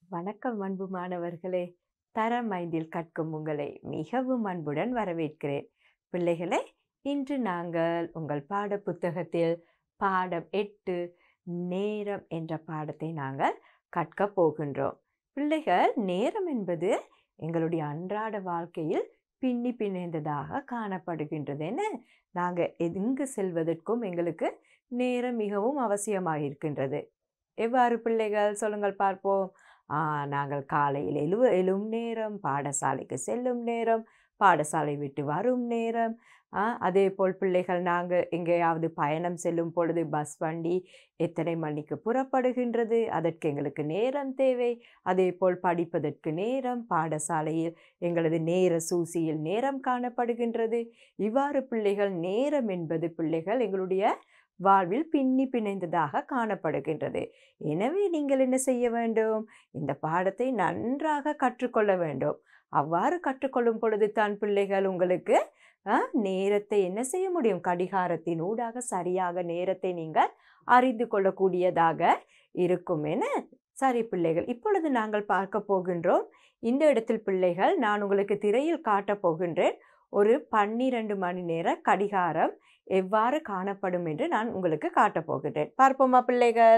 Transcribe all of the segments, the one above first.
வணக்கம் அன்பு மாணவர்களே தரம் ஐந்தில் கற்கும் உங்களை மிகவும் அன்புடன் வரவேற்கிறேன் பிள்ளைகளே இன்று நாங்கள் உங்கள் பாட புத்தகத்தில் பாடம் எட்டு நேரம் என்ற பாடத்தை நாங்கள் கற்கப் போகின்றோம் பிள்ளைகள் நேரம் என்பது எங்களுடைய அன்றாட வாழ்க்கையில் பின்னி பிணைந்ததாக காணப்படுகின்றது என்ன நாங்கள் எங்கு செல்வதற்கும் எங்களுக்கு நேரம் மிகவும் அவசியமாக இருக்கின்றது எவ்வாறு பிள்ளைகள் சொல்லுங்கள் பார்ப்போம் ஆ, நாங்கள் காலையில் எழுவ எழும் நேரம் பாடசாலைக்கு செல்லும் நேரம் பாடசாலை விட்டு வரும் நேரம் ஆ, அதே போல் பிள்ளைகள் நாங்கள் எங்கேயாவது பயணம் செல்லும் பொழுது பஸ் வண்டி எத்தனை மணிக்கு புறப்படுகின்றது அதற்கு எங்களுக்கு நேரம் தேவை அதே போல் படிப்பதற்கு நேரம் பாடசாலையில் எங்களது நேர சூசியில் நேரம் காணப்படுகின்றது இவ்வாறு பிள்ளைகள் நேரம் என்பது பிள்ளைகள் எங்களுடைய வாழ்வில் பின்னி பிணைந்ததாக காணப்படுகின்றது எனவே நீங்கள் என்ன செய்ய வேண்டும் இந்த பாடத்தை நன்றாக கற்றுக்கொள்ள வேண்டும் அவ்வாறு கற்றுக்கொள்ளும் பொழுது தான் பிள்ளைகள் உங்களுக்கு ஆ, நேரத்தை என்ன செய்ய முடியும் கடிகாரத்தின் ஊடாக சரியாக நேரத்தை நீங்கள் அறிந்து கொள்ளக்கூடியதாக இருக்கும் என சரி பிள்ளைகள் இப்பொழுது நாங்கள் பார்க்க போகின்றோம் இந்த இடத்தில் பிள்ளைகள் நான் உங்களுக்கு திரையில் காட்டப் போகின்றேன் ஒரு பன்னிரண்டு மணி நேர கடிகாரம் எவ்வாறு காணப்படும் என்று நான் உங்களுக்கு காட்டப் போகின்றேன் பார்ப்போமா பிள்ளைகள்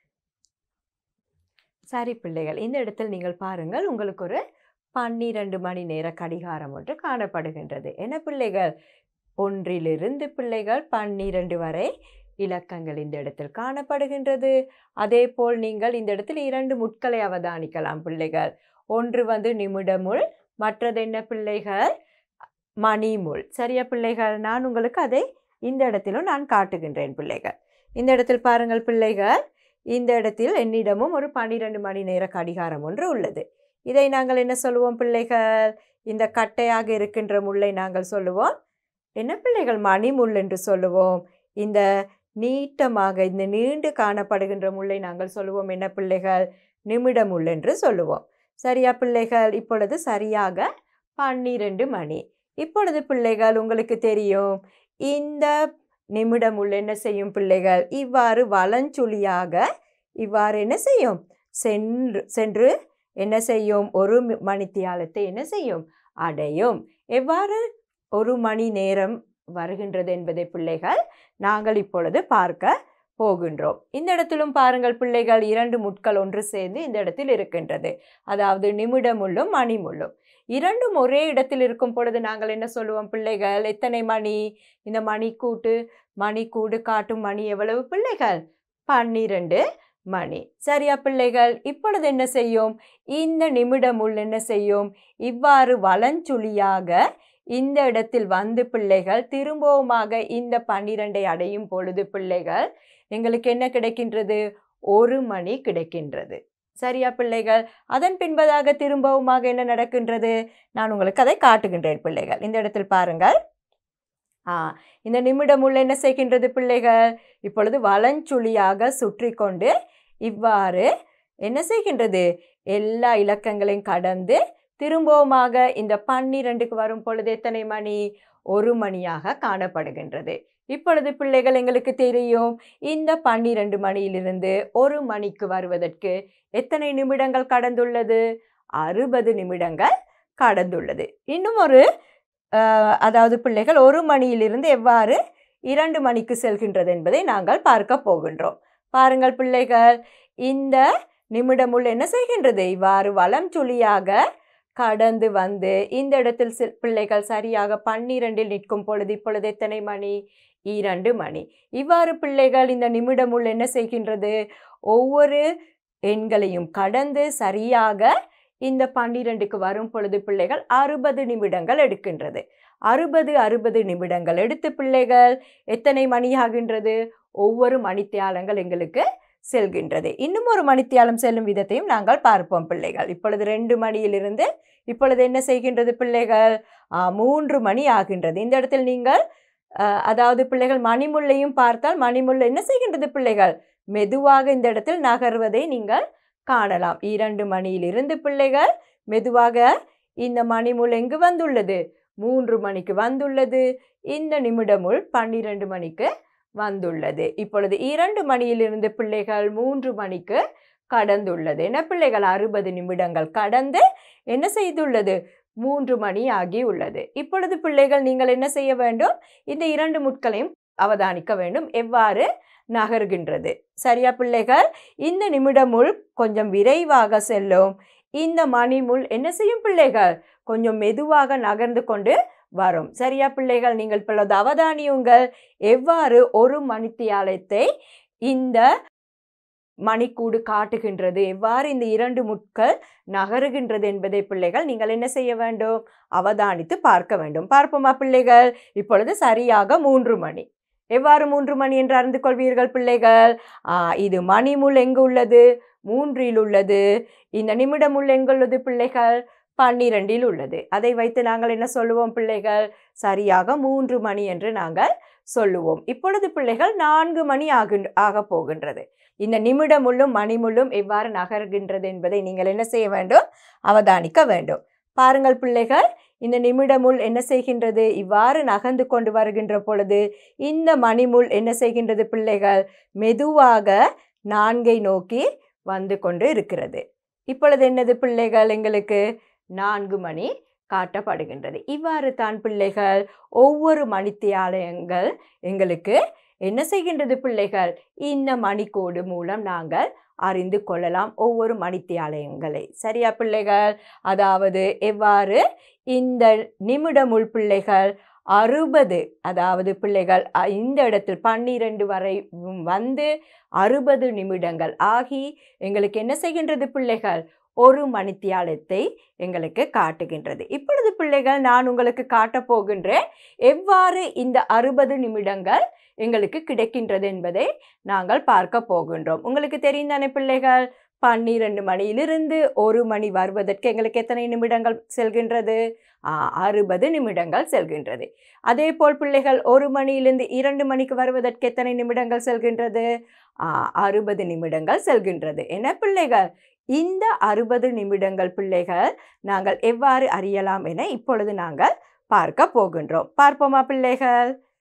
சரி பிள்ளைகள் இந்த இடத்தில் நீங்கள் பாருங்கள் உங்களுக்கு ஒரு பன்னிரண்டு மணி நேர கடிகாரம் ஒன்று காணப்படுகின்றது என்ன பிள்ளைகள் ஒன்றிலிருந்து பிள்ளைகள் பன்னிரண்டு வரை இலக்கங்கள் இந்த இடத்தில் காணப்படுகின்றது அதே போல் நீங்கள் இந்த இடத்தில் இரண்டு முட்களை அவதானிக்கலாம் பிள்ளைகள் ஒன்று வந்து நிமிடமுள் மற்றது என்ன பிள்ளைகள் மணிமுள் சரியா பிள்ளைகள் நான் உங்களுக்கு அதை இந்த இடத்திலும் நான் காட்டுகின்றேன் பிள்ளைகள் இந்த இடத்தில் பாருங்கள் பிள்ளைகள் இந்த இடத்தில் என்னிடமும் ஒரு பன்னிரண்டு மணி நேர கடிகாரம் ஒன்று உள்ளது இதை நாங்கள் என்ன சொல்லுவோம் பிள்ளைகள் இந்த கட்டையாக இருக்கின்ற முல்லை நாங்கள் சொல்லுவோம் என்ன பிள்ளைகள் மணிமுள் என்று சொல்லுவோம் இந்த நீட்டமாக இந்த நீண்டு காணப்படுகின்ற முல்லை நாங்கள் சொல்லுவோம் என்ன பிள்ளைகள் நிமிட முள் என்று சொல்லுவோம் சரியா பிள்ளைகள் இப்பொழுது சரியாக பன்னிரண்டு மணி இப்பொழுது பிள்ளைகள் உங்களுக்கு தெரியும் இந்த நிமிடம் உள்ள என்ன செய்யும் பிள்ளைகள் இவ்வாறு வலஞ்சுழியாக இவ்வாறு என்ன செய்யும் சென்று சென்று என்ன செய்யும் ஒரு மி- மணித்தியாலத்தை என்ன செய்யும் அடையும் எவ்வாறு ஒரு மணி நேரம் வருகின்றது என்பதை பிள்ளைகள் நாங்கள் இப்பொழுது பார்க்க போகின்றோம் இந்த இடத்திலும் பாருங்கள் பிள்ளைகள் இரண்டு முட்கள் ஒன்று சேர்ந்து இந்த இடத்தில் இருக்கின்றது அதாவது நிமிடமுள்ளும் மணிமுள்ளும் இரண்டும் ஒரே இடத்தில் இருக்கும் பொழுது நாங்கள் என்ன சொல்லுவோம் பிள்ளைகள் எத்தனை மணி இந்த மணி கூட்டு மணி கூடு காட்டும் மணி எவ்வளவு பிள்ளைகள் பன்னிரண்டு மணி சரியா பிள்ளைகள் இப்பொழுது என்ன செய்யும் இந்த நிமிடம் உள் என்ன செய்யும் இவ்வாறு வலஞ்சுழியாக இந்த இடத்தில் வந்து பிள்ளைகள் திரும்பவுமாக இந்த பன்னிரண்டை அடையும் பொழுது பிள்ளைகள் எங்களுக்கு என்ன கிடைக்கின்றது ஒரு மணி கிடைக்கின்றது சரியா பிள்ளைகள் அதன் பின்பதாக திரும்பவுமாக என்ன நடக்கின்றது நான் உங்களுக்கு அதை காட்டுகின்றேன் பிள்ளைகள் இந்த இடத்தில் பாருங்கள் ஆ இந்த நிமிடம் உள்ள என்ன செய்கின்றது பிள்ளைகள் இப்பொழுது வலஞ்சுழியாக சுற்றி கொண்டு இவ்வாறு என்ன செய்கின்றது எல்லா இலக்கங்களையும் கடந்து திரும்பவுமாக இந்த பன்னிரண்டுக்கு வரும் பொழுது எத்தனை மணி ஒரு மணியாக காணப்படுகின்றது இப்பொழுது பிள்ளைகள் எங்களுக்கு தெரியும் இந்த பன்னிரண்டு மணியிலிருந்து ஒரு மணிக்கு வருவதற்கு எத்தனை நிமிடங்கள் கடந்துள்ளது அறுபது நிமிடங்கள் கடந்துள்ளது இன்னும் ஒரு அஹ், அதாவது பிள்ளைகள் ஒரு மணியிலிருந்து எவ்வாறு இரண்டு மணிக்கு செல்கின்றது என்பதை நாங்கள் பார்க்க போகின்றோம் பாருங்கள் பிள்ளைகள் இந்த நிமிடமுள் என்ன செய்கின்றது இவ்வாறு வலம் சுழியாக கடந்து வந்து இந்த இடத்தில் சி- பிள்ளைகள் சரியாக பன்னிரண்டில் நிற்கும் பொழுது இப்பொழுது எத்தனை மணி இரண்டு மணி இவ்வாறு பிள்ளைகள் இந்த நிமிடமுள் என்ன செய்கின்றது ஒவ்வொரு எண்களையும் கடந்து சரியாக இந்த பன்னிரண்டுக்கு வரும் பொழுது பிள்ளைகள் அறுபது நிமிடங்கள் எடுக்கின்றது அறுபது அறுபது நிமிடங்கள் எடுத்து பிள்ளைகள் எத்தனை மணி ஆகின்றது ஒவ்வொரு மணித்தியாலங்கள் எங்களுக்கு செல்கின்றது இன்னும் ஒரு மணித்தியாலம் செல்லும் விதத்தையும் நாங்கள் பார்ப்போம் பிள்ளைகள் இப்பொழுது ரெண்டு மணியிலிருந்து இப்பொழுது என்ன செய்கின்றது பிள்ளைகள் ஆ, மூன்று மணி ஆகின்றது இந்த இடத்தில் நீங்கள் ஆ, அதாவது பிள்ளைகள் மணிமுள்ளையும் பார்த்தால் மணிமுள்ள என்ன செய்கின்றது பிள்ளைகள் மெதுவாக இந்த இடத்தில் நகர்வதை நீங்கள் காணலாம் இரண்டு மணியிலிருந்து பிள்ளைகள் மெதுவாக இந்த மணிமுள் எங்கு வந்துள்ளது மூன்று மணிக்கு வந்துள்ளது இந்த நிமிடமுள் பன்னிரண்டு மணிக்கு வந்துள்ளது இப்பொழுது இரண்டு மணியிலிருந்து பிள்ளைகள் மூன்று மணிக்கு கடந்துள்ளது என்ன பிள்ளைகள் அறுபது நிமிடங்கள் கடந்து என்ன செய்துள்ளது மூன்று மணி ஆகி உள்ளது இப்பொழுது பிள்ளைகள் நீங்கள் என்ன செய்ய வேண்டும் இந்த இரண்டு முட்களையும் அவதானிக்க வேண்டும் எவ்வாறு நகர்கின்றது சரியா பிள்ளைகள் இந்த நிமிடமுள் கொஞ்சம் விரைவாக செல்லும் இந்த மணிமுள் என்ன செய்யும் பிள்ளைகள் கொஞ்சம் மெதுவாக நகர்ந்து கொண்டு வரும் சரியா பிள்ளைகள் நீங்கள் இப்பொழுது அவதானியுங்கள் எவ்வாறு ஒரு மணித்தியாலத்தை இந்த மணிக்கூடு காட்டுகின்றது எவ்வாறு இந்த இரண்டு முட்கள் நகருகின்றது என்பதை பிள்ளைகள் நீங்கள் என்ன செய்ய வேண்டும் அவதானித்து பார்க்க வேண்டும் பார்ப்போமா பிள்ளைகள் இப்பொழுது சரியாக மூன்று மணி எவ்வாறு மூன்று மணி என்று அறிந்து கொள்வீர்கள் பிள்ளைகள் ஆ, இது மணிமுள் எங்கு உள்ளது மூன்றில் உள்ளது இந்த நிமிடமுள் எங்குள்ளது பிள்ளைகள் பன்னிரண்டில் உள்ளது அதை வைத்து நாங்கள் என்ன சொல்லுவோம் பிள்ளைகள் சரியாக மூன்று மணி என்று நாங்கள் சொல்லுவோம் இப்பொழுது பிள்ளைகள் நான்கு மணி ஆகு ஆக போகின்றது இந்த நிமிடமுள்ளும் மணிமுள்ளும் எவ்வாறு நகர்கின்றது என்பதை நீங்கள் என்ன செய்ய வேண்டும் அவதானிக்க வேண்டும் பாருங்கள் பிள்ளைகள் இந்த நிமிடமுள் என்ன செய்கின்றது இவ்வாறு நகர்ந்து கொண்டு வருகின்ற பொழுது இந்த மணிமுள் என்ன செய்கின்றது பிள்ளைகள் மெதுவாக நான்கை நோக்கி வந்து கொண்டு இருக்கிறது இப்பொழுது என்னது பிள்ளைகள் எங்களுக்கு நான்கு மணி காட்டப்படுகின்றது இவ்வாறு தான் பிள்ளைகள் ஒவ்வொரு மணித்தியாலயங்கள் எங்களுக்கு என்ன செய்கின்றது பிள்ளைகள் இந்த மணிக்கோடு மூலம் நாங்கள் அறிந்து கொள்ளலாம் ஒவ்வொரு மணித்தியாலயங்களை சரியா பிள்ளைகள் அதாவது எவ்வாறு இந்த நிமிடமுள் பிள்ளைகள் அறுபது அதாவது பிள்ளைகள் அ- இந்த இடத்தில் பன்னிரண்டு வரை ம், வந்து அறுபது நிமிடங்கள் ஆகி எங்களுக்கு என்ன செய்கின்றது பிள்ளைகள் ஒரு மணித்தியாலத்தை எங்களுக்கு காட்டுகின்றது இப்பொழுது பிள்ளைகள் நான் உங்களுக்கு காட்டப் போகின்றேன் எவ்வாறு இந்த அறுபது நிமிடங்கள் எங்களுக்கு கிடைக்கின்றது என்பதை நாங்கள் பார்க்க போகின்றோம் உங்களுக்கு தெரியும் தானே பிள்ளைகள் பன்னிரண்டு மணியிலிருந்து ஒரு மணி வருவதற்கு எங்களுக்கு எத்தனை நிமிடங்கள் செல்கின்றது ஆ, அறுபது நிமிடங்கள் செல்கின்றது அதே போல் பிள்ளைகள் ஒரு மணியிலிருந்து இரண்டு மணிக்கு வருவதற்கு எத்தனை நிமிடங்கள் செல்கின்றது ஆ, அறுபது நிமிடங்கள் செல்கின்றது என்ன பிள்ளைகள் இந்த அறுபது நிமிடங்கள் பிள்ளைகள் நாங்கள் எவ்வாறு அறியலாம் என இப்பொழுது நாங்கள் பார்க்க போகின்றோம் பார்ப்போமா பிள்ளைகள்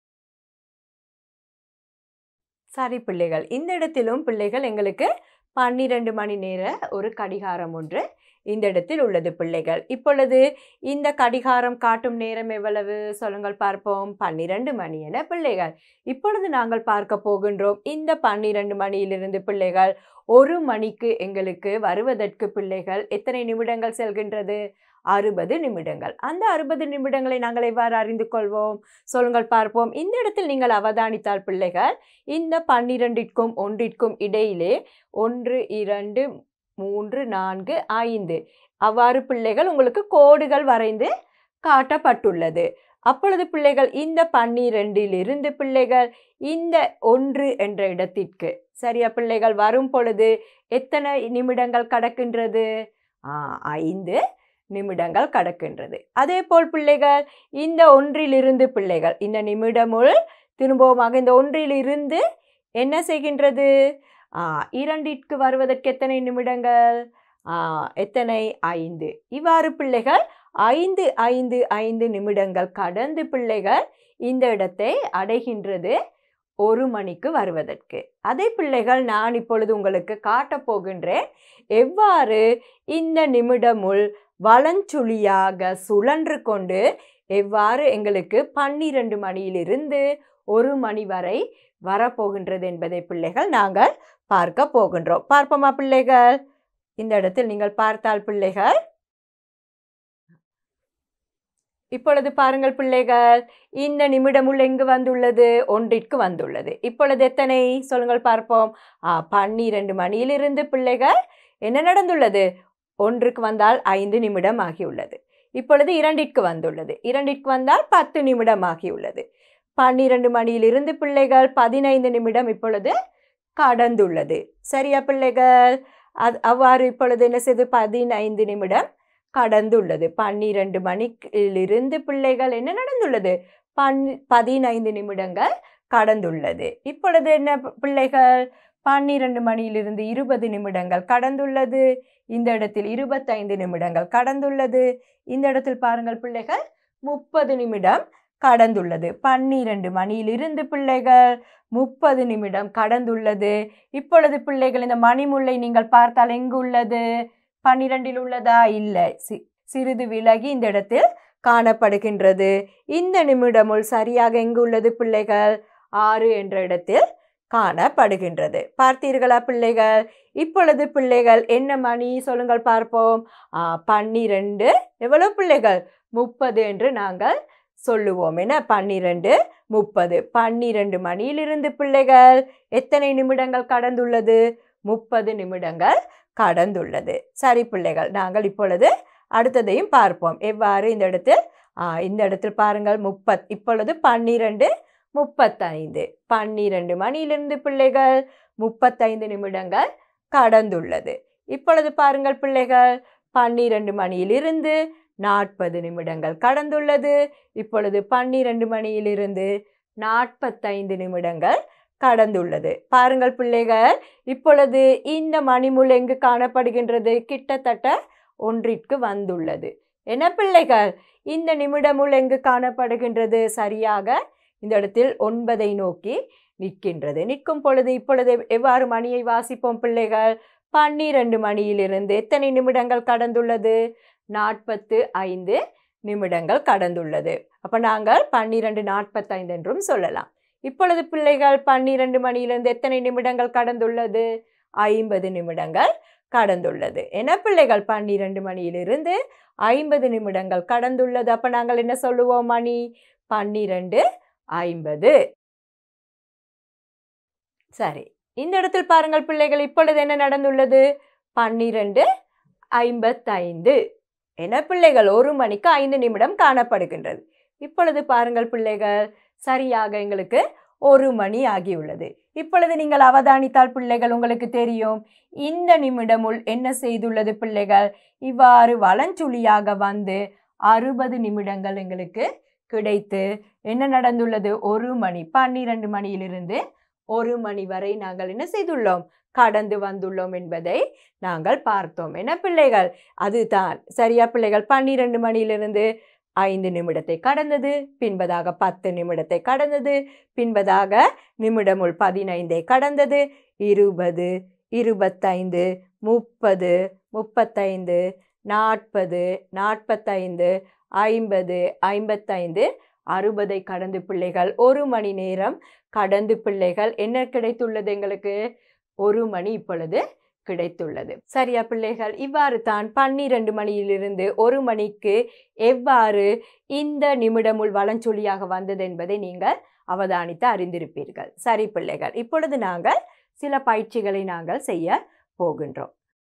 சரி பிள்ளைகள் இந்த இடத்திலும் பிள்ளைகள் எங்களுக்கு பன்னிரண்டு மணி நேர ஒரு கடிகாரம் ஒன்று இந்த இடத்தில் உள்ளது பிள்ளைகள் இப்பொழுது இந்த கடிகாரம் காட்டும் நேரம் எவ்வளவு சொல்லுங்கள் பார்ப்போம் பன்னிரண்டு மணி என பிள்ளைகள் இப்பொழுது நாங்கள் பார்க்க போகின்றோம் இந்த பன்னிரண்டு மணியிலிருந்து பிள்ளைகள் ஒரு மணிக்கு எங்களுக்கு வருவதற்கு பிள்ளைகள் எத்தனை நிமிடங்கள் செல்கின்றது அறுபது நிமிடங்கள் அந்த அறுபது நிமிடங்களை நாங்கள் எவ்வாறு அறிந்து கொள்வோம் சொல்லுங்கள் பார்ப்போம் இந்த இடத்தில் நீங்கள் அவதானித்தால் பிள்ளைகள் இந்த பன்னிரண்டிற்கும் ஒன்றிற்கும் இடையிலே ஒன்று இரண்டு மூன்று நான்கு ஐந்து அவ்வாறு பிள்ளைகள் உங்களுக்கு கோடுகள் வரைந்து காட்டப்பட்டுள்ளது அப்பொழுது பிள்ளைகள் இந்த பன்னிரெண்டிலிருந்து பிள்ளைகள் இந்த ஒன்று என்ற இடத்திற்கு சரியா பிள்ளைகள் வரும் பொழுது எத்தனை நிமிடங்கள் கடக்கின்றது ஆ, ஐந்து நிமிடங்கள் கடக்கின்றது அதே போல் பிள்ளைகள் இந்த ஒன்றிலிருந்து பிள்ளைகள் இந்த நிமிடமுள் திரும்பவுமாக இந்த ஒன்றிலிருந்து என்ன செய்கின்றது ஆ, இரண்டிற்கு வருவதற்கு எத்தனை நிமிடங்கள் ஆ, எத்தனை ஐந்து இவ்வாறு பிள்ளைகள் ஐந்து ஐந்து ஐந்து நிமிடங்கள் கடந்து பிள்ளைகள் இந்த இடத்தை அடைகின்றது ஒரு மணிக்கு வருவதற்கு அதே பிள்ளைகள் நான் இப்பொழுது உங்களுக்கு காட்டப் போகின்றேன் எவ்வாறு இந்த நிமிடமுள் வலஞ்சுழியாக சுழன்று கொண்டு எவ்வாறு எங்களுக்கு பன்னிரண்டு மணியிலிருந்து ஒரு மணி வரை வரப்போகின்றது என்பதை பிள்ளைகள் நாங்கள் பார்க்க போகின்றோம் பார்ப்போமா பிள்ளைகள் இந்த இடத்தில் நீங்கள் பார்த்தால் பிள்ளைகள் இப்பொழுது பாருங்கள் பிள்ளைகள் இந்த நிமிடமுள் எங்கு வந்துள்ளது ஒன்றிற்கு வந்துள்ளது இப்பொழுது எத்தனை சொல்லுங்கள் பார்ப்போம் ஆ, பன்னிரண்டு மணியிலிருந்து பிள்ளைகள் என்ன நடந்துள்ளது ஒன்றுக்கு வந்தால் ஐந்து நிமிடம் ஆகியுள்ளது இப்பொழுது இரண்டிற்கு வந்துள்ளது இரண்டிற்கு வந்தால் பத்து நிமிடம் ஆகியுள்ளது பன்னிரண்டு மணியிலிருந்து பிள்ளைகள் பதினைந்து நிமிடம் இப்பொழுது கடந்துள்ளது சரியா பிள்ளைகள் அது அவ்வாறு இப்பொழுது என்ன செய்து பதினைந்து நிமிடம் கடந்துள்ளது பன்னிரண்டு மணியிலிருந்து பிள்ளைகள் என்ன நடந்துள்ளது பன் பதினைந்து நிமிடங்கள் கடந்துள்ளது இப்பொழுது என்ன பி- பிள்ளைகள் பன்னிரண்டு மணியிலிருந்து இருபது நிமிடங்கள் கடந்துள்ளது இந்த இடத்தில் இருபத்தைந்து நிமிடங்கள் கடந்துள்ளது இந்த இடத்தில் பாருங்கள் பிள்ளைகள் முப்பது நிமிடம் கடந்துள்ளது பன்னிரண்டு மணியிலிருந்து பிள்ளைகள் முப்பது நிமிடம் கடந்துள்ளது இப்பொழுது பிள்ளைகள் இந்த மணிமுல்லை நீங்கள் பார்த்தால் எங்கு உள்ளது பன்னிரெண்டில் உள்ளதா இல்லை சி சிறிது விலகி இந்த இடத்தில் காணப்படுகின்றது இந்த நிமிடமுள் சரியாக எங்கு உள்ளது பிள்ளைகள் ஆறு என்ற இடத்தில் காணப்படுகின்றது பார்த்தீர்களா பிள்ளைகள் இப்பொழுது பிள்ளைகள் என்ன மணி சொல்லுங்கள் பார்ப்போம் ஆ, பன்னிரண்டு எவ்வளவு பிள்ளைகள் முப்பது என்று நாங்கள் சொல்லுவோம் என்ன பன்னிரண்டு முப்பது பன்னிரண்டு மணியிலிருந்து பிள்ளைகள் எத்தனை நிமிடங்கள் கடந்துள்ளது முப்பது நிமிடங்கள் கடந்துள்ளது சரி பிள்ளைகள் நாங்கள் இப்பொழுது அடுத்ததையும் பார்ப்போம் எவ்வாறு இந்த இடத்தில் ஆ, இந்த இடத்தில் பாருங்கள் முப்பத் இப்பொழுது பன்னிரண்டு முப்பத்தைந்து பன்னிரண்டு மணியிலிருந்து பிள்ளைகள் முப்பத்தைந்து நிமிடங்கள் கடந்துள்ளது இப்பொழுது பாருங்கள் பிள்ளைகள் பன்னிரண்டு மணியிலிருந்து நாற்பது நிமிடங்கள் கடந்துள்ளது இப்பொழுது பன்னிரண்டு மணியிலிருந்து நாற்பத்தைந்து நிமிடங்கள் கடந்துள்ளது பாருங்கள் பிள்ளைகள் இப்பொழுது இந்த மணிமுள் எங்கு காணப்படுகின்றது கிட்டத்தட்ட ஒன்றிற்கு வந்துள்ளது என்ன பிள்ளைகள் இந்த நிமிடமுள் எங்கு காணப்படுகின்றது சரியாக இந்த இடத்தில் ஒன்பதை நோக்கி நிற்கின்றது நிற்கும் பொழுது இப்பொழுது எவ்வாறு மணியை வாசிப்போம் பிள்ளைகள் பன்னிரண்டு மணியிலிருந்து எத்தனை நிமிடங்கள் கடந்துள்ளது நாற்பத்து ஐந்து நிமிடங்கள் கடந்துள்ளது அப்போ நாங்கள் பன்னிரண்டு நாற்பத்தைந்து என்றும் சொல்லலாம் இப்பொழுது பிள்ளைகள் பன்னிரண்டு மணியிலிருந்து எத்தனை நிமிடங்கள் கடந்துள்ளது ஐம்பது நிமிடங்கள் கடந்துள்ளது என்ன பிள்ளைகள் பன்னிரண்டு மணியிலிருந்து ஐம்பது நிமிடங்கள் கடந்துள்ளது அப்போ நாங்கள் என்ன சொல்லுவோம் மணி பன்னிரண்டு ஐம்பது சரி இந்த இடத்தில் பாருங்கள் பிள்ளைகள் இப்பொழுது என்ன நடந்துள்ளது பன்னிரண்டு ஐம்பத்தைந்து என பிள்ளைகள் ஒரு மணிக்கு ஐந்து நிமிடம் காணப்படுகின்றது இப்பொழுது பாருங்கள் பிள்ளைகள் சரியாக எங்களுக்கு ஒரு மணி ஆகியுள்ளது இப்பொழுது நீங்கள் அவதானித்தால் பிள்ளைகள் உங்களுக்கு தெரியும் இந்த நிமிடமுள் என்ன செய்துள்ளது பிள்ளைகள் இவ்வாறு வலஞ்சுழியாக வந்து அறுபது நிமிடங்கள் எங்களுக்கு கிடைத்து என்ன நடந்துள்ளது ஒரு மணி பன்னிரண்டு மணியிலிருந்து ஒரு மணி வரை நாங்கள் என்ன செய்துள்ளோம் கடந்து வந்துள்ளோம் என்பதை நாங்கள் பார்த்தோம் என்ன பிள்ளைகள் அதுதான் சரியா பிள்ளைகள் பன்னிரண்டு மணியிலிருந்து ஐந்து நிமிடத்தை கடந்தது பின்பதாக பத்து நிமிடத்தை கடந்தது பின்பதாக நிமிடமுள் பதினைந்தை கடந்தது இருபது இருபத்தைந்து முப்பது முப்பத்தைந்து நாற்பது நாற்பத்தைந்து ஐம்பது ஐம்பத்தைந்து அறுபதை கடந்து பிள்ளைகள் ஒரு மணி நேரம் கடந்து பிள்ளைகள் என்ன கிடைத்துள்ளது எங்களுக்கு ஒரு மணி இப்பொழுது கிடைத்துள்ளது சரியா பிள்ளைகள் இவ்வாறு தான் பன்னிரண்டு மணியிலிருந்து ஒரு மணிக்கு எவ்வாறு இந்த நிமிடமுள் வளஞ்சொலியாக வந்தது என்பதை நீங்கள் அவதானித்து அறிந்திருப்பீர்கள் சரி பிள்ளைகள் இப்பொழுது நாங்கள் சில பயிற்சிகளை நாங்கள் செய்ய போகின்றோம்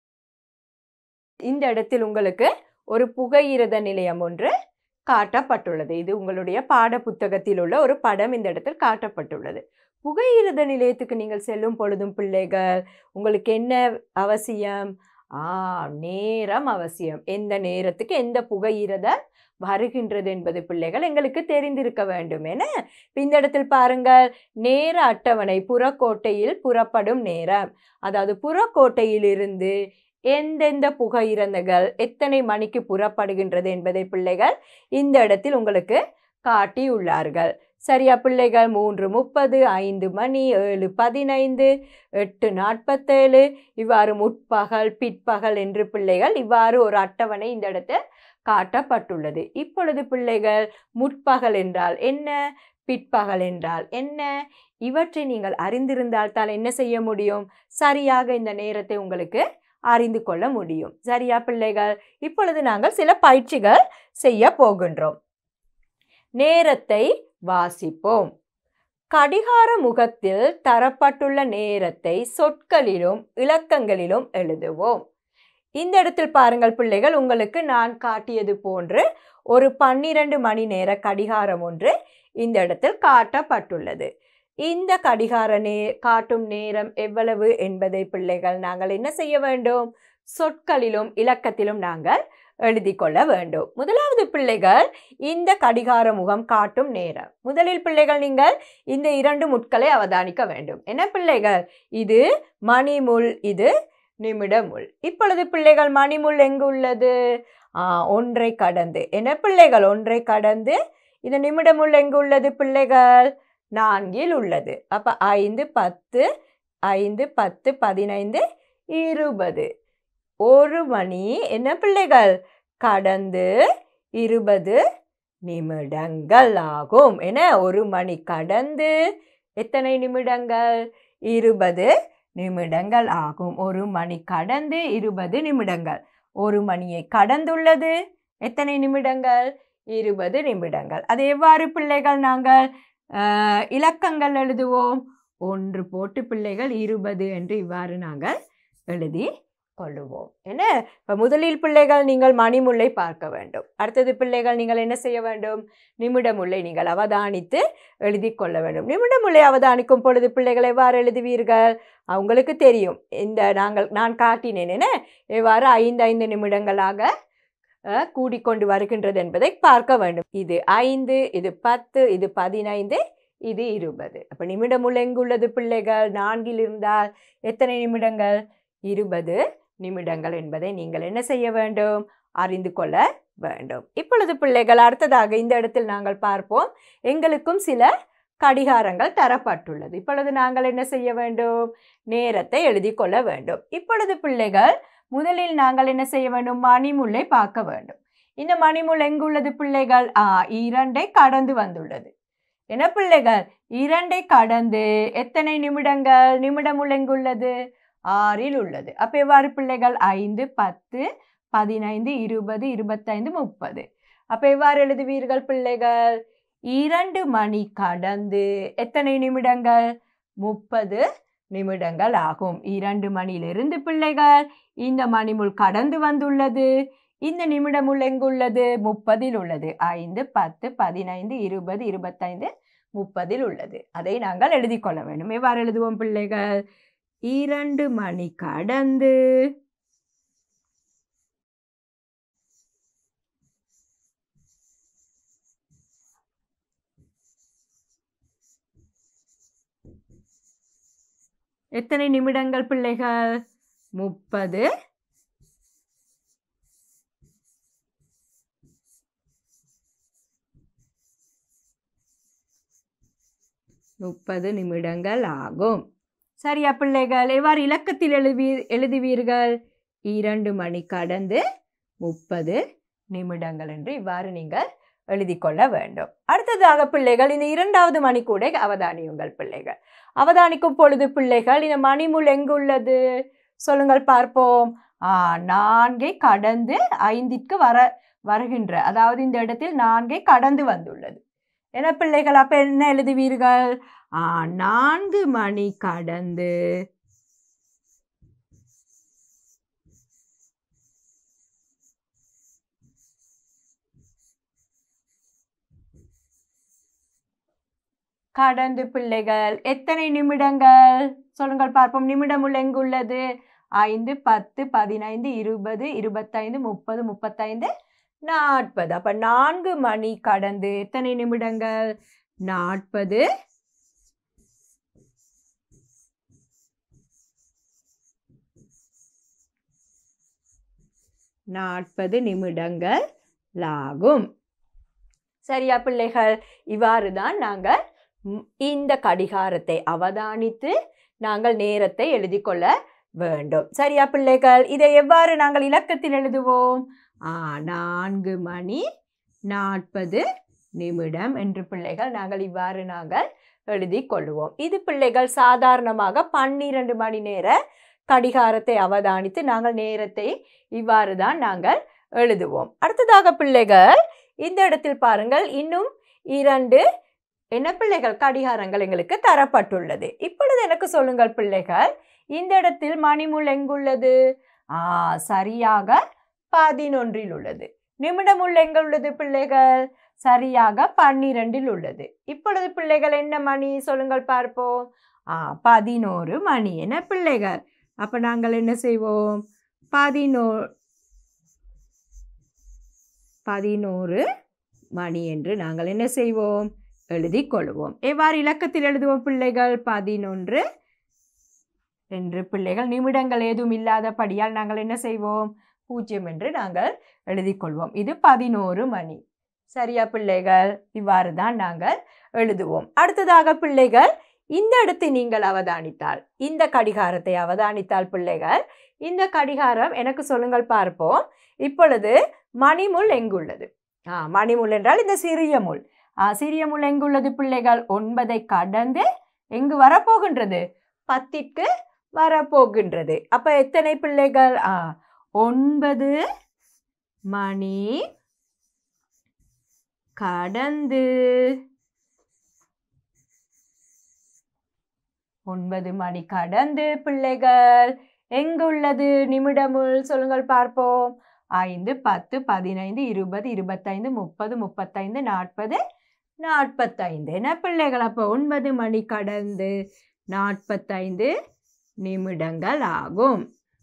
இந்த இடத்தில் உங்களுக்கு ஒரு புகையிரத நிலையம் ஒன்று காட்டப்பட்டுள்ளது இது உங்களுடைய பாட புத்தகத்தில் உள்ள ஒரு படம் இந்த இடத்தில் காட்டப்பட்டுள்ளது புகையிரத நிலையத்துக்கு நீங்கள் செல்லும் பொழுதும் பிள்ளைகள் உங்களுக்கு என்ன அவசியம் ஆ நேரம் அவசியம் எந்த நேரத்துக்கு எந்த புகையிரதம் வருகின்றது என்பது பிள்ளைகள் எங்களுக்கு தெரிந்திருக்க வேண்டும் என இப்ப இந்த இடத்தில் பாருங்கள் நேர அட்டவணை புறக்கோட்டையில் புறப்படும் நேரம் அதாவது புறக்கோட்டையிலிருந்து எந்தெந்த புகையிரந்துகள் எத்தனை மணிக்கு புறப்படுகின்றது என்பதை பிள்ளைகள் இந்த இடத்தில் உங்களுக்கு காட்டியுள்ளார்கள் சரியா பிள்ளைகள் மூன்று முப்பது ஐந்து மணி ஏழு பதினைந்து எட்டு நாற்பத்தேழு இவ்வாறு முற்பகல் பிற்பகல் என்று பிள்ளைகள் இவ்வாறு ஒரு அட்டவணை இந்த இடத்தில் காட்டப்பட்டுள்ளது இப்பொழுது பிள்ளைகள் முற்பகல் என்றால் என்ன பிற்பகல் என்றால் என்ன இவற்றை நீங்கள் அறிந்திருந்தால் தான் என்ன செய்ய முடியும் சரியாக இந்த நேரத்தை உங்களுக்கு அறிந்து கொள்ள முடியும் சரியா பிள்ளைகள் இப்பொழுது நாங்கள் சில பயிற்சிகள் செய்ய போகின்றோம் நேரத்தை வாசிப்போம் கடிகார முகத்தில் தரப்பட்டுள்ள நேரத்தை சொற்களிலும் இலக்கங்களிலும் எழுதுவோம் இந்த இடத்தில் பாருங்கள் பிள்ளைகள் உங்களுக்கு நான் காட்டியது போன்று ஒரு பன்னிரண்டு மணி நேர கடிகாரம் ஒன்று இந்த இடத்தில் காட்டப்பட்டுள்ளது இந்த கடிகார நே காட்டும் நேரம் எவ்வளவு என்பதை பிள்ளைகள் நாங்கள் என்ன செய்ய வேண்டும் சொற்களிலும் இலக்கத்திலும் நாங்கள் எழுதி கொள்ள வேண்டும் முதலாவது பிள்ளைகள் இந்த கடிகார முகம் காட்டும் நேரம் முதலில் பிள்ளைகள் நீங்கள் இந்த இரண்டு முட்களை அவதானிக்க வேண்டும் என்ன பிள்ளைகள் இது மணிமுள் இது நிமிடமுள் இப்பொழுது பிள்ளைகள் மணிமுள் எங்கு உள்ளது ஆ, ஒன்றை கடந்து என்ன பிள்ளைகள் ஒன்றை கடந்து இந்த நிமிடமுள் எங்கு உள்ளது பிள்ளைகள் நான்கில் உள்ளது அப்போ ஐந்து பத்து ஐந்து பத்து பதினைந்து இருபது ஒரு மணி என்ன பிள்ளைகள் கடந்து இருபது நிமிடங்கள் ஆகும் என ஒரு மணி கடந்து எத்தனை நிமிடங்கள் இருபது நிமிடங்கள் ஆகும் ஒரு மணி கடந்து இருபது நிமிடங்கள் ஒரு மணியை கடந்துள்ளது எத்தனை நிமிடங்கள் இருபது நிமிடங்கள் அது எவ்வாறு பிள்ளைகள் நாங்கள் ஆஹ், இலக்கங்கள் எழுதுவோம் ஒன்று போட்டு பிள்ளைகள் இருபது என்று இவ்வாறு நாங்கள் எழுதி கொள்ளுவோம் என்ன இப்போ முதலில் பிள்ளைகள் நீங்கள் மணிமுல்லை பார்க்க வேண்டும் அடுத்தது பிள்ளைகள் நீங்கள் என்ன செய்ய வேண்டும் நிமிடமுல்லை நீங்கள் அவதானித்து எழுதி கொள்ள வேண்டும் நிமிடமுல்லை அவதானிக்கும் பொழுது பிள்ளைகள் எவ்வாறு எழுதுவீர்கள் அவங்களுக்கு தெரியும் இந்த நாங்கள் நான் காட்டினேன் என்ன எவ்வாறு ஐந்து ஐந்து நிமிடங்களாக அஹ், கூடிக்கொண்டு வருகின்றது என்பதை பார்க்க வேண்டும் இது ஐந்து இது பத்து இது பதினைந்து இது இருபது அப்போ நிமிடமுள்ள எங்குள்ளது பிள்ளைகள் நான்கில் இருந்தால் எத்தனை நிமிடங்கள் இருபது நிமிடங்கள் என்பதை நீங்கள் என்ன செய்ய வேண்டும் அறிந்து கொள்ள வேண்டும் இப்பொழுது பிள்ளைகள் அடுத்ததாக இந்த இடத்தில் நாங்கள் பார்ப்போம் எங்களுக்கும் சில கடிகாரங்கள் தரப்பட்டுள்ளது இப்பொழுது நாங்கள் என்ன செய்ய வேண்டும் நேரத்தை எழுதி கொள்ள வேண்டும் இப்பொழுது பிள்ளைகள் முதலில் நாங்கள் என்ன செய்ய வேண்டும் மணிமுல்லை பார்க்க வேண்டும் இந்த மணிமுல் எங்குள்ளது பிள்ளைகள் ஆ இரண்டை கடந்து வந்துள்ளது என்ன பிள்ளைகள் இரண்டை கடந்து எத்தனை நிமிடங்கள் நிமிடமுள் எங்குள்ளது ஆறில் உள்ளது அப்ப எவ்வாறு பிள்ளைகள் ஐந்து பத்து பதினைந்து இருபது இருபத்தைந்து முப்பது அப்ப எவ்வாறு எழுதுவீர்கள் பிள்ளைகள் இரண்டு மணி கடந்து எத்தனை நிமிடங்கள் முப்பது நிமிடங்கள் ஆகும் இரண்டு மணியிலிருந்து பிள்ளைகள் இந்த மணிமுள் கடந்து வந்துள்ளது இந்த நிமிடமுள் எங்குள்ளது முப்பதில் உள்ளது ஐந்து பத்து பதினைந்து இருபது இருபத்தைந்து முப்பதில் உள்ளது அதை நாங்கள் எழுதி கொள்ள வேண்டும் எவ்வாறு எழுதுவோம் பிள்ளைகள் இரண்டு மணி கடந்து எத்தனை நிமிடங்கள் பிள்ளைகள் முப்பது முப்பது நிமிடங்கள் ஆகும் சரியா பிள்ளைகள் எவ்வாறு இலக்கத்தில் எழுவி எழுதுவீர்கள் இரண்டு மணி கடந்து முப்பது நிமிடங்கள் என்று இவ்வாறு நீங்கள் எழுதி கொள்ள வேண்டும் அடுத்ததாக பிள்ளைகள் இந்த இரண்டாவது மணி கூட அவதானியுங்கள் பிள்ளைகள் அவதானிக்கும் பொழுது பிள்ளைகள் இந்த மணிமுள் எங்குள்ளது சொல்லுங்கள் பார்ப்போம் ஆ நான்கை கடந்து ஐந்திற்கு வர வருகின்ற அதாவது இந்த இடத்தில் நான்கை கடந்து வந்துள்ளது என்ன பிள்ளைகள் அப்ப என்ன எழுதுவீர்கள் ஆ நான்கு மணி கடந்து கடந்து பிள்ளைகள் எத்தனை நிமிடங்கள் சொல்லுங்கள் பார்ப்போம் நிமிடம் உள்ள எங்குள்ளது ஐந்து பத்து பதினைந்து இருபது இருபத்தைந்து முப்பது முப்பத்தைந்து நாற்பது அப்ப நான்கு மணி கடந்து எத்தனை நிமிடங்கள் நாற்பது நாற்பது நிமிடங்கள் ஆகும் சரியா பிள்ளைகள் இவ்வாறு தான் நாங்கள் ம், இந்த கடிகாரத்தை அவதானித்து நாங்கள் நேரத்தை எழுதி கொள்ள வேண்டும் சரியா பிள்ளைகள் இதை எவ்வாறு நாங்கள் இலக்கத்தில் எழுதுவோம் ஆ நான்கு மணி நாற்பது நிமிடம் என்று பிள்ளைகள் நாங்கள் இவ்வாறு நாங்கள் எழுதி கொள்ளுவோம் இது பிள்ளைகள் சாதாரணமாக பன்னிரண்டு மணி நேர கடிகாரத்தை அவதானித்து நாங்கள் நேரத்தை இவ்வாறு தான் நாங்கள் எழுதுவோம் அடுத்ததாக பிள்ளைகள் இந்த இடத்தில் பாருங்கள் இன்னும் இரண்டு என்ன பிள்ளைகள் கடிகாரங்கள் எங்களுக்கு தரப்பட்டுள்ளது இப்பொழுது எனக்கு சொல்லுங்கள் பிள்ளைகள் இந்த இடத்தில் மணிமுள் எங்குள்ளது ஆ சரியாக பதினொன்றில் உள்ளது நிமிடமுள் எங்குள்ளது பிள்ளைகள் சரியாக பன்னிரெண்டில் உள்ளது இப்பொழுது பிள்ளைகள் என்ன மணி சொல்லுங்கள் பார்ப்போம் ஆ பதினோரு மணி என்ன பிள்ளைகள் அப்ப நாங்கள் என்ன செய்வோம் பதினோ பதினோரு மணி என்று நாங்கள் என்ன செய்வோம் எழுதி கொள்வோம் எவ்வாறு இலக்கத்தில் எழுதுவோம் பிள்ளைகள் பதினொன்று என்று பிள்ளைகள் நிமிடங்கள் ஏதும் இல்லாதபடியால் நாங்கள் என்ன செய்வோம் பூஜ்ஜியம் என்று நாங்கள் எழுதி கொள்வோம் இது பதினோரு மணி சரியா பிள்ளைகள் இவ்வாறு தான் நாங்கள் எழுதுவோம் அடுத்ததாக பிள்ளைகள் இந்த இடத்தை நீங்கள் அவதானித்தால் இந்த கடிகாரத்தை அவதானித்தால் பிள்ளைகள் இந்த கடிகாரம் எனக்கு சொல்லுங்கள் பார்ப்போம் இப்பொழுது மணிமுள் எங்குள்ளது ஆ மணிமுள் என்றால் இந்த சிறிய முள் ஆ சிறிய முள் எங்குள்ளது பிள்ளைகள் ஒன்பதை கடந்து எங்கு வரப்போகின்றது பத்திற்கு வரப்போகின்றது அப்ப எத்தனை பிள்ளைகள் ஆ ஒன்பது மணி கடந்து ஒன்பது மணி கடந்து பிள்ளைகள் எங்குள்ளது நிமிடமுள் சொல்லுங்கள் பார்ப்போம் ஐந்து பத்து பதினைந்து இருபது இருபத்தைந்து முப்பது முப்பத்தைந்து நாற்பது நாற்பத்தைந்து என்ன பிள்ளைகள் அப்போ ஒன்பது மணி கடந்து நாற்பத்தைந்து நிமிடங்கள் ஆகும்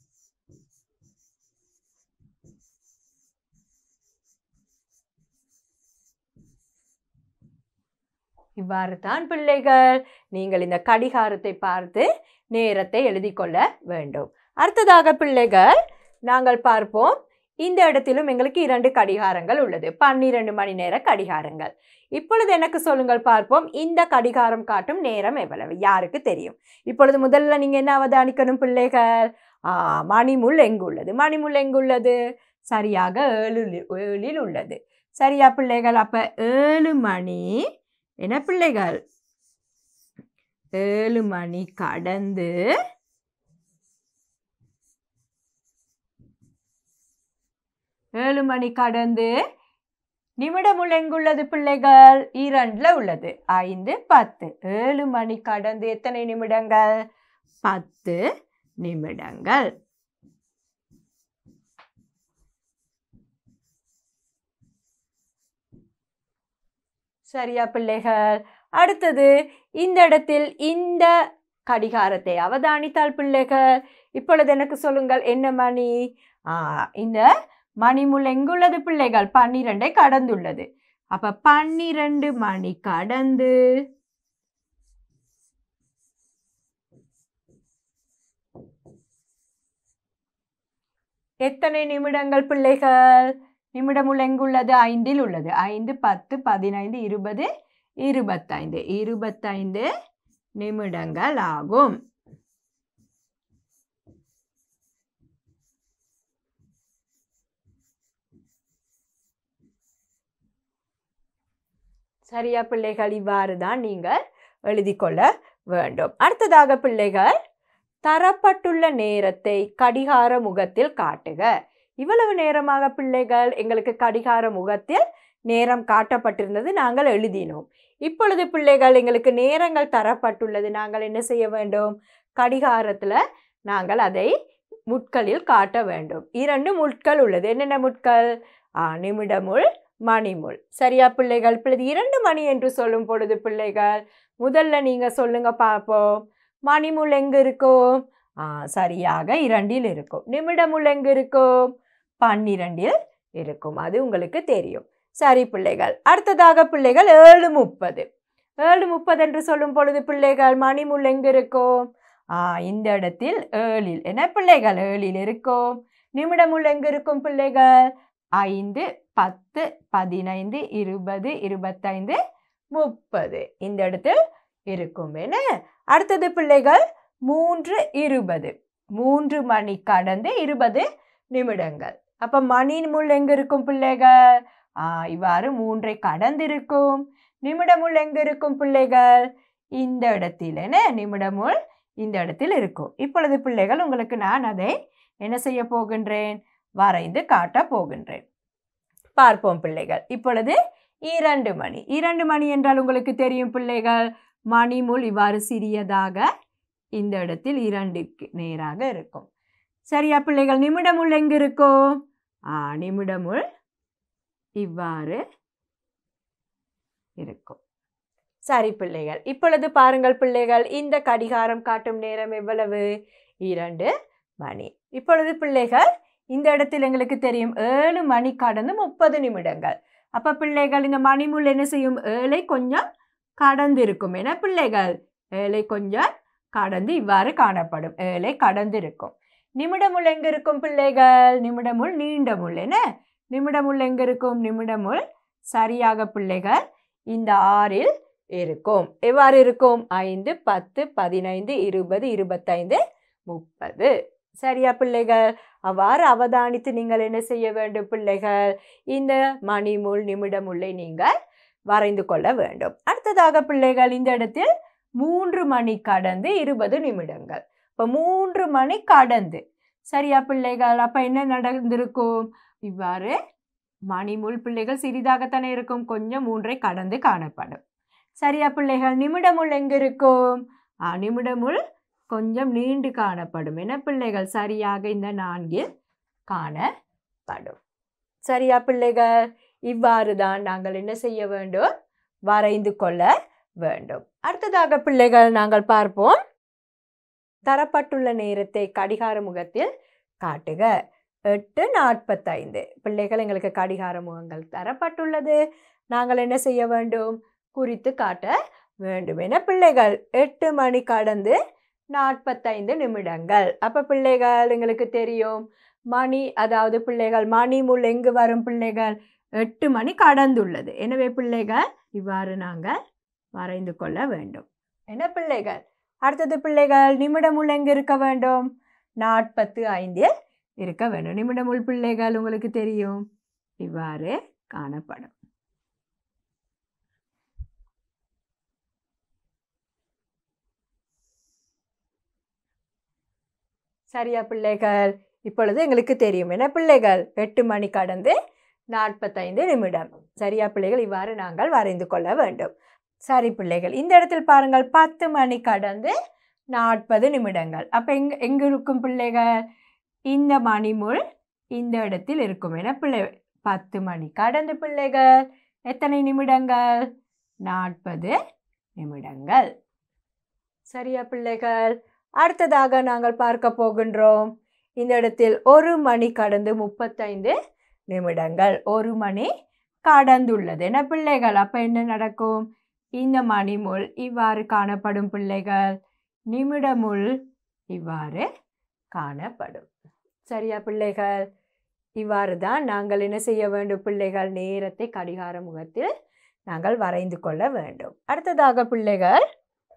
இவ்வாறு தான் பிள்ளைகள் நீங்கள் இந்த கடிகாரத்தை பார்த்து நேரத்தை எழுதி கொள்ள வேண்டும் அடுத்ததாக பிள்ளைகள் நாங்கள் பார்ப்போம் இந்த இடத்திலும் எங்களுக்கு இரண்டு கடிகாரங்கள் உள்ளது பன்னிரண்டு மணி நேர கடிகாரங்கள் இப்பொழுது எனக்கு சொல்லுங்கள் பார்ப்போம் இந்த கடிகாரம் காட்டும் நேரம் எவ்வளவு யாருக்கு தெரியும் இப்பொழுது முதல்ல நீங்க என்ன அவதானிக்கணும் பிள்ளைகள் ஆ மணிமுள் எங்குள்ளது மணிமுள் எங்குள்ளது சரியாக ஏழு ஏழில் உள்ளது சரியா பிள்ளைகள் அப்ப ஏழு மணி என்ன பிள்ளைகள் ஏழு மணி கடந்து ஏழு மணி கடந்து நிமிடமுள் எங்குள்ளது பிள்ளைகள் இரண்டுல உள்ளது ஐந்து பத்து ஏழு மணி கடந்து எத்தனை நிமிடங்கள் பத்து நிமிடங்கள் சரியா பிள்ளைகள் அடுத்தது இந்த இடத்தில் இந்த கடிகாரத்தை அவதானித்தால் பிள்ளைகள் இப்பொழுது எனக்கு சொல்லுங்கள் என்ன மணி ஆ இந்த மணிமுள் எங்குள்ளது பிள்ளைகள் பன்னிரெண்டை கடந்துள்ளது அப்ப பன்னிரண்டு மணி கடந்து எத்தனை நிமிடங்கள் பிள்ளைகள் நிமிடமுள் எங்குள்ளது ஐந்தில் உள்ளது ஐந்து பத்து பதினைந்து இருபது இருபத்தைந்து இருபத்தைந்து நிமிடங்கள் ஆகும் சரியா பிள்ளைகள் இவ்வாறு தான் நீங்கள் எழுதி கொள்ள வேண்டும் அடுத்ததாக பிள்ளைகள் தரப்பட்டுள்ள நேரத்தை கடிகார முகத்தில் காட்டுக இவ்வளவு நேரமாக பிள்ளைகள் எங்களுக்கு கடிகார முகத்தில் நேரம் காட்டப்பட்டிருந்தது நாங்கள் எழுதினோம் இப்பொழுது பிள்ளைகள் எங்களுக்கு நேரங்கள் தரப்பட்டுள்ளது நாங்கள் என்ன செய்ய வேண்டும் கடிகாரத்தில் நாங்கள் அதை முட்களில் காட்ட வேண்டும் இரண்டு முட்கள் உள்ளது என்னென்ன முட்கள் ஆ, நிமிடமுள் மணிமுள் சரியா பிள்ளைகள் இப்பொழுது இரண்டு மணி என்று சொல்லும் பொழுது பிள்ளைகள் முதல்ல நீங்க சொல்லுங்க பார்ப்போம் மணிமுள் எங்க இருக்கும் ஆ சரியாக இரண்டில் இருக்கும் நிமிடமுள் எங்க இருக்கும் பன்னிரண்டில் இருக்கும் அது உங்களுக்கு தெரியும் சரி பிள்ளைகள் அடுத்ததாக பிள்ளைகள் ஏழு முப்பது ஏழு முப்பது என்று சொல்லும் பொழுது பிள்ளைகள் மணிமுள் எங்க இருக்கும் ஆ இந்த இடத்தில் ஏழில் என்ன பிள்ளைகள் ஏழில் இருக்கும் நிமிடமுள் எங்க இருக்கும் பிள்ளைகள் ஐந்து பத்து பதினைந்து இருபது இருபத்தைந்து முப்பது இந்த இடத்தில் இருக்கும் என்ன அடுத்தது பிள்ளைகள் மூன்று இருபது மூன்று மணி கடந்து இருபது நிமிடங்கள் அப்ப மணி முள் எங்க இருக்கும் பிள்ளைகள் ஆ இவ்வாறு மூன்றை கடந்து இருக்கும் நிமிடமுள் எங்க இருக்கும் பிள்ளைகள் இந்த இடத்தில் என்ன நிமிடமுள் இந்த இடத்தில் இருக்கும் இப்பொழுது பிள்ளைகள் உங்களுக்கு நான் அதை என்ன செய்ய போகின்றேன் வரைந்து காட்ட போகின்றேன் பார்ப்போம் பிள்ளைகள் இப்பொழுது இரண்டு மணி இரண்டு மணி என்றால் உங்களுக்கு தெரியும் பிள்ளைகள் மணிமுள் இவ்வாறு சிறியதாக இந்த இடத்தில் இரண்டுக்கு நேராக இருக்கும் சரியா பிள்ளைகள் நிமிடமுள் எங்க இருக்கும் ஆ நிமிடமுள் இவ்வாறு இருக்கும் சரி பிள்ளைகள் இப்பொழுது பாருங்கள் பிள்ளைகள் இந்த கடிகாரம் காட்டும் நேரம் எவ்வளவு இரண்டு மணி இப்பொழுது பிள்ளைகள் இந்த இடத்தில் எங்களுக்கு தெரியும் ஏழு மணி கடந்து முப்பது நிமிடங்கள் அப்ப பிள்ளைகள் இந்த மணிமுள் என்ன செய்யும் ஏழை கொஞ்சம் கடந்து இருக்கும் என பிள்ளைகள் ஏழை கொஞ்சம் கடந்து இவ்வாறு காணப்படும் ஏழை கடந்து இருக்கும் நிமிடமுள் எங்க இருக்கும் பிள்ளைகள் நிமிடமுள் நீண்ட முள் என்ன நிமிடமுள் எங்க இருக்கும் நிமிடமுள் சரியாக பிள்ளைகள் இந்த ஆறில் இருக்கும் எவ்வாறு இருக்கும் ஐந்து பத்து பதினைந்து இருபது இருபத்தைந்து முப்பது சரியா பிள்ளைகள் அவ்வாறு அவதானித்து நீங்கள் என்ன செய்ய வேண்டும் பிள்ளைகள் இந்த மணிமுள் நிமிடமுள்ளை நீங்கள் வரைந்து கொள்ள வேண்டும் அடுத்ததாக பிள்ளைகள் இந்த இடத்தில் மூன்று மணி கடந்து இருபது நிமிடங்கள் இப்போ மூன்று மணி கடந்து சரியா பிள்ளைகள் அப்போ என்ன நடந்திருக்கும் இவ்வாறு மணிமுள் பிள்ளைகள் சிறிதாகத்தானே இருக்கும் கொஞ்சம் மூன்றை கடந்து காணப்படும் சரியா பிள்ளைகள் நிமிடமுள் எங்கே இருக்கும் ஆ, நிமிடமுள் கொஞ்சம் நீண்டு காணப்படும் என பிள்ளைகள் சரியாக இந்த நான்கில் காணப்படும் சரியா பிள்ளைகள் இவ்வாறு தான் நாங்கள் என்ன செய்ய வேண்டும் வரைந்து கொள்ள வேண்டும் அடுத்ததாக பிள்ளைகள் நாங்கள் பார்ப்போம் தரப்பட்டுள்ள நேரத்தை கடிகார முகத்தில் காட்டுக எட்டு நாற்பத்தைந்து பிள்ளைகள் எங்களுக்கு கடிகார முகங்கள் தரப்பட்டுள்ளது நாங்கள் என்ன செய்ய வேண்டும் குறித்து காட்ட வேண்டும் என பிள்ளைகள் எட்டு மணி கடந்து நாற்பத்தைந்து நிமிடங்கள் அப்போ பிள்ளைகள் எங்களுக்கு தெரியும் மணி அதாவது பிள்ளைகள் மணி முள் எங்கு வரும் பிள்ளைகள் எட்டு மணி கடந்துள்ளது எனவே பிள்ளைகள் இவ்வாறு நாங்கள் வரைந்து கொள்ள வேண்டும் என்ன பிள்ளைகள் அடுத்தது பிள்ளைகள் நிமிடமுள் எங்கு இருக்க வேண்டும் நாற்பத்து ஐந்தில் இருக்க வேண்டும் நிமிடமுள் பிள்ளைகள் உங்களுக்கு தெரியும் இவ்வாறு காணப்படும் சரியா பிள்ளைகள் இப்பொழுது எங்களுக்கு தெரியும் என்ன பிள்ளைகள் எட்டு மணி கடந்து நாற்பத்தைந்து நிமிடம் சரியா பிள்ளைகள் இவ்வாறு நாங்கள் வரைந்து கொள்ள வேண்டும் சரி பிள்ளைகள் இந்த இடத்தில் பாருங்கள் பத்து மணி கடந்து நாற்பது நிமிடங்கள் அப்போ எங்க எங்கே இருக்கும் பிள்ளைகள் இந்த மணிமுள் இந்த இடத்தில் இருக்கும் என பிள்ளை பத்து மணி கடந்து பிள்ளைகள் எத்தனை நிமிடங்கள் நாற்பது நிமிடங்கள் சரியா பிள்ளைகள் அடுத்ததாக நாங்கள் பார்க்க போகின்றோம் இந்த இடத்தில் ஒரு மணி கடந்து முப்பத்தைந்து நிமிடங்கள் ஒரு மணி கடந்துள்ளது என பிள்ளைகள் அப்போ என்ன நடக்கும் இந்த மணிமுள் இவ்வாறு காணப்படும் பிள்ளைகள் நிமிடமுள் இவ்வாறு காணப்படும் சரியா பிள்ளைகள் இவ்வாறு தான் நாங்கள் என்ன செய்ய வேண்டும் பிள்ளைகள் நேரத்தை கடிகார முகத்தில் நாங்கள் வரைந்து கொள்ள வேண்டும் அடுத்ததாக பிள்ளைகள்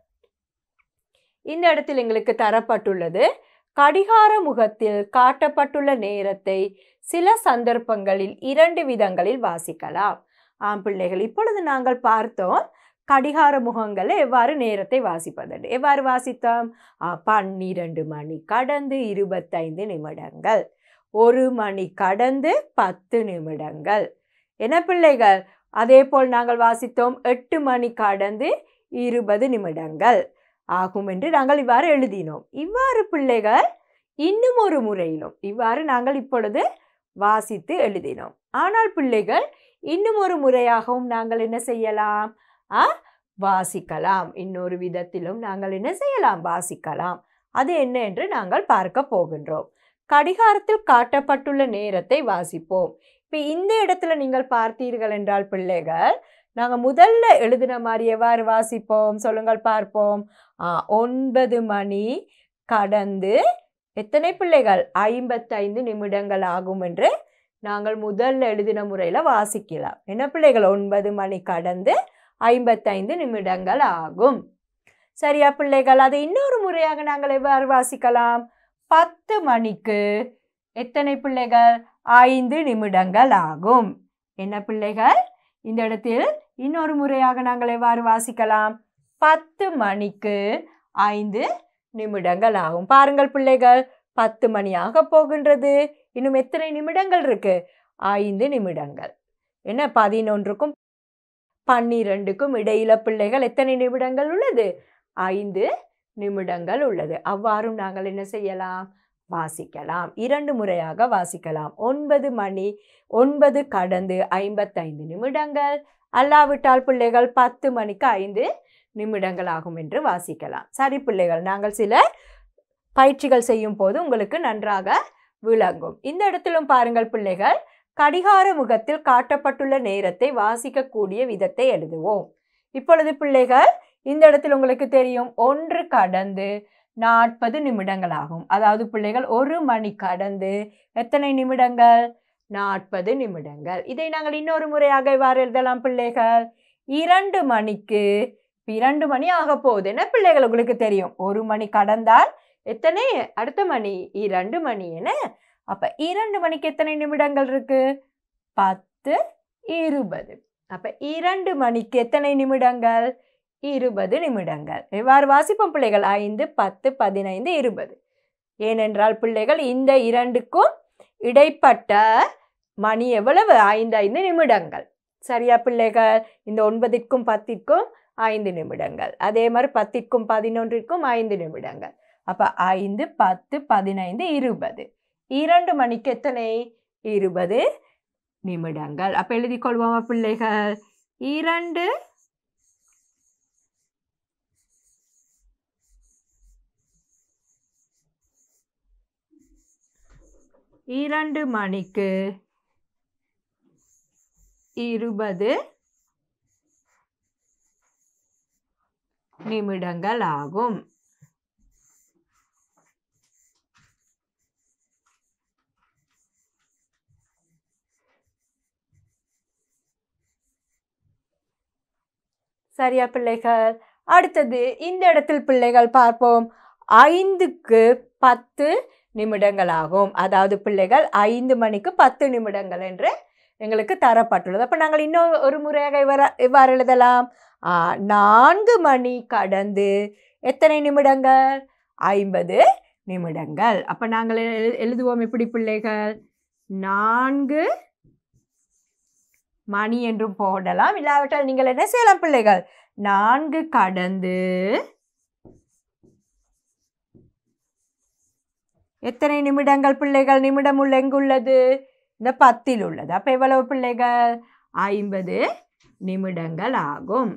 இந்த இடத்தில் எங்களுக்கு தரப்பட்டுள்ளது கடிகார முகத்தில் காட்டப்பட்டுள்ள நேரத்தை சில சந்தர்ப்பங்களில் இரண்டு விதங்களில் வாசிக்கலாம் ஆம் பிள்ளைகள் இப்பொழுது நாங்கள் பார்த்தோம் கடிகார முகங்களை எவ்வாறு நேரத்தை வாசிப்பது எவ்வாறு வாசித்தோம் ஆ, பன்னிரண்டு மணி கடந்து இருபத்தைந்து நிமிடங்கள் ஒரு மணி கடந்து பத்து நிமிடங்கள் என்ன பிள்ளைகள் அதே போல் நாங்கள் வாசித்தோம் எட்டு மணி கடந்து இருபது நிமிடங்கள் ஆகும் என்று நாங்கள் இவ்வாறு எழுதினோம் இவ்வாறு பிள்ளைகள் இன்னும் ஒரு முறையிலும் இவ்வாறு நாங்கள் இப்பொழுது வாசித்து எழுதினோம் ஆனால் பிள்ளைகள் இன்னும் ஒரு முறையாகவும் நாங்கள் என்ன செய்யலாம் ஆ வாசிக்கலாம் இன்னொரு விதத்திலும் நாங்கள் என்ன செய்யலாம் வாசிக்கலாம் அது என்ன என்று நாங்கள் பார்க்க போகின்றோம் கடிகாரத்தில் காட்டப்பட்டுள்ள நேரத்தை வாசிப்போம் இப்போ இந்த இடத்துல நீங்கள் பார்த்தீர்கள் என்றால் பிள்ளைகள் நாங்கள் முதல்ல எழுதின மாதிரி எவ்வாறு வாசிப்போம் சொல்லுங்கள் பார்ப்போம் ஆ, ஒன்பது மணி கடந்து எத்தனை பிள்ளைகள் ஐம்பத்தைந்து நிமிடங்கள் ஆகும் என்று நாங்கள் முதல்ல எழுதின முறையில் வாசிக்கலாம் என்ன பிள்ளைகள் ஒன்பது மணி கடந்து ஐம்பத்தைந்து நிமிடங்கள் ஆகும் சரியா பிள்ளைகள் அதை இன்னொரு முறையாக நாங்கள் எவ்வாறு வாசிக்கலாம் பத்து மணிக்கு எத்தனை பிள்ளைகள் ஐந்து நிமிடங்கள் ஆகும் என்ன பிள்ளைகள் இந்த இடத்தில் இன்னொரு முறையாக நாங்கள் எவ்வாறு வாசிக்கலாம் பத்து மணிக்கு ஐந்து நிமிடங்கள் ஆகும் பாருங்கள் பிள்ளைகள் பத்து மணியாக போகின்றது இன்னும் எத்தனை நிமிடங்கள் இருக்கு ஐந்து நிமிடங்கள் என்ன பதினொன்றுக்கும் பன்னிரெண்டுக்கும் இடையில பிள்ளைகள் எத்தனை நிமிடங்கள் உள்ளது ஐந்து நிமிடங்கள் உள்ளது அவ்வாறும் நாங்கள் என்ன செய்யலாம் வாசிக்கலாம் இரண்டு முறையாக வாசிக்கலாம் ஒன்பது மணி ஒன்பது கடந்து ஐம்பத்தைந்து நிமிடங்கள் அல்லாவிட்டால் பிள்ளைகள் பத்து மணிக்கு ஐந்து நிமிடங்கள் ஆகும் என்று வாசிக்கலாம் சரி பிள்ளைகள் நாங்கள் சில பயிற்சிகள் செய்யும் போது உங்களுக்கு நன்றாக விளங்கும் இந்த இடத்திலும் பாருங்கள் பிள்ளைகள் கடிகார முகத்தில் காட்டப்பட்டுள்ள நேரத்தை வாசிக்கக்கூடிய விதத்தை எழுதுவோம் இப்பொழுது பிள்ளைகள் இந்த இடத்தில் உங்களுக்கு தெரியும் ஒன்று கடந்து நாற்பது நிமிடங்கள் ஆகும் அதாவது பிள்ளைகள் ஒரு மணி கடந்து எத்தனை நிமிடங்கள் நாற்பது நிமிடங்கள் இதை நாங்கள் இன்னொரு முறையாக இவ்வாறு எழுதலாம் பிள்ளைகள் இரண்டு மணிக்கு இப்ப இரண்டு மணி ஆக போகுது என்ன பிள்ளைகள் உங்களுக்கு தெரியும் ஒரு மணி கடந்தால் எத்தனை அடுத்த மணி இரண்டு மணி என்ன அப்ப இரண்டு மணிக்கு எத்தனை நிமிடங்கள் இருக்கு பத்து இருபது அப்ப இரண்டு மணிக்கு எத்தனை நிமிடங்கள் இருபது நிமிடங்கள் எவ்வாறு வாசிப்போம் பிள்ளைகள் ஐந்து பத்து பதினைந்து இருபது ஏனென்றால் பிள்ளைகள் இந்த இரண்டுக்கும் இடைப்பட்ட மணி எவ்வளவு ஐந்து ஐந்து நிமிடங்கள் சரியா பிள்ளைகள் இந்த ஒன்பதிற்கும் பத்திற்கும் ஐந்து நிமிடங்கள் அதே மாதிரி பத்திற்கும் பதினொன்றிற்கும் ஐந்து நிமிடங்கள் அப்ப ஐந்து பத்து பதினைந்து இருபது இரண்டு மணிக்கு எத்தனை இருபது நிமிடங்கள் அப்ப எழுதிக் கொள்வோமா பிள்ளைகள் இரண்டு இரண்டு மணிக்கு இருபது நிமிடங்கள் ஆகும் சரியா பிள்ளைகள் அடுத்தது இந்த இடத்தில் பிள்ளைகள் பார்ப்போம் ஐந்துக்கு பத்து நிமிடங்கள் ஆகும் அதாவது பிள்ளைகள் ஐந்து மணிக்கு பத்து நிமிடங்கள் என்று எங்களுக்கு தரப்பட்டுள்ளது அப்போ நாங்கள் இன்னும் ஒரு முறையாக இவ்வாறு இவ்வாறு எழுதலாம் ஆ, நான்கு மணி கடந்து எத்தனை நிமிடங்கள் ஐம்பது நிமிடங்கள் அப்போ நாங்கள் எழு எழுதுவோம் எப்படி பிள்ளைகள் நான்கு மணி என்றும் போடலாம் இல்லாவிட்டால் நீங்கள் என்ன செய்யலாம் பிள்ளைகள் நான்கு கடந்து எத்தனை நிமிடங்கள் பிள்ளைகள் நிமிடம் உள்ள எங்குள்ளது இந்த பத்தில் உள்ளது அப்போ எவ்வளவு பிள்ளைகள் ஐம்பது நிமிடங்கள் ஆகும்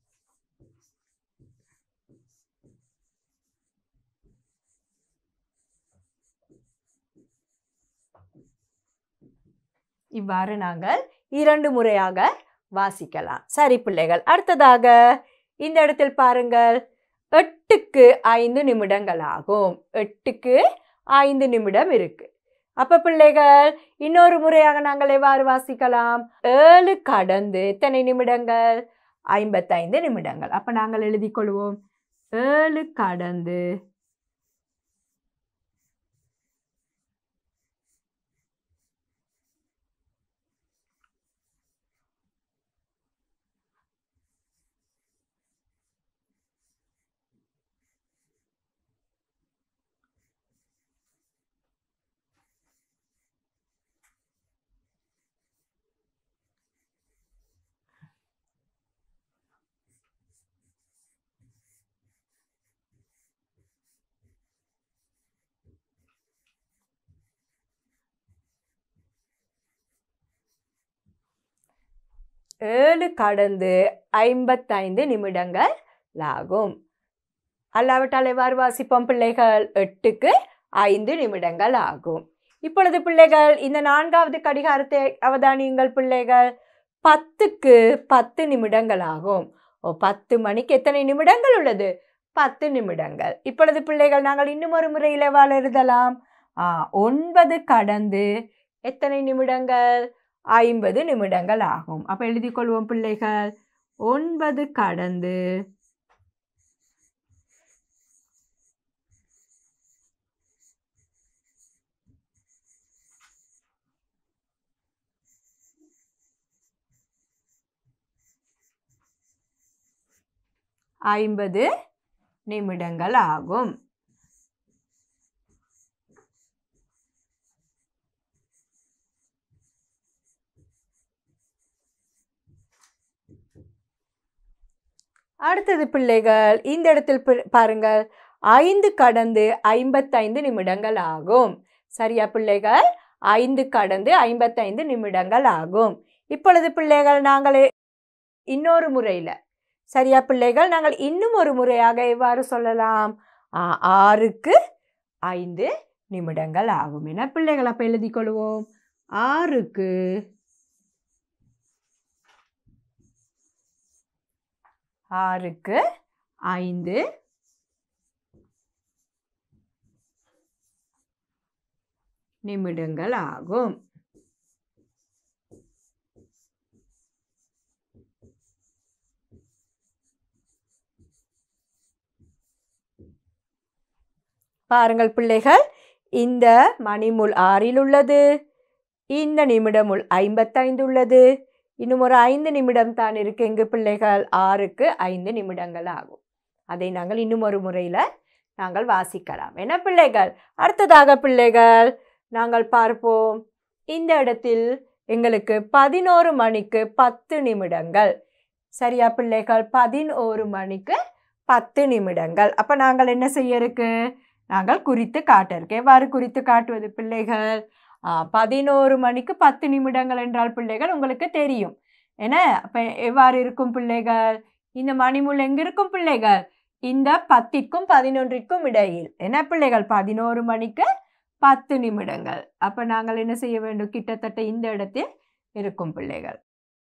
இவ்வாறு நாங்கள் இரண்டு முறையாக வாசிக்கலாம் சரி பிள்ளைகள் அடுத்ததாக இந்த இடத்தில் பாருங்கள் எட்டுக்கு ஐந்து நிமிடங்கள் ஆகும் எட்டுக்கு ஐந்து நிமிடம் இருக்கு அப்ப பிள்ளைகள் இன்னொரு முறையாக நாங்கள் எவ்வாறு வாசிக்கலாம் ஏழு கடந்து எத்தனை நிமிடங்கள் ஐம்பத்தைந்து நிமிடங்கள் அப்ப நாங்கள் எழுதிக் கொள்வோம் ஏழு கடந்து ஏழு கடந்து ஐம்பத்தைந்து நிமிடங்கள் ஆகும் அல்லாவிட்டால் எவ்வாறு வாசிப்போம் பிள்ளைகள் எட்டுக்கு ஐந்து நிமிடங்கள் ஆகும் இப்பொழுது பிள்ளைகள் இந்த நான்காவது கடிகாரத்தை அவதானியுங்கள் பிள்ளைகள் பத்துக்கு பத்து நிமிடங்கள் ஆகும் ஓ பத்து மணிக்கு எத்தனை நிமிடங்கள் உள்ளது பத்து நிமிடங்கள் இப்பொழுது பிள்ளைகள் நாங்கள் இன்னும் ஒரு முறையில் எவ்வாறு எழுதலாம் ஆ, ஒன்பது கடந்து எத்தனை நிமிடங்கள் ஐம்பது நிமிடங்கள் ஆகும் அப்ப எழுதிக் கொள்வோம் பிள்ளைகள் ஒன்பது கடந்து ஐம்பது நிமிடங்கள் ஆகும் அடுத்தது பிள்ளைகள் இந்த இடத்தில் பி- பாருங்கள் ஐந்து கடந்து ஐம்பத்தைந்து நிமிடங்கள் ஆகும் சரியா பிள்ளைகள் ஐந்து கடந்து ஐம்பத்தைந்து நிமிடங்கள் ஆகும் இப்பொழுது பிள்ளைகள் நாங்கள் இன்னொரு முறையில் சரியா பிள்ளைகள் நாங்கள் இன்னும் ஒரு முறையாக எவ்வாறு சொல்லலாம் ஆ, ஆறுக்கு ஐந்து நிமிடங்கள் ஆகும் என பிள்ளைகள் அப்போ எழுதிக் கொள்வோம் ஆறுக்கு ஆறுக்கு ஐந்து நிமிடங்கள் ஆகும் பாருங்கள் பிள்ளைகள் இந்த மணிமுள் ஆறில் உள்ளது இந்த நிமிடமுள் ஐம்பத்தைந்து உள்ளது இன்னும் ஒரு ஐந்து நிமிடம் தான் இருக்கு எங்கு பிள்ளைகள் ஆறுக்கு ஐந்து நிமிடங்கள் ஆகும் அதை நாங்கள் இன்னும் ஒரு முறையில் நாங்கள் வாசிக்கலாம் என்ன பிள்ளைகள் அடுத்ததாக பிள்ளைகள் நாங்கள் பார்ப்போம் இந்த இடத்தில் எங்களுக்கு பதினோரு மணிக்கு பத்து நிமிடங்கள் சரியா பிள்ளைகள் பதினோரு மணிக்கு பத்து நிமிடங்கள் அப்போ நாங்கள் என்ன செய்ய இருக்கு நாங்கள் குறித்து காட்ட இருக்கு எவ்வாறு குறித்து காட்டுவது பிள்ளைகள் ஆ, பதினோரு மணிக்கு பத்து நிமிடங்கள் என்றால் பிள்ளைகள் உங்களுக்கு தெரியும் என்ன அப்போ எவ்வாறு இருக்கும் பிள்ளைகள் இந்த மணிமுள் எங்க இருக்கும் பிள்ளைகள் இந்த பத்திற்கும் பதினொன்றிற்கும் இடையில் என்ன பிள்ளைகள் பதினோரு மணிக்கு பத்து நிமிடங்கள் அப்போ நாங்கள் என்ன செய்ய வேண்டும் கிட்டத்தட்ட இந்த இடத்தில் இருக்கும் பிள்ளைகள்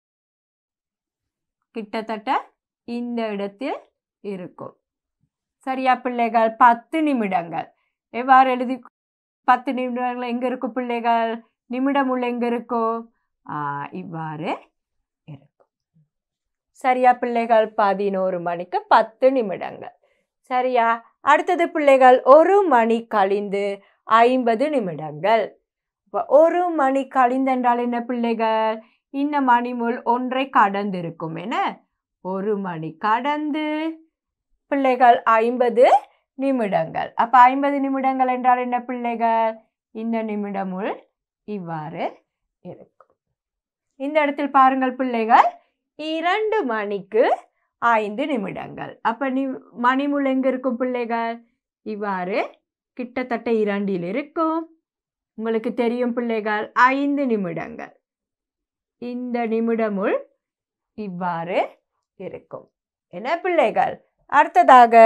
கிட்டத்தட்ட இந்த இடத்தில் இருக்கும் சரியா பிள்ளைகள் பத்து நிமிடங்கள் எவ்வாறு எழுதி பத்து நிமிடங்கள் எங்கே இருக்கும் பிள்ளைகள் நிமிடம் உள்ள எங்கே இருக்கும் ஆ, இவ்வாறு இருக்கும் சரியா பிள்ளைகள் பதினோரு மணிக்கு பத்து நிமிடங்கள் சரியா அடுத்தது பிள்ளைகள் ஒரு மணி கழிந்து ஐம்பது நிமிடங்கள் அப்ப ஒரு மணி கழிந்தென்றால் என்ன பிள்ளைகள் இந்த மணிமுள் ஒன்றை கடந்து இருக்கும் என்ன ஒரு மணி கடந்து பிள்ளைகள் ஐம்பது நிமிடங்கள் அப்ப ஐம்பது நிமிடங்கள் என்றால் என்ன பிள்ளைகள் இந்த நிமிடமுள் இவ்வாறு இருக்கும் இந்த இடத்தில் பாருங்கள் பிள்ளைகள் இரண்டு மணிக்கு ஐந்து நிமிடங்கள் அப்ப நி மணிமுள் எங்க இருக்கும் பிள்ளைகள் இவ்வாறு கிட்டத்தட்ட இரண்டில் இருக்கும் உங்களுக்கு தெரியும் பிள்ளைகள் ஐந்து நிமிடங்கள் இந்த நிமிடமுள் இவ்வாறு இருக்கும் என்ன பிள்ளைகள் அடுத்ததாக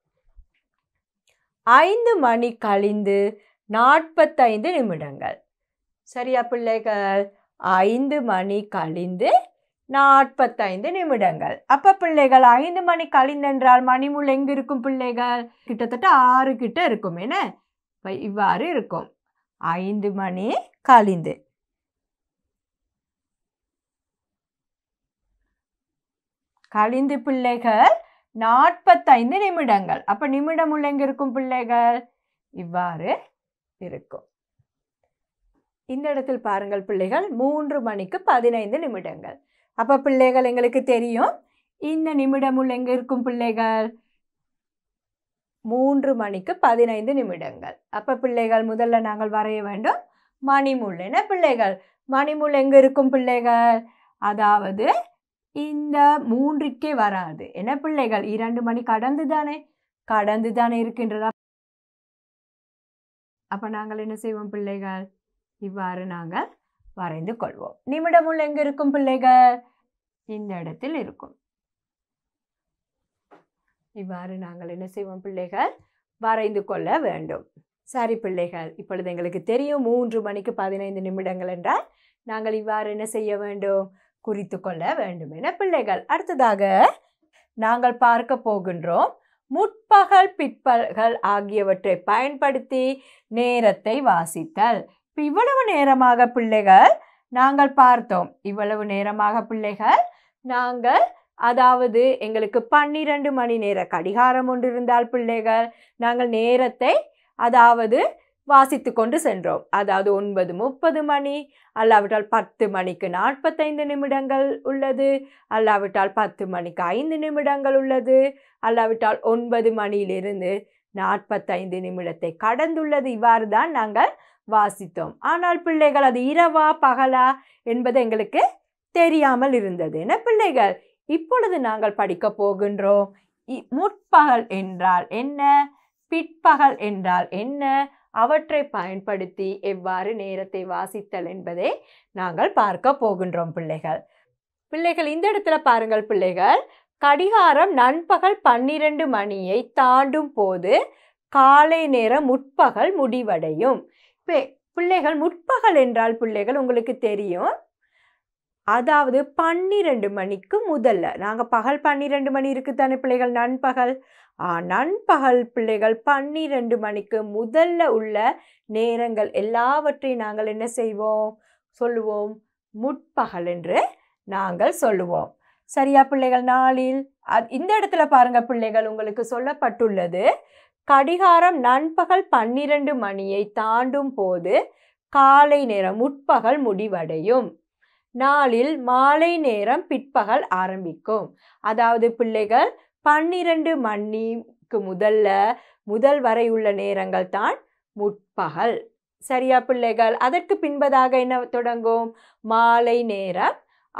ஐந்து மணி கழிந்து நாற்பத்தைந்து நிமிடங்கள் சரியா பிள்ளைகள் ஐந்து மணி கழிந்து நாற்பத்தைந்து நிமிடங்கள் அப்ப பிள்ளைகள் ஐந்து மணி கழிந்தென்றால் மணிமுள் எங்க இருக்கும் பிள்ளைகள் கிட்டத்தட்ட ஆறு கிட்ட இருக்கும் என்ன இப்ப இவ்வாறு இருக்கும் ஐந்து மணி கழிந்து கழிந்து பிள்ளைகள் நாற்பத்தைந்து நிமிடங்கள் அப்ப நிமிடம் உள்ள எங்க இருக்கும் பிள்ளைகள் இவ்வாறு இருக்கும் இந்த இடத்தில் பாருங்கள் பிள்ளைகள் மூன்று மணிக்கு பதினைந்து நிமிடங்கள் அப்ப பிள்ளைகள் எங்களுக்கு தெரியும் இந்த நிமிடம் உள்ள எங்க இருக்கும் பிள்ளைகள் மூன்று மணிக்கு பதினைந்து நிமிடங்கள் அப்ப பிள்ளைகள் முதல்ல நாங்கள் வரைய வேண்டும் மணிமுள் என்ன பிள்ளைகள் மணிமுள் எங்க இருக்கும் பிள்ளைகள் அதாவது இந்த மூன்றுக்கே வராது என்ன பிள்ளைகள் இரண்டு மணி கடந்து தானே கடந்து தானே இருக்கின்றதா அப்ப நாங்கள் என்ன செய்வோம் பிள்ளைகள் இவ்வாறு நாங்கள் வரைந்து கொள்வோம் நிமிடமுள் எங்க இருக்கும் பிள்ளைகள் இந்த இடத்தில் இருக்கும் இவ்வாறு நாங்கள் என்ன செய்வோம் பிள்ளைகள் வரைந்து கொள்ள வேண்டும் சரி பிள்ளைகள் இப்பொழுது எங்களுக்கு தெரியும் மூன்று மணிக்கு பதினைந்து நிமிடங்கள் என்றால் நாங்கள் இவ்வாறு என்ன செய்ய வேண்டும் குறித்து கொள்ள வேண்டும் என பிள்ளைகள் அடுத்ததாக நாங்கள் பார்க்க போகின்றோம் முற்பகல் பிற்பகல் ஆகியவற்றை பயன்படுத்தி நேரத்தை வாசித்தல் இப்போ இவ்வளவு நேரமாக பிள்ளைகள் நாங்கள் பார்த்தோம் இவ்வளவு நேரமாக பிள்ளைகள் நாங்கள் அதாவது எங்களுக்கு பன்னிரண்டு மணி நேர கடிகாரம் ஒன்று இருந்தால் பிள்ளைகள் நாங்கள் நேரத்தை அதாவது வாசித்து கொண்டு சென்றோம் அதாவது ஒன்பது முப்பது மணி அல்லாவிட்டால் பத்து மணிக்கு நாற்பத்தைந்து நிமிடங்கள் உள்ளது அல்லாவிட்டால் பத்து மணிக்கு ஐந்து நிமிடங்கள் உள்ளது அல்லாவிட்டால் ஒன்பது மணியிலிருந்து நாற்பத்தைந்து நிமிடத்தை கடந்துள்ளது இவ்வாறு தான் நாங்கள் வாசித்தோம் ஆனால் பிள்ளைகள் அது இரவா பகலா என்பது எங்களுக்கு தெரியாமல் இருந்தது என்ன பிள்ளைகள் இப்பொழுது நாங்கள் படிக்க போகின்றோம் இ- முற்பகல் என்றால் என்ன பிற்பகல் என்றால் என்ன அவற்றை பயன்படுத்தி எவ்வாறு நேரத்தை வாசித்தல் என்பதை நாங்கள் பார்க்க போகின்றோம் பிள்ளைகள் பிள்ளைகள் இந்த இடத்துல பாருங்கள் பிள்ளைகள் கடிகாரம் நண்பகல் பன்னிரண்டு மணியை தாண்டும் போது காலை நேரம் முற்பகல் முடிவடையும் இப்போ பிள்ளைகள் முற்பகல் என்றால் பிள்ளைகள் உங்களுக்கு தெரியும் அதாவது பன்னிரண்டு மணிக்கு முதல்ல நாங்கள் பகல் பன்னிரண்டு மணி இருக்குதானே பிள்ளைகள் நண்பகல் ஆ, நண்பகல் பிள்ளைகள் பன்னிரண்டு மணிக்கு முதல்ல உள்ள நேரங்கள் எல்லாவற்றையும் நாங்கள் என்ன செய்வோம் சொல்லுவோம் முற்பகல் என்று நாங்கள் சொல்லுவோம் சரியா பிள்ளைகள் நாளில் அ- இந்த இடத்துல பாருங்க பிள்ளைகள் உங்களுக்கு சொல்லப்பட்டுள்ளது கடிகாரம் நண்பகல் பன்னிரண்டு மணியை தாண்டும் போது காலை நேரம் முற்பகல் முடிவடையும் நாளில் மாலை நேரம் பிற்பகல் ஆரம்பிக்கும் அதாவது பிள்ளைகள் பன்னிரண்டு மணிக்கு முதல்ல முதல் வரை உள்ள நேரங்கள் தான் முற்பகல் சரியா பிள்ளைகள் அதற்கு பின்பதாக என்ன தொடங்கும் மாலை நேரம்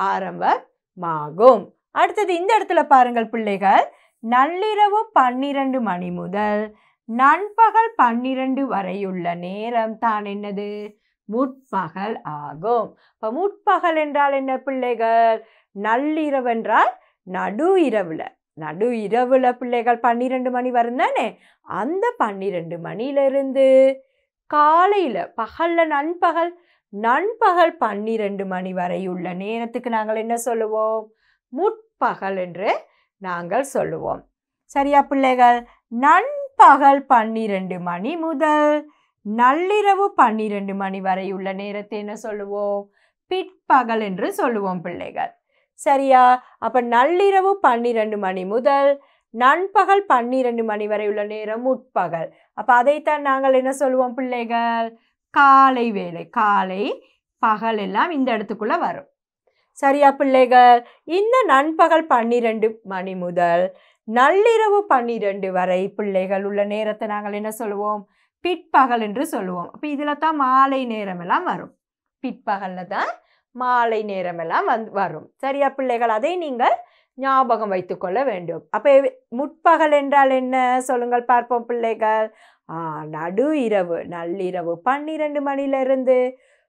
ஆரம்பமாகும் அடுத்தது இந்த இடத்துல பாருங்கள் பிள்ளைகள் நள்ளிரவு பன்னிரண்டு மணி முதல் நண்பகல் பன்னிரண்டு வரையுள்ள நேரம் தான் என்னது முற்பகல் ஆகும் இப்போ முற்பகல் என்றால் என்ன பிள்ளைகள் நள்ளிரவு என்றால் நடு இரவுல நடு இரவுல பிள்ளைகள் பன்னிரெண்டு மணி வரும் தானே அந்த பன்னிரெண்டு மணியிலிருந்து காலையில் பகல்ல நண்பகல் நண்பகல் பன்னிரெண்டு மணி வரையுள்ள நேரத்துக்கு நாங்கள் என்ன சொல்லுவோம் முற்பகல் என்று நாங்கள் சொல்லுவோம் சரியா பிள்ளைகள் நண்பகல் பன்னிரெண்டு மணி முதல் நள்ளிரவு பன்னிரெண்டு மணி வரையுள்ள நேரத்தை என்ன சொல்லுவோம் பிற்பகல் என்று சொல்லுவோம் பிள்ளைகள் சரியா அப்ப நள்ளிரவு பன்னிரெண்டு மணி முதல் நண்பகல் பன்னிரெண்டு மணி வரை உள்ள நேரம் முற்பகல் அப்ப அதைத்தான் நாங்கள் என்ன சொல்லுவோம் பிள்ளைகள் காலை வேலை காலை பகல் எல்லாம் இந்த இடத்துக்குள்ள வரும் சரியா பிள்ளைகள் இந்த நண்பகல் பன்னிரெண்டு மணி முதல் நள்ளிரவு பன்னிரெண்டு வரை பிள்ளைகள் உள்ள நேரத்தை நாங்கள் என்ன சொல்லுவோம் பிற்பகல் என்று சொல்லுவோம் அப்போ இதில் தான் மாலை நேரம் எல்லாம் வரும் பிற்பகலில் தான் மாலை நேரம் எல்லாம் வந்து வரும் சரியா பிள்ளைகள் அதை நீங்கள் ஞாபகம் வைத்துக்கொள்ள வேண்டும் அப்போ முற்பகல் என்றால் என்ன சொல்லுங்கள் பார்ப்போம் பிள்ளைகள் ஆ நடு இரவு நள்ளிரவு பன்னிரெண்டு மணிலிருந்து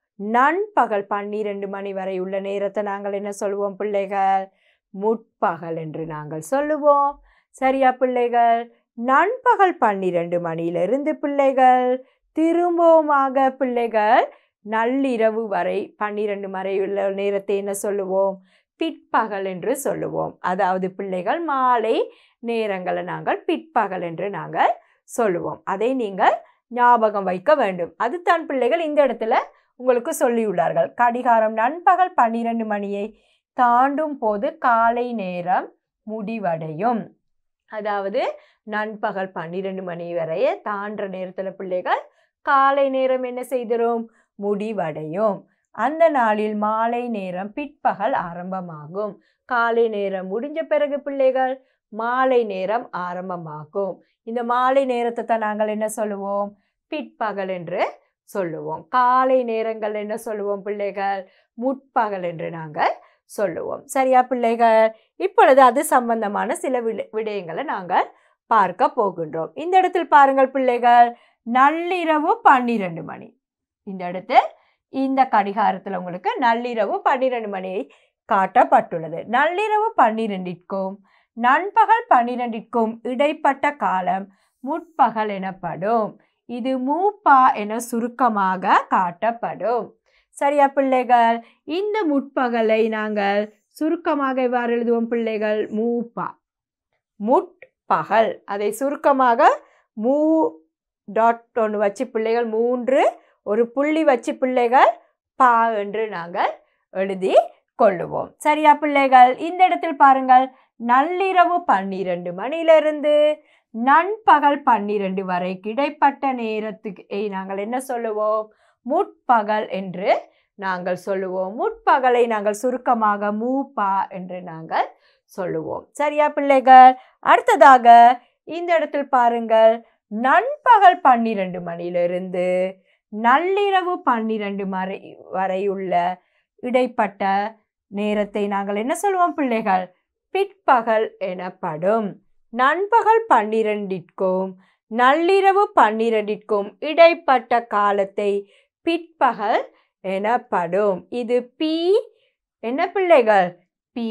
நண்பகல் பன்னிரெண்டு மணி வரை உள்ள நேரத்தை நாங்கள் என்ன சொல்லுவோம் பிள்ளைகள் முற்பகல் என்று நாங்கள் சொல்லுவோம் சரியா பிள்ளைகள் நண்பகல் பன்னிரெண்டு மணியிலிருந்து பிள்ளைகள் திரும்பவுமாக பிள்ளைகள் நள்ளிரவு வரை பன்னிரெண்டு வரை உள்ள நேரத்தை என்ன சொல்லுவோம் பிற்பகல் என்று சொல்லுவோம் அதாவது பிள்ளைகள் மாலை நேரங்களை நாங்கள் பிற்பகல் என்று நாங்கள் சொல்லுவோம் அதை நீங்கள் ஞாபகம் வைக்க வேண்டும் அதுதான் பிள்ளைகள் இந்த இடத்துல உங்களுக்கு சொல்லியுள்ளார்கள் கடிகாரம் நண்பகல் பன்னிரண்டு மணியை தாண்டும் போது காலை நேரம் முடிவடையும் அதாவது நண்பகல் பன்னிரெண்டு மணி வரைய தாண்டுற நேரத்தில் பிள்ளைகள் காலை நேரம் என்ன செய்திரும் முடிவடையும் அந்த நாளில் மாலை நேரம் பிற்பகல் ஆரம்பமாகும் காலை நேரம் முடிஞ்ச பிறகு பிள்ளைகள் மாலை நேரம் ஆரம்பமாகும் இந்த மாலை நேரத்தை தான் நாங்கள் என்ன சொல்லுவோம் பிற்பகல் என்று சொல்லுவோம் காலை நேரங்கள் என்ன சொல்லுவோம் பிள்ளைகள் முற்பகல் என்று நாங்கள் சொல்லுவோம் சரியா பிள்ளைகள் இப்பொழுது அது சம்பந்தமான சில விட விடயங்களை நாங்கள் பார்க்க போகின்றோம் இந்த இடத்தில் பாருங்கள் பிள்ளைகள் நள்ளிரவு பன்னிரெண்டு மணி இந்த இடத்தில் இந்த கடிகாரத்தில் உங்களுக்கு நள்ளிரவு பன்னிரெண்டு மணி காட்டப்பட்டுள்ளது நள்ளிரவு பன்னிரெண்டிற்கும் நண்பகல் பன்னிரெண்டிற்கும் இடைப்பட்ட காலம் முற்பகல் எனப்படும் இது மூப்பா என சுருக்கமாக காட்டப்படும் சரியா பிள்ளைகள் இந்த முற்பகலை நாங்கள் சுருக்கமாக எவ்வாறு எழுதுவோம் பிள்ளைகள் மூப்பா முற்பகல் அதை சுருக்கமாக மூ டாட் ஒன்று வச்சு பிள்ளைகள் மூன்று ஒரு புள்ளி வச்சு பிள்ளைகள் பா என்று நாங்கள் எழுதி கொள்ளுவோம் சரியா பிள்ளைகள் இந்த இடத்தில் பாருங்கள் நள்ளிரவு பன்னிரண்டு மணியிலிருந்து நண்பகல் பன்னிரண்டு வரை கிடைப்பட்ட நேரத்துக்கு ஏய், நாங்கள் என்ன சொல்லுவோம் முற்பகல் என்று நாங்கள் சொல்லுவோம் முற்பகலை நாங்கள் சுருக்கமாக மூப்பா என்று நாங்கள் சொல்லுவோம் சரியா பிள்ளைகள் அடுத்ததாக இந்த இடத்தில் பாருங்கள் நண்பகல் பன்னிரண்டு மணியிலிருந்து நள்ளிரவு பன்னிரண்டு மறை வரை உள்ள இடைப்பட்ட நேரத்தை நாங்கள் என்ன சொல்லுவோம் பிள்ளைகள் பிற்பகல் எனப்படும் நண்பகல் பன்னிரண்டிற்கும் நள்ளிரவு பன்னிரண்டிற்கும் இடைப்பட்ட காலத்தை பிற்பகல் எனப்படும் இது பி என்ன பிள்ளைகள் பி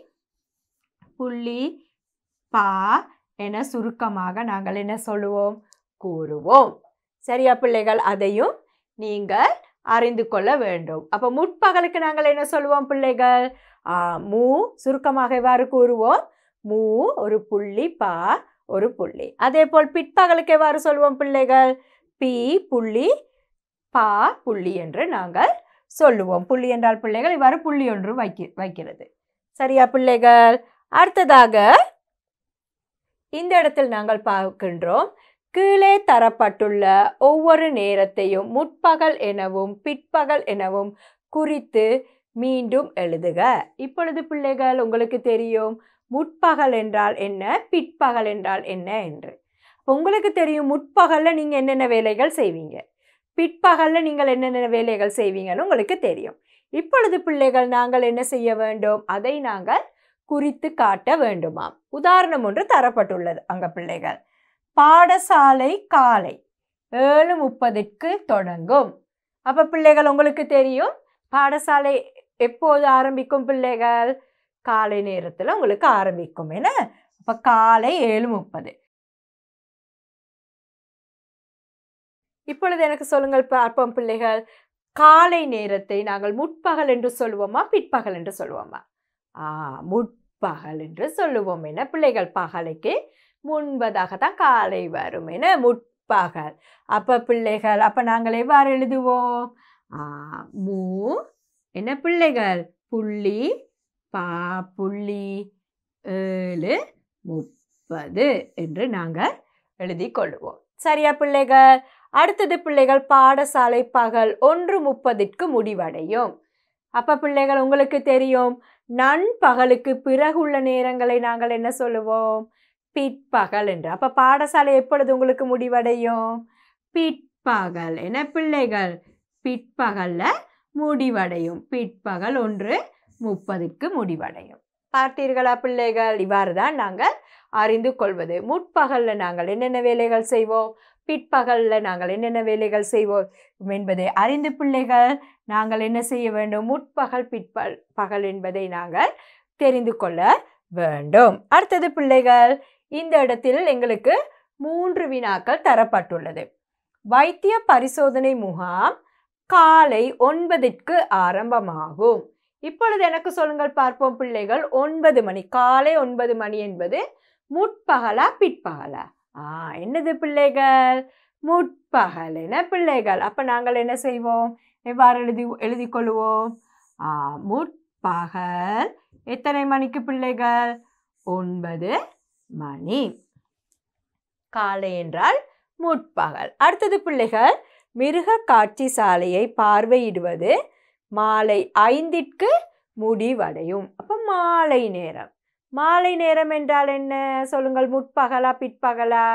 புள்ளி பா என சுருக்கமாக நாங்கள் என்ன சொல்லுவோம் கூறுவோம் சரியா பிள்ளைகள் அதையும் நீங்கள் அறிந்து கொள்ள வேண்டும் அப்போ முற்பகலுக்கு நாங்கள் என்ன சொல்லுவோம் பிள்ளைகள் ஆ, மூ சுருக்கமாக எவ்வாறு கூறுவோம் மூ ஒரு புள்ளி பா ஒரு புள்ளி அதே போல் பிற்பகலுக்கு எவ்வாறு சொல்லுவோம் பிள்ளைகள் பி புள்ளி பா புள்ளி என்று நாங்கள் சொல்லுவோம் புள்ளி என்றால் பிள்ளைகள் இவ்வாறு புள்ளி ஒன்று வைக்க வைக்கிறது சரியா பிள்ளைகள் அடுத்ததாக இந்த இடத்தில் நாங்கள் பார்க்கின்றோம் கீழே தரப்பட்டுள்ள ஒவ்வொரு நேரத்தையும் முற்பகல் எனவும் பிற்பகல் எனவும் குறித்து மீண்டும் எழுதுக இப்பொழுது பிள்ளைகள் உங்களுக்கு தெரியும் முற்பகல் என்றால் என்ன பிற்பகல் என்றால் என்ன என்று அப்ப உங்களுக்கு தெரியும் முற்பகல்ல நீங்க என்னென்ன வேலைகள் செய்வீங்க பிற்பகல்ல நீங்கள் என்னென்ன வேலைகள் செய்வீங்கன்னு உங்களுக்கு தெரியும் இப்பொழுது பிள்ளைகள் நாங்கள் என்ன செய்ய வேண்டும் அதை நாங்கள் குறித்து காட்ட வேண்டுமாம் உதாரணம் ஒன்று தரப்பட்டுள்ளது அங்க பிள்ளைகள் பாடசாலை காலை ஏழு முப்பதுக்கு தொடங்கும் அப்ப பிள்ளைகள் உங்களுக்கு தெரியும் பாடசாலை எப்போது ஆரம்பிக்கும் பிள்ளைகள் காலை நேரத்துல உங்களுக்கு ஆரம்பிக்கும் என்ன அப்ப காலை ஏழு முப்பது இப்பொழுது எனக்கு சொல்லுங்கள் பார்ப்போம் பிள்ளைகள் காலை நேரத்தை நாங்கள் முற்பகல் என்று சொல்லுவோமா பிற்பகல் என்று சொல்லுவோமா ஆ முற்பகல் என்று சொல்லுவோம் என பிள்ளைகள் பகலுக்கு முன்பதாக தான் காலை வரும் என முற்பகல் அப்ப பிள்ளைகள் அப்ப நாங்கள் எவ்வாறு எழுதுவோம் ஆ, மு என்ன பிள்ளைகள் புள்ளி பா புள்ளி ஏழு முப்பது என்று நாங்கள் எழுதி கொள்வோம் சரியா பிள்ளைகள் அடுத்தது பிள்ளைகள் பாடசாலை பகல் ஒன்று முப்பதிற்கு முடிவடையும் அப்ப பிள்ளைகள் உங்களுக்கு தெரியும் நண்பகலுக்கு பிறகு உள்ள நேரங்களை நாங்கள் என்ன சொல்லுவோம் பிற்பகல் என்று அப்ப பாடசாலை எப்பொழுது உங்களுக்கு முடிவடையும் பிற்பகல் என பிள்ளைகள் பிற்பகல்ல முடிவடையும் பிற்பகல் ஒன்று முப்பதுக்கு முடிவடையும் பார்த்தீர்களா பிள்ளைகள் இவ்வாறு தான் நாங்கள் அறிந்து கொள்வது முற்பகல்ல நாங்கள் என்னென்ன வேலைகள் செய்வோம் பிற்பகல்ல நாங்கள் என்னென்ன வேலைகள் செய்வோம் என்பதை அறிந்து பிள்ளைகள் நாங்கள் என்ன செய்ய வேண்டும் முற்பகல் பிற்பல் பகல் என்பதை நாங்கள் தெரிந்து கொள்ள வேண்டும் அடுத்தது பிள்ளைகள் இந்த இடத்தில் எங்களுக்கு மூன்று வினாக்கள் தரப்பட்டுள்ளது வைத்திய பரிசோதனை முகாம் காலை ஒன்பதிற்கு ஆரம்பமாகும் இப்பொழுது எனக்கு சொல்லுங்கள் பார்ப்போம் பிள்ளைகள் ஒன்பது மணி காலை ஒன்பது மணி என்பது முற்பகலா பிற்பகலா ஆ என்னது பிள்ளைகள் முற்பகல் என பிள்ளைகள் அப்ப நாங்கள் என்ன செய்வோம் எவ்வாறு எழுதி எழுதி கொள்வோம் ஆ முற்பகல் எத்தனை மணிக்கு பிள்ளைகள் ஒன்பது மணி காலை என்றால் முற்பகல் அடுத்தது பிள்ளைகள் மிருக காட்சி சாலையை பார்வையிடுவது மாலை ஐந்திற்கு முடிவடையும் அப்ப மாலை நேரம் மாலை நேரம் என்றால் என்ன சொல்லுங்கள் முற்பகலா பிற்பகலா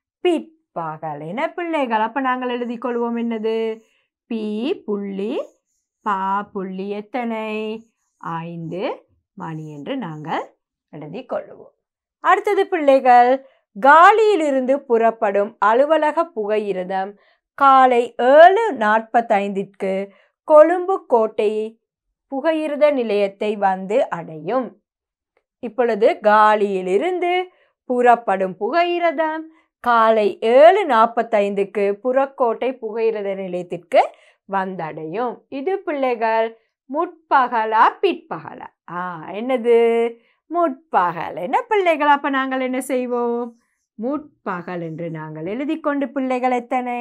பிற்பகல் என பிள்ளைகள் அப்ப நாங்கள் எழுதி கொள்வோம் என்னது பி புள்ளி பா புள்ளி எத்தனை ஐந்து மணி என்று நாங்கள் எழுதி கொள்வோம் அடுத்தது பிள்ளைகள் காலியிலிருந்து புறப்படும் அலுவலக புகையிரதம் காலை ஏழு நாற்பத்தைந்திற்கு கொழும்பு கோட்டை புகையிரத நிலையத்தை வந்து அடையும் இப்பொழுது காலியிலிருந்து புறப்படும் புகையிரதம் காலை ஏழு நாற்பத்தைந்துக்கு புறக்கோட்டை புகையிரத நிலையத்திற்கு வந்தடையும் இது பிள்ளைகள் முற்பகலா பிற்பகலா ஆ என்னது முற்பகல் என்ன பிள்ளைகள் அப்ப நாங்கள் என்ன செய்வோம் முற்பகல் என்று நாங்கள் எழுதி கொண்டு பிள்ளைகள் எத்தனை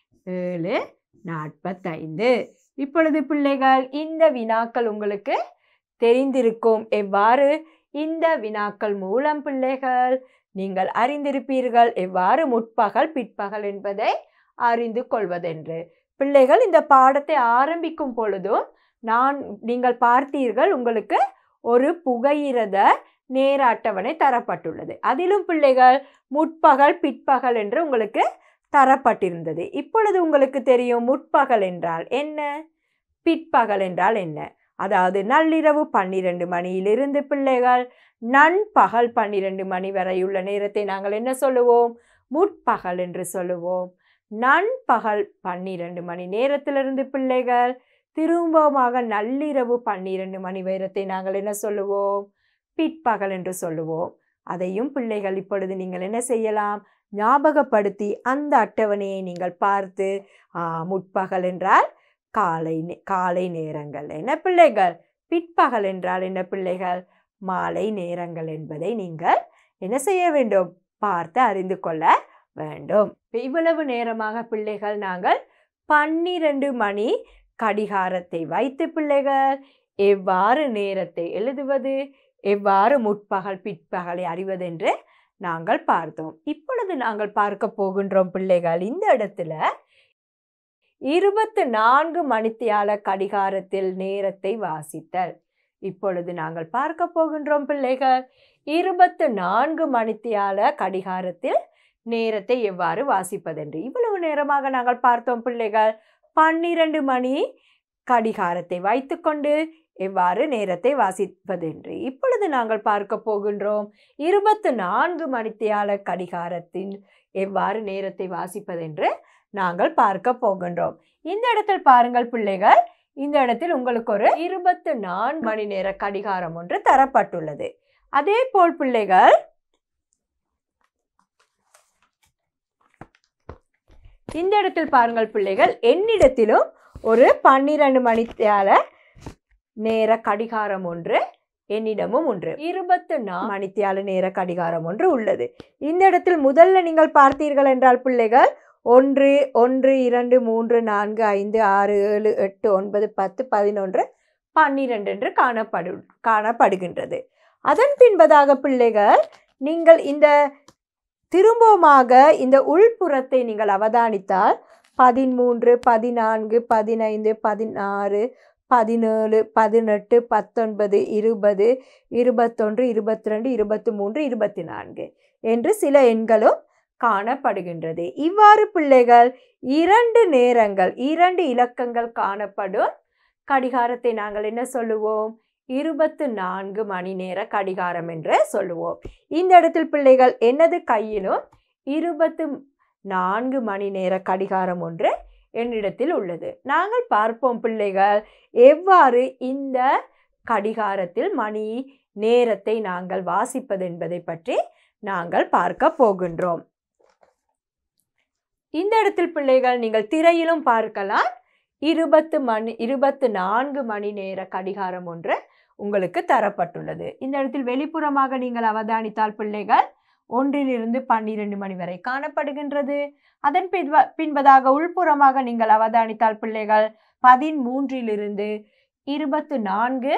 ஏழு நாற்பத்தைந்து இப்பொழுது பிள்ளைகள் இந்த வினாக்கள் உங்களுக்கு தெரிந்திருக்கும் எவ்வாறு இந்த வினாக்கள் மூலம் பிள்ளைகள் நீங்கள் அறிந்திருப்பீர்கள் எவ்வாறு முற்பகல் பிற்பகல் என்பதை அறிந்து கொள்வதென்று பிள்ளைகள் இந்த பாடத்தை ஆரம்பிக்கும் பொழுதும் நான் நீங்கள் பார்த்தீர்கள் உங்களுக்கு ஒரு புகையிரத நேர அட்டவணை தரப்பட்டுள்ளது அதிலும் பிள்ளைகள் முற்பகல் பிற்பகல் என்று உங்களுக்கு தரப்பட்டிருந்தது இப்பொழுது உங்களுக்கு தெரியும் முற்பகல் என்றால் என்ன பிற்பகல் என்றால் என்ன அதாவது நள்ளிரவு பன்னிரண்டு மணியிலிருந்து பிள்ளைகள் நண்பகல் பன்னிரண்டு மணி வரையுள்ள நேரத்தை நாங்கள் என்ன சொல்லுவோம் முற்பகல் என்று சொல்லுவோம் நண்பகல் பன்னிரண்டு மணி நேரத்திலிருந்து பிள்ளைகள் திரும்பமாக நள்ளிரவு பன்னிரண்டு மணி நேரத்தை நாங்கள் என்ன சொல்லுவோம் பிற்பகல் என்று சொல்லுவோம் அதையும் பிள்ளைகள் இப்பொழுது நீங்கள் என்ன செய்யலாம் ஞாபகப்படுத்தி அந்த அட்டவணையை நீங்கள் பார்த்து ஆ, முற்பகல் என்றால் காலை நே- காலை நேரங்கள் என்ன பிள்ளைகள் பிற்பகல் என்றால் என்ன பிள்ளைகள் மாலை நேரங்கள் என்பதை நீங்கள் என்ன செய்ய வேண்டும் பார்த்து அறிந்து கொள்ள வேண்டும் இப்ப இவ்வளவு நேரமாக பிள்ளைகள் நாங்கள் பன்னிரண்டு மணி கடிகாரத்தை வைத்து பிள்ளைகள் எவ்வாறு நேரத்தை எழுதுவது எவ்வாறு முற்பகல் பிற்பகலை அறிவதென்று நாங்கள் பார்த்தோம் இப்பொழுது நாங்கள் பார்க்க போகின்றோம் பிள்ளைகள் இந்த இடத்துல இருபத்து நான்கு மணித்தியால கடிகாரத்தில் நேரத்தை வாசித்தல் இப்பொழுது நாங்கள் பார்க்க போகின்றோம் பிள்ளைகள் இருபத்து நான்கு மணித்தியால கடிகாரத்தில் நேரத்தை எவ்வாறு வாசிப்பதென்று இவ்வளவு நேரமாக நாங்கள் பார்த்தோம் பிள்ளைகள் பன்னிரண்டு மணி கடிகாரத்தை வைத்துக்கொண்டு எவ்வாறு நேரத்தை வாசிப்பதென்று இப்பொழுது நாங்கள் பார்க்க போகின்றோம் இருபத்து நான்கு மணித்தியால கடிகாரத்தின் எவ்வாறு நேரத்தை வாசிப்பதென்று நாங்கள் பார்க்க போகின்றோம் இந்த இடத்தில் பாருங்கள் பிள்ளைகள் இந்த இடத்தில் உங்களுக்கு ஒரு இருபத்து நான்கு மணி நேர கடிகாரம் ஒன்று தரப்பட்டுள்ளது அதே போல் பிள்ளைகள் இந்த இடத்தில் பாருங்கள் பிள்ளைகள் என்னிடத்திலும் ஒரு பன்னிரண்டு மணித்தியால நேர கடிகாரம் ஒன்று என்னிடமும் ஒன்று இருபத்து நாலு மணித்தியால நேர கடிகாரம் ஒன்று உள்ளது இந்த இடத்தில் முதல்ல நீங்கள் பார்த்தீர்கள் என்றால் பிள்ளைகள் ஒன்று ஒன்று இரண்டு மூன்று நான்கு ஐந்து ஆறு ஏழு எட்டு ஒன்பது பத்து பதினொன்று பன்னிரெண்டு என்று காணப்படு காணப்படுகின்றது அதன் பின்பதாக பிள்ளைகள் நீங்கள் இந்த திரும்பவுமாக இந்த உள்புறத்தை நீங்கள் அவதானித்தால் பதிமூன்று பதினான்கு பதினைந்து பதினாறு பதினேழு பதினெட்டு பத்தொன்பது இருபது இருபத்தொன்று இருபத்தி ரெண்டு இருபத்தி மூன்று இருபத்தி நான்கு என்று சில எண்களும் காணப்படுகின்றது இவ்வாறு பிள்ளைகள் இரண்டு நேரங்கள் இரண்டு இலக்கங்கள் காணப்படும் கடிகாரத்தை நாங்கள் என்ன சொல்லுவோம் இருபத்து நான்கு மணி நேர கடிகாரம் என்று சொல்லுவோம் இந்த இடத்தில் பிள்ளைகள் எனது கையிலும் இருபத்து நான்கு மணி நேர கடிகாரம் ஒன்று என்னிடத்தில் உள்ளது நாங்கள் பார்ப்போம் பிள்ளைகள் எவ்வாறு இந்த கடிகாரத்தில் மணி நேரத்தை நாங்கள் வாசிப்பது என்பதை பற்றி நாங்கள் பார்க்க போகின்றோம் இந்த இடத்தில் பிள்ளைகள் நீங்கள் திரையிலும் பார்க்கலாம் இருபத்து மணி இருபத்து நான்கு மணி நேர கடிகாரம் ஒன்று உங்களுக்கு தரப்பட்டுள்ளது இந்த இடத்தில் வெளிப்புறமாக நீங்கள் அவதானித்தால் பிள்ளைகள் ஒன்றிலிருந்து பன்னிரண்டு மணி வரை காணப்படுகின்றது அதன் பின்ப பின்பதாக உள்புறமாக நீங்கள் அவதானித்தால் பிள்ளைகள் பதிமூன்றிலிருந்து இருபத்து நான்கு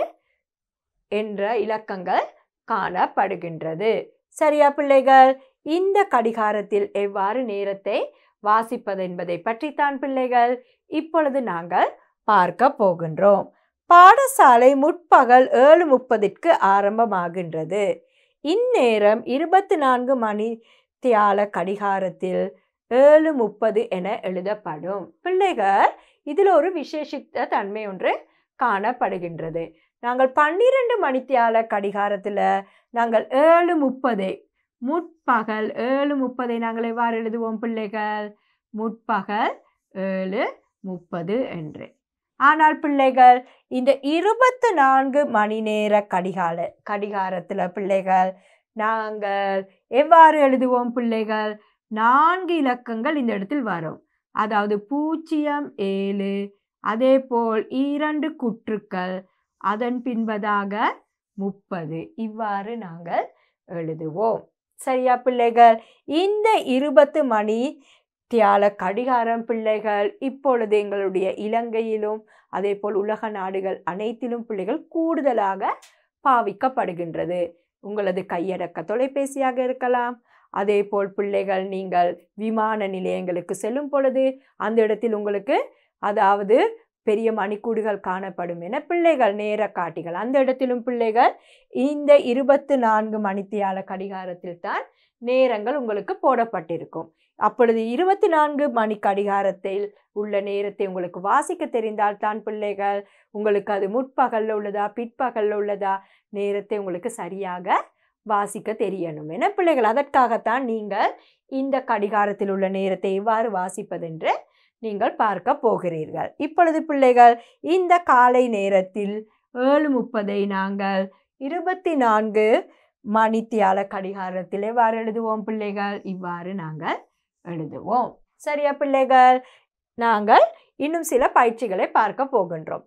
என்ற இலக்கங்கள் காணப்படுகின்றது சரியா பிள்ளைகள் இந்த கடிகாரத்தில் எவ்வாறு நேரத்தை வாசிப்பது என்பதை பற்றித்தான் பிள்ளைகள் இப்பொழுது நாங்கள் பார்க்க போகின்றோம் பாடசாலை முற்பகல் ஏழு முப்பதிற்கு ஆரம்பமாகின்றது இந்நேரம் இருபத்தி நான்கு மணி தியால கடிகாரத்தில் ஏழு முப்பது என எழுதப்படும் பிள்ளைகள் இதில் ஒரு விசேஷித்த தன்மை ஒன்று காணப்படுகின்றது நாங்கள் பன்னிரண்டு மணித்தியால கடிகாரத்தில் நாங்கள் ஏழு முப்பதை முற்பகல் ஏழு முப்பதை நாங்கள் எவ்வாறு எழுதுவோம் பிள்ளைகள் முற்பகல் ஏழு முப்பது என்று ஆனால் பிள்ளைகள் இந்த இருபத்து நான்கு மணி நேர கடிகால கடிகாரத்தில் பிள்ளைகள் நாங்கள் எவ்வாறு எழுதுவோம் பிள்ளைகள் நான்கு இலக்கங்கள் இந்த இடத்தில் வரும் அதாவது பூஜ்ஜியம் ஏழு அதே போல் இரண்டு குற்றுக்கள் அதன் பின்பதாக முப்பது இவ்வாறு நாங்கள் எழுதுவோம் சரியா பிள்ளைகள் இந்த இருபத்து மணி தியால கடிகாரம் பிள்ளைகள் இப்பொழுது எங்களுடைய இலங்கையிலும் அதே போல் உலக நாடுகள் அனைத்திலும் பிள்ளைகள் கூடுதலாக பாவிக்கப்படுகின்றது உங்களது கையடக்க தொலைபேசியாக இருக்கலாம் அதே போல் பிள்ளைகள் நீங்கள் விமான நிலையங்களுக்கு செல்லும் பொழுது அந்த இடத்தில் உங்களுக்கு அதாவது பெரிய மணிக்கூடுகள் காணப்படும் என பிள்ளைகள் நேர காட்டிகள் அந்த இடத்திலும் பிள்ளைகள் இந்த இருபத்து நான்கு மணித்தியால கடிகாரத்தில் தான் நேரங்கள் உங்களுக்கு போடப்பட்டிருக்கும் அப்பொழுது இருபத்தி நான்கு மணி கடிகாரத்தில் உள்ள நேரத்தை உங்களுக்கு வாசிக்க தெரிந்தால் தான் பிள்ளைகள் உங்களுக்கு அது முற்பகலில் உள்ளதா பிற்பகலில் உள்ளதா நேரத்தை உங்களுக்கு சரியாக வாசிக்க தெரியணும் என பிள்ளைகள் அதற்காகத்தான் நீங்கள் இந்த கடிகாரத்தில் உள்ள நேரத்தை எவ்வாறு வாசிப்பதென்று நீங்கள் பார்க்க போகிறீர்கள் இப்பொழுது பிள்ளைகள் இந்த காலை நேரத்தில் ஏழு முப்பதை நாங்கள் இருபத்தி நான்கு மணித்தியால கடிகாரத்தில் எவ்வாறு எழுதுவோம் பிள்ளைகள் இவ்வாறு நாங்கள் எழுதுவோம் சரியா பிள்ளைகள் நாங்கள் இன்னும் சில பயிற்சிகளை பார்க்க போகின்றோம்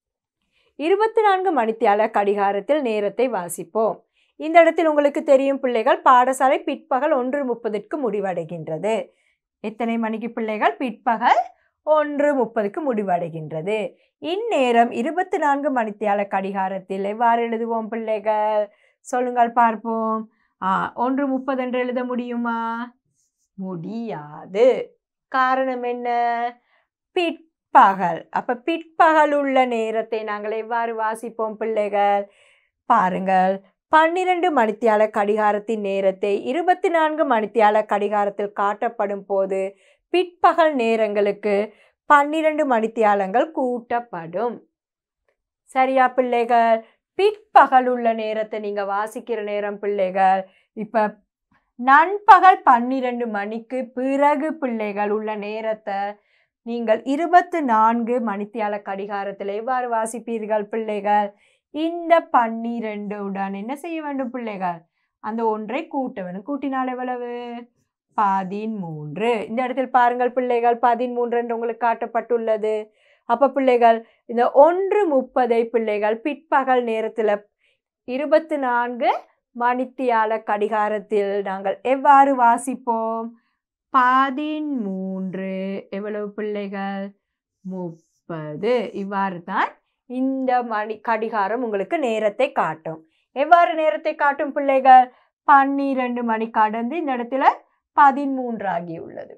இருபத்தி நான்கு மணித்தியால கடிகாரத்தில் நேரத்தை வாசிப்போம் இந்த இடத்தில் உங்களுக்கு தெரியும் பிள்ளைகள் பாடசாலை பிற்பகல் ஒன்று முப்பதுக்கு முடிவடைகின்றது எத்தனை மணிக்கு பிள்ளைகள் பிற்பகல் ஒன்று முப்பதுக்கு முடிவடைகின்றது இந்நேரம் இருபத்தி நான்கு மணித்தியால கடிகாரத்தில் எவ்வாறு எழுதுவோம் பிள்ளைகள் சொல்லுங்கள் பார்ப்போம் ஆ ஒன்று முப்பது என்று எழுத முடியுமா முடியாது காரணம் என்ன பிற்பகல் அப்ப பிற்பகல் உள்ள நேரத்தை நாங்கள் எவ்வாறு வாசிப்போம் பிள்ளைகள் பாருங்கள் பன்னிரண்டு மணித்தியால கடிகாரத்தின் நேரத்தை இருபத்தி நான்கு மணித்தியால கடிகாரத்தில் காட்டப்படும் போது பிற்பகல் நேரங்களுக்கு பன்னிரண்டு மணித்தியாலங்கள் கூட்டப்படும் சரியா பிள்ளைகள் பிற்பகல் உள்ள நேரத்தை நீங்க வாசிக்கிற நேரம் பிள்ளைகள் இப்ப நண்பகல் பன்னிரண்டு மணிக்கு பிறகு பிள்ளைகள் உள்ள நேரத்தை நீங்கள் இருபத்து நான்கு மணித்தியால கடிகாரத்தில் எவ்வாறு வாசிப்பீர்கள் பிள்ளைகள் இந்த பன்னிரெண்டுடன் என்ன செய்ய வேண்டும் பிள்ளைகள் அந்த ஒன்றை கூட்ட வேண்டும் கூட்டினால் எவ்வளவு பதிமூன்று இந்த இடத்தில் பாருங்கள் பிள்ளைகள் பதிமூன்று என்று உங்களுக்கு காட்டப்பட்டுள்ளது அப்ப பிள்ளைகள் இந்த ஒன்று முப்பதை பிள்ளைகள் பிற்பகல் நேரத்தில் இருபத்தி நான்கு மணித்தியால கடிகாரத்தில் நாங்கள் எவ்வாறு வாசிப்போம் பதிமூன்று எவ்வளவு பிள்ளைகள் முப்பது இவ்வாறு தான் இந்த மணி கடிகாரம் உங்களுக்கு நேரத்தை காட்டும் எவ்வாறு நேரத்தை காட்டும் பிள்ளைகள் பன்னிரண்டு மணி கடந்து இந்த இடத்துல பதிமூன்று ஆகியுள்ளது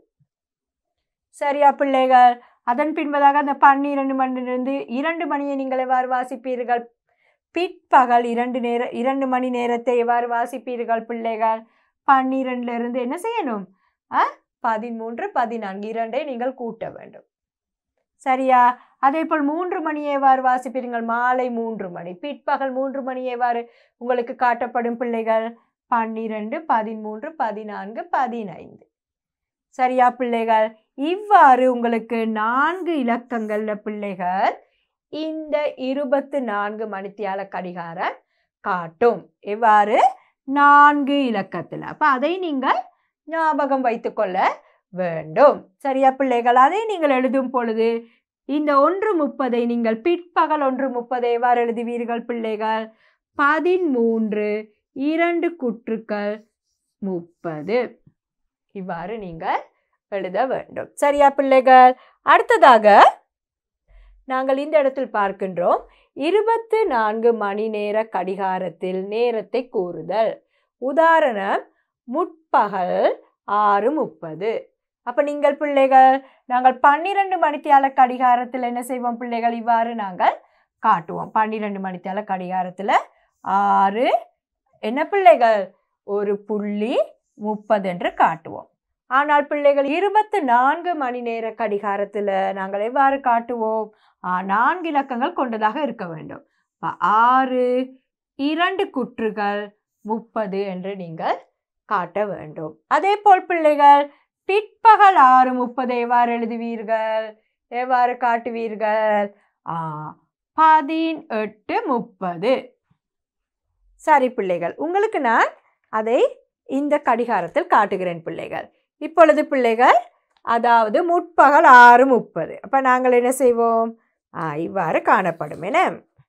சரியா பிள்ளைகள் அதன் பின்பதாக அந்த பன்னிரண்டு மணிலிருந்து இரண்டு மணியை நீங்கள் எவ்வாறு வாசிப்பீர்கள் பிற்பகல் இரண்டு நேர இரண்டு மணி நேரத்தை எவ்வாறு வாசிப்பீர்கள் பிள்ளைகள் பன்னிரெண்டுல இருந்து என்ன செய்யணும் ஆ பதிமூன்று பதினான்கு இரண்டை நீங்கள் கூட்ட வேண்டும் சரியா அதே போல் மூன்று மணியை எவ்வாறு வாசிப்பீர்கள் மாலை மூன்று மணி பிற்பகல் மூன்று மணி எவ்வாறு உங்களுக்கு காட்டப்படும் பிள்ளைகள் பன்னிரண்டு பதிமூன்று பதினான்கு பதினைந்து சரியா பிள்ளைகள் இவ்வாறு உங்களுக்கு நான்கு இலக்கங்கள்ல பிள்ளைகள் இந்த இருபத்து நான்கு மணித்தியால கடிகாரம் காட்டும் எவ்வாறு நான்கு இலக்கத்தில் அப்ப அதை நீங்கள் ஞாபகம் வைத்துக்கொள்ள வேண்டும் சரியா பிள்ளைகள் அதை நீங்கள் எழுதும் பொழுது இந்த ஒன்று முப்பதை நீங்கள் பிற்பகல் ஒன்று முப்பதை எவ்வாறு எழுதுவீர்கள் பிள்ளைகள் பதிமூன்று இரண்டு குற்றுக்கள் முப்பது இவ்வாறு நீங்கள் எழுத வேண்டும் சரியா பிள்ளைகள் அடுத்ததாக நாங்கள் இந்த இடத்தில் பார்க்கின்றோம் இருபத்து நான்கு மணி நேர கடிகாரத்தில் நேரத்தை கூறுதல் உதாரணம் முற்பகல் ஆறு முப்பது அப்ப நீங்கள் பிள்ளைகள் நாங்கள் பன்னிரண்டு மணித்தியால கடிகாரத்தில் என்ன செய்வோம் பிள்ளைகள் இவ்வாறு நாங்கள் காட்டுவோம் பன்னிரண்டு மணித்தியால கடிகாரத்தில் ஆறு என்ன பிள்ளைகள் ஒரு புள்ளி முப்பது என்று காட்டுவோம் ஆனால் பிள்ளைகள் இருபத்து நான்கு மணி நேர கடிகாரத்தில் நாங்கள் எவ்வாறு காட்டுவோம் ஆ, நான்கு இலக்கங்கள் கொண்டதாக இருக்க வேண்டும் அப்ப ஆறு இரண்டு குற்றுகள் முப்பது என்று நீங்கள் காட்ட வேண்டும் அதே போல் பிள்ளைகள் பிற்பகல் ஆறு முப்பது எவ்வாறு எழுதுவீர்கள் எவ்வாறு காட்டுவீர்கள் ஆ பதினெட்டு முப்பது சரி பிள்ளைகள் உங்களுக்கு நான் அதை இந்த கடிகாரத்தில் காட்டுகிறேன் பிள்ளைகள் இப்பொழுது பிள்ளைகள் அதாவது முற்பகல் ஆறு முப்பது அப்போ நாங்கள் என்ன செய்வோம் ஆ, இவ்வாறு காணப்படும் என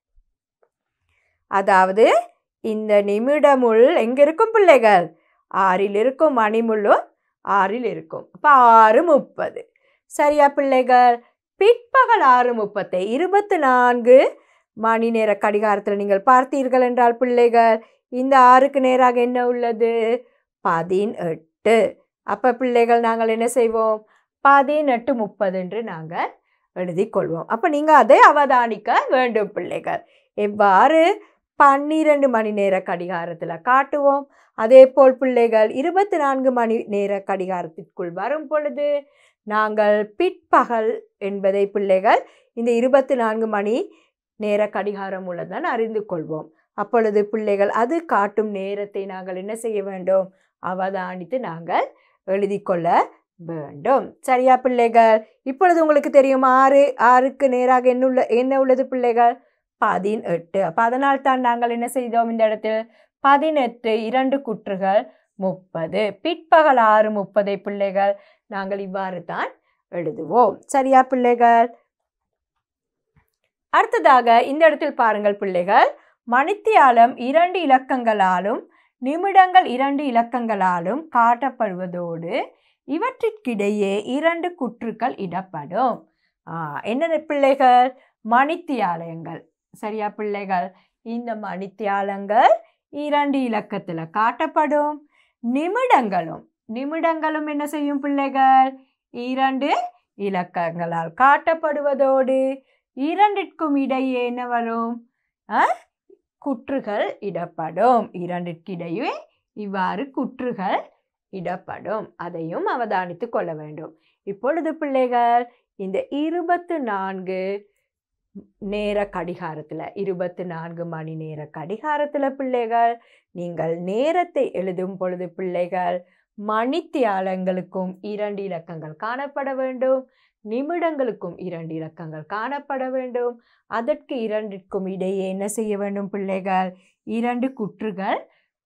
அதாவது இந்த நிமிடமுள் எங்க இருக்கும் பிள்ளைகள் ஆறில் இருக்கும் மணிமுள்ளும் ஆறில் இருக்கும் அப்போ ஆறு முப்பது சரியா பிள்ளைகள் பிற்பகல் ஆறு முப்பத்தை இருபத்தி நான்கு மணி நேர கடிகாரத்தில் நீங்கள் பார்த்தீர்கள் என்றால் பிள்ளைகள் இந்த ஆறுக்கு நேராக என்ன உள்ளது பதினெட்டு அப்போ பிள்ளைகள் நாங்கள் என்ன செய்வோம் பதினெட்டு முப்பது என்று நாங்கள் எழுதி கொள்வோம் அப்போ நீங்கள் அதை அவதானிக்க வேண்டும் பிள்ளைகள் எவ்வாறு பன்னிரண்டு மணி நேர கடிகாரத்தில் காட்டுவோம் அதே போல் பிள்ளைகள் இருபத்தி நான்கு மணி நேர கடிகாரத்திற்குள் வரும் பொழுது நாங்கள் பிற்பகல் என்பதை பிள்ளைகள் இந்த இருபத்தி நான்கு மணி நேர கடிகாரம் உள்ளதான் அறிந்து கொள்வோம் அப்பொழுது பிள்ளைகள் அது காட்டும் நேரத்தை நாங்கள் என்ன செய்ய வேண்டும் அவதானித்து நாங்கள் எழுதி கொள்ள வேண்டும் சரியா பிள்ளைகள் இப்பொழுது உங்களுக்கு தெரியும் ஆறு ஆறுக்கு நேராக என்ன உள்ள என்ன உள்ளது பிள்ளைகள் பதினெட்டு அப்போ அதனால் தான் நாங்கள் என்ன செய்தோம் இந்த இடத்தில் பதினெட்டு இரண்டு குற்றுகள் முப்பது பிற்பகல் ஆறு முப்பதை பிள்ளைகள் நாங்கள் இவ்வாறு தான் எழுதுவோம் சரியா பிள்ளைகள் அடுத்ததாக இந்த இடத்தில் பாருங்கள் பிள்ளைகள் மணித்தியாலம் இரண்டு இலக்கங்களாலும் நிமிடங்கள் இரண்டு இலக்கங்களாலும் காட்டப்படுவதோடு இவற்றிற்கிடையே இரண்டு குற்றுக்கள் இடப்படும் ஆ, என்னென்ன பிள்ளைகள் மணித்தியாலயங்கள் சரியா பிள்ளைகள் இந்த மணித்தியாலங்கள் இரண்டு இலக்கத்தில் காட்டப்படும் நிமிடங்களும் நிமிடங்களும் என்ன செய்யும் பிள்ளைகள் இரண்டு இலக்கங்களால் காட்டப்படுவதோடு இரண்டிற்கும் இடையே என்ன வரும் ஆ? குற்றுகள் இடப்படும் இரண்டிற்கிடையே இவ்வாறு குற்றுகள் இடப்படும் அதையும் அவதானித்துக் கொள்ள வேண்டும் இப்பொழுது பிள்ளைகள் இந்த இருபத்து நான்கு நேர கடிகாரத்தில் இருபத்து நான்கு மணி நேர கடிகாரத்தில் பிள்ளைகள் நீங்கள் நேரத்தை எழுதும் பொழுது பிள்ளைகள் மணித்தியாலங்களுக்கும் இரண்டு இலக்கங்கள் காணப்பட வேண்டும் நிமிடங்களுக்கும் இரண்டு இலக்கங்கள் காணப்பட வேண்டும் அதற்கு இரண்டிற்கும் இடையே என்ன செய்ய வேண்டும் பிள்ளைகள் இரண்டு குற்றுகள்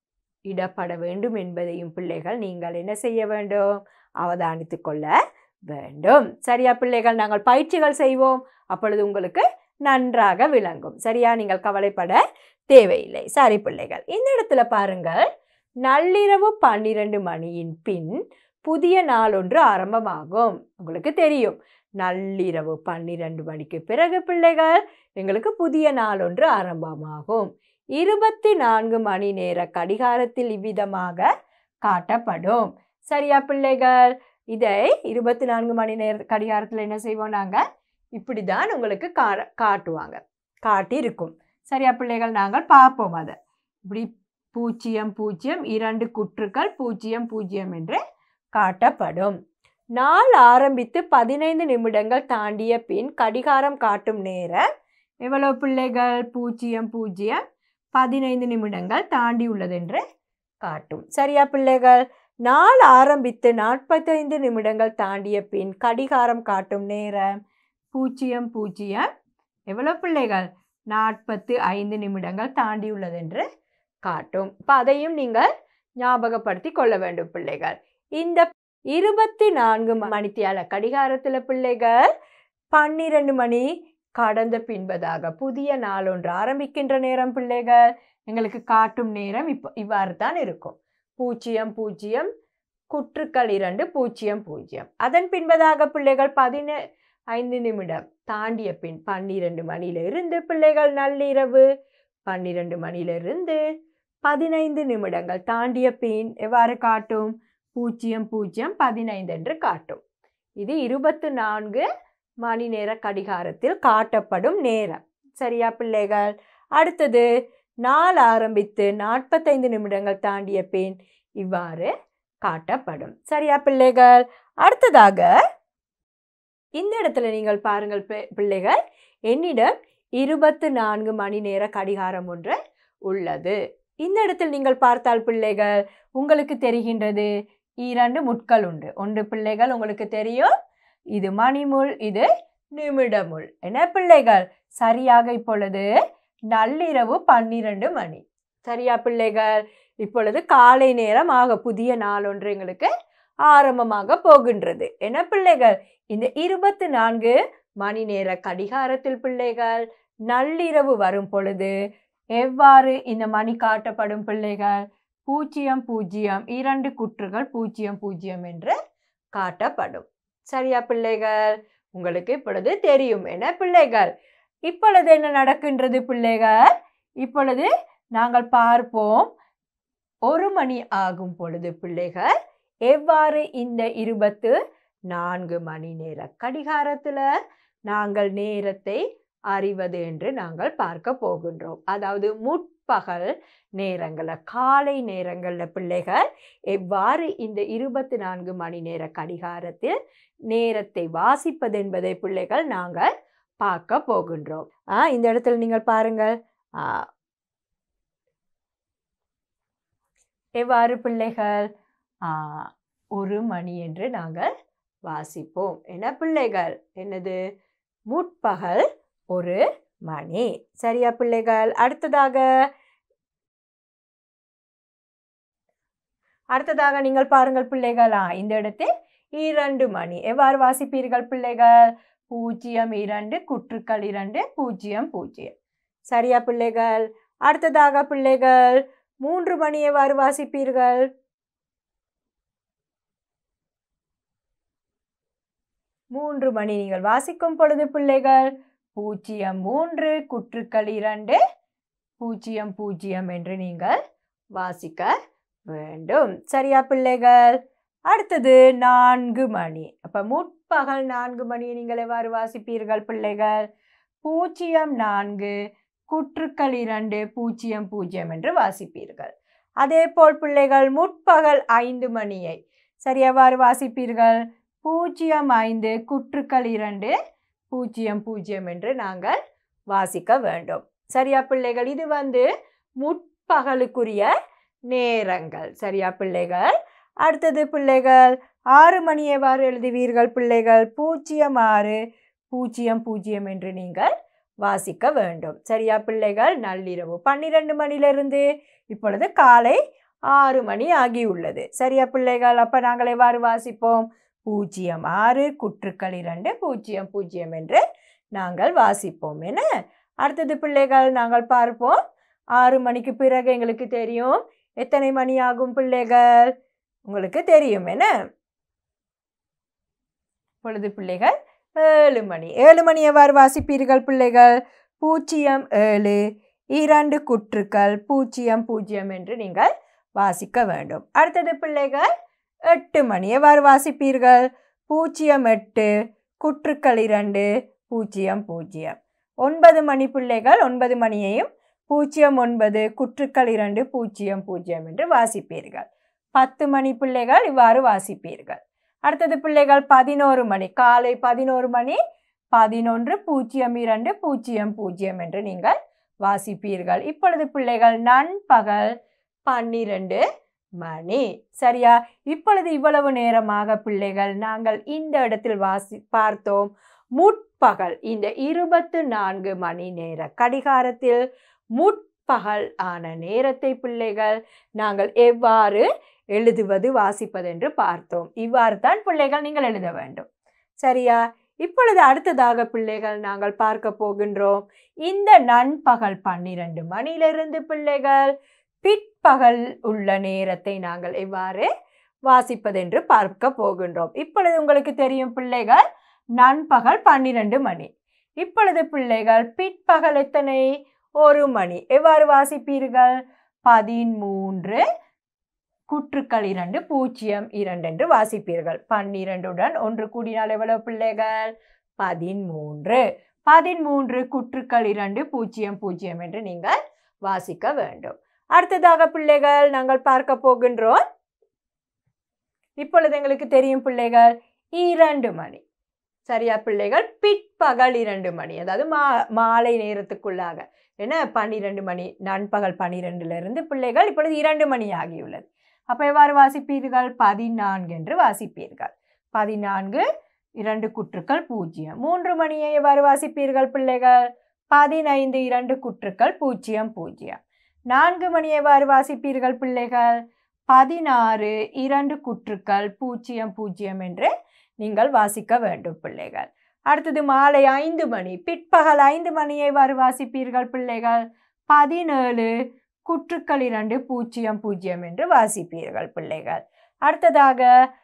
இடப்பட வேண்டும் என்பதையும் பிள்ளைகள் நீங்கள் என்ன செய்ய வேண்டும் அவதானித்துக் கொள்ள வேண்டும் சரியா பிள்ளைகள் நாங்கள் பயிற்சிகள் செய்வோம் அப்பொழுது உங்களுக்கு நன்றாக விளங்கும் சரியா நீங்கள் கவலைப்பட தேவையில்லை சரி பிள்ளைகள் இந்த இடத்துல பாருங்கள் நள்ளிரவு பன்னிரண்டு மணியின் பின் புதிய நாள் ஒன்று ஆரம்பமாகும் உங்களுக்கு தெரியும் நள்ளிரவு பன்னிரண்டு மணிக்கு பிறகு பிள்ளைகள் எங்களுக்கு புதிய நாள் ஒன்று ஆரம்பமாகும் இருபத்தி நான்கு மணி நேர கடிகாரத்தில் இவ்விதமாக காட்டப்படும் சரியா பிள்ளைகள் இதை இருபத்தி நான்கு மணி நேர கடிகாரத்தில் என்ன செய்வோம் நாங்கள் இப்படி தான் உங்களுக்கு கா காட்டுவாங்க காட்டி இருக்கும் சரியா பிள்ளைகள் நாங்கள் பார்ப்போம் அதை இப்படி பூஜ்ஜியம் பூஜ்ஜியம் இரண்டு குற்றுக்கள் பூஜ்ஜியம் பூஜ்ஜியம் என்று காட்டப்படும் நாள் ஆரம்பித்து பதினைந்து நிமிடங்கள் தாண்டிய பின் கடிகாரம் காட்டும் நேரம் எவ்வளவு பிள்ளைகள் பூஜ்ஜியம் பூஜ்ஜியம் பதினைந்து நிமிடங்கள் தாண்டி உள்ளதென்று காட்டும் சரியா பிள்ளைகள் நாள் ஆரம்பித்து நாற்பத்தைந்து நிமிடங்கள் தாண்டிய பின் கடிகாரம் காட்டும் நேரம் பூஜ்ஜியம் பூஜ்ஜியம் எவ்வளோ பிள்ளைகள் நாற்பத்து ஐந்து நிமிடங்கள் தாண்டி உள்ளதென்று காட்டும் இப்போ அதையும் நீங்கள் ஞாபகப்படுத்தி கொள்ள வேண்டும் பிள்ளைகள் இந்த இருபத்தி நான்கு மணித்தியால கடிகாரத்தில் பிள்ளைகள் பன்னிரண்டு மணி கடந்த பின்பதாக புதிய நாள் ஒன்று ஆரம்பிக்கின்ற நேரம் பிள்ளைகள் எங்களுக்கு காட்டும் நேரம் இப்போ இவ்வாறு தான் இருக்கும் பூஜ்ஜியம் பூஜ்ஜியம் குற்றுக்கள் இரண்டு பூஜ்ஜியம் பூஜ்ஜியம் அதன் பின்பதாக பிள்ளைகள் பதின ஐந்து நிமிடம் தாண்டிய பின் பன்னிரண்டு மணியிலிருந்து பிள்ளைகள் நள்ளிரவு பன்னிரண்டு மணியிலிருந்து பதினைந்து நிமிடங்கள் தாண்டிய பின் எவ்வாறு காட்டும் பூஜ்ஜியம் பூஜ்ஜியம் பதினைந்து என்று காட்டும் இது இருபத்து நான்கு மணி நேர கடிகாரத்தில் காட்டப்படும் நேரம் சரியா பிள்ளைகள் அடுத்தது நாள் ஆரம்பித்து நாற்பத்தைந்து நிமிடங்கள் தாண்டிய பின் இவ்வாறு காட்டப்படும் சரியா பிள்ளைகள் அடுத்ததாக இந்த இடத்துல நீங்கள் பாருங்கள் பி- பிள்ளைகள் என்னிடம் இருபத்து நான்கு மணி நேர கடிகாரம் ஒன்று உள்ளது இந்த இடத்தில் நீங்கள் பார்த்தால் பிள்ளைகள் உங்களுக்கு தெரிகின்றது இரண்டு முட்கள் உண்டு ஒன்று பிள்ளைகள் உங்களுக்கு தெரியும் இது மணிமுள் இது நிமிடமுள் என்ன பிள்ளைகள் சரியாக இப்பொழுது நள்ளிரவு பன்னிரண்டு மணி சரியா பிள்ளைகள் இப்பொழுது காலை நேரம் ஆக புதிய நாள் ஒன்று எங்களுக்கு ஆரம்பமாக போகின்றது என்ன பிள்ளைகள் இந்த இருபத்தி நான்கு மணி நேர கடிகாரத்தில் பிள்ளைகள் நள்ளிரவு வரும் பொழுது எவ்வாறு இந்த மணி காட்டப்படும் பிள்ளைகள் பூஜ்ஜியம் பூஜ்ஜியம் இரண்டு குற்றுகள் பூஜ்ஜியம் பூஜ்ஜியம் என்று காட்டப்படும் சரியா பிள்ளைகள் உங்களுக்கு இப்பொழுது தெரியும் என பிள்ளைகள் இப்பொழுது என்ன நடக்கின்றது பிள்ளைகள் இப்பொழுது நாங்கள் பார்ப்போம் ஒரு மணி ஆகும் பொழுது பிள்ளைகள் எவ்வாறு இந்த இருபத்து நான்கு மணி நேர கடிகாரத்தில் நாங்கள் நேரத்தை அறிவது என்று நாங்கள் பார்க்க போகின்றோம் அதாவது முற்பகல் நேரங்களில் காலை நேரங்களில் பிள்ளைகள் எவ்வாறு இந்த இருபத்தி நான்கு மணி நேர கடிகாரத்தில் நேரத்தை வாசிப்பது என்பதை பிள்ளைகள் நாங்கள் பார்க்க போகின்றோம் ஆ இந்த இடத்துல நீங்கள் பாருங்கள் ஆ, எவ்வாறு பிள்ளைகள் ஆ, ஒரு மணி என்று நாங்கள் வாசிப்போம் என்ன பிள்ளைகள் என்னது முற்பகல் ஒரு மணி சரியா பிள்ளைகள் அடுத்ததாக அடுத்ததாக நீங்கள் பாருங்கள் பிள்ளைகளா இந்த இடத்தில் இரண்டு மணி எவ்வாறு வாசிப்பீர்கள் பிள்ளைகள் பூஜ்ஜியம் இரண்டு குற்றுக்கள் இரண்டு பூஜ்ஜியம் பூஜ்ஜியம் சரியா பிள்ளைகள் அடுத்ததாக பிள்ளைகள் மூன்று மணி எவ்வாறு வாசிப்பீர்கள் மூன்று மணி நீங்கள் வாசிக்கும் பொழுது பிள்ளைகள் பூஜ்ஜியம் மூன்று குற்றுக்கள் இரண்டு பூஜ்ஜியம் பூஜ்ஜியம் என்று நீங்கள் வாசிக்க வேண்டும் சரியா பிள்ளைகள் அடுத்தது நான்கு மணி அப்போ முற்பகல் நான்கு மணியை நீங்கள் எவ்வாறு வாசிப்பீர்கள் பிள்ளைகள் பூஜ்ஜியம் நான்கு குற்றுக்கள் இரண்டு பூஜ்ஜியம் பூஜ்ஜியம் என்று வாசிப்பீர்கள் அதே போல் பிள்ளைகள் முற்பகல் ஐந்து மணியை சரி எவ்வாறு வாசிப்பீர்கள் பூஜ்ஜியம் ஐந்து குற்றுக்கள் இரண்டு பூஜ்ஜியம் பூஜ்ஜியம் என்று நாங்கள் வாசிக்க வேண்டும் சரியா பிள்ளைகள் இது வந்து முற்பகலுக்குரிய நேரங்கள் சரியா பிள்ளைகள் அடுத்தது பிள்ளைகள் ஆறு மணி எவ்வாறு எழுதுவீர்கள் பிள்ளைகள் பூஜ்ஜியம் ஆறு பூஜ்ஜியம் பூஜ்ஜியம் என்று நீங்கள் வாசிக்க வேண்டும் சரியா பிள்ளைகள் நள்ளிரவு பன்னிரெண்டு மணிலிருந்து இப்பொழுது காலை ஆறு மணி ஆகியுள்ளது சரியா பிள்ளைகள் அப்போ நாங்கள் எவ்வாறு வாசிப்போம் பூஜ்ஜியம் ஆறு குற்றுக்கள் இரண்டு பூஜ்ஜியம் பூஜ்ஜியம் என்று நாங்கள் வாசிப்போம் என்ன அடுத்தது பிள்ளைகள் நாங்கள் பார்ப்போம் ஆறு மணிக்கு பிறகு எங்களுக்கு தெரியும் எத்தனை மணி ஆகும் பிள்ளைகள் உங்களுக்கு தெரியும் என்ன பொழுது பிள்ளைகள் ஏழு மணி ஏழு மணி எவ்வாறு வாசிப்பீர்கள் பிள்ளைகள் பூஜ்ஜியம் ஏழு இரண்டு குற்றுக்கள் பூஜ்ஜியம் பூஜ்ஜியம் என்று நீங்கள் வாசிக்க வேண்டும் அடுத்தது பிள்ளைகள் எட்டு மணி எவ்வாறு வாசிப்பீர்கள் பூஜ்ஜியம் எட்டு குற்றுக்கள் இரண்டு பூஜ்ஜியம் பூஜ்ஜியம் ஒன்பது மணி பிள்ளைகள் ஒன்பது மணியையும் பூஜ்ஜியம் ஒன்பது குற்றுக்கள் இரண்டு பூஜ்ஜியம் பூஜ்ஜியம் என்று வாசிப்பீர்கள் பத்து மணி பிள்ளைகள் இவ்வாறு வாசிப்பீர்கள் அடுத்தது பிள்ளைகள் பதினோரு மணி காலை பதினோரு மணி பதினொன்று பூஜ்ஜியம் இரண்டு பூஜ்ஜியம் பூஜ்ஜியம் என்று நீங்கள் வாசிப்பீர்கள் இப்பொழுது பிள்ளைகள் நண்பகல் பன்னிரண்டு மணி சரியா இப்பொழுது இவ்வளவு நேரமாக பிள்ளைகள் நாங்கள் இந்த இடத்தில் வாசி பார்த்தோம் முற்பகல் இந்த இருபத்து நான்கு மணி நேர கடிகாரத்தில் முற்பகல் ஆன நேரத்தை பிள்ளைகள் நாங்கள் எவ்வாறு எழுதுவது வாசிப்பது என்று பார்த்தோம் இவ்வாறு தான் பிள்ளைகள் நீங்கள் எழுத வேண்டும் சரியா இப்பொழுது அடுத்ததாக பிள்ளைகள் நாங்கள் பார்க்க போகின்றோம் இந்த நண்பகல் பன்னிரண்டு மணியிலிருந்து பிள்ளைகள் பிற்பகல் உள்ள நேரத்தை நாங்கள் எவ்வாறு வாசிப்பதென்று பார்க்க போகின்றோம் இப்பொழுது உங்களுக்கு தெரியும் பிள்ளைகள் நண்பகல் பன்னிரண்டு மணி இப்பொழுது பிள்ளைகள் பிற்பகல் எத்தனை ஒரு மணி எவ்வாறு வாசிப்பீர்கள் பதிமூன்று குற்றுக்கள் இரண்டு பூஜ்ஜியம் இரண்டு என்று வாசிப்பீர்கள் பன்னிரண்டுடன் ஒன்று கூடினால் எவ்வளவு பிள்ளைகள் பதிமூன்று பதிமூன்று குற்றுக்கள் இரண்டு பூஜ்ஜியம் பூஜ்ஜியம் என்று நீங்கள் வாசிக்க வேண்டும் அடுத்ததாக பிள்ளைகள் நாங்கள் பார்க்க போகின்றோம் இப்பொழுது எங்களுக்கு தெரியும் பிள்ளைகள் இரண்டு மணி சரியா பிள்ளைகள் பிற்பகல் இரண்டு மணி அதாவது மா மாலை நேரத்துக்குள்ளாக என்ன பன்னிரெண்டு மணி நண்பகல் பன்னிரெண்டுலேருந்து பிள்ளைகள் இப்பொழுது இரண்டு மணி ஆகியுள்ளது அப்போ எவ்வாறு வாசிப்பீர்கள் பதினான்கு என்று வாசிப்பீர்கள் பதினான்கு இரண்டு குற்றுக்கள் பூஜ்ஜியம் மூன்று மணியை எவ்வாறு வாசிப்பீர்கள் பிள்ளைகள் பதினைந்து இரண்டு குற்றுக்கள் பூஜ்ஜியம் பூஜ்ஜியம் நான்கு மணி எவ்வாறு வாசிப்பீர்கள் பிள்ளைகள் பதினாறு இரண்டு குற்றுக்கள் பூஜ்ஜியம் பூஜ்ஜியம் என்று நீங்கள் வாசிக்க வேண்டும் பிள்ளைகள் அடுத்தது மாலை ஐந்து மணி பிற்பகல் ஐந்து மணியை எவ்வாறு வாசிப்பீர்கள் பிள்ளைகள் பதினேழு குற்றுக்கள் இரண்டு பூஜ்ஜியம் பூஜ்ஜியம் என்று வாசிப்பீர்கள் பிள்ளைகள் அடுத்ததாக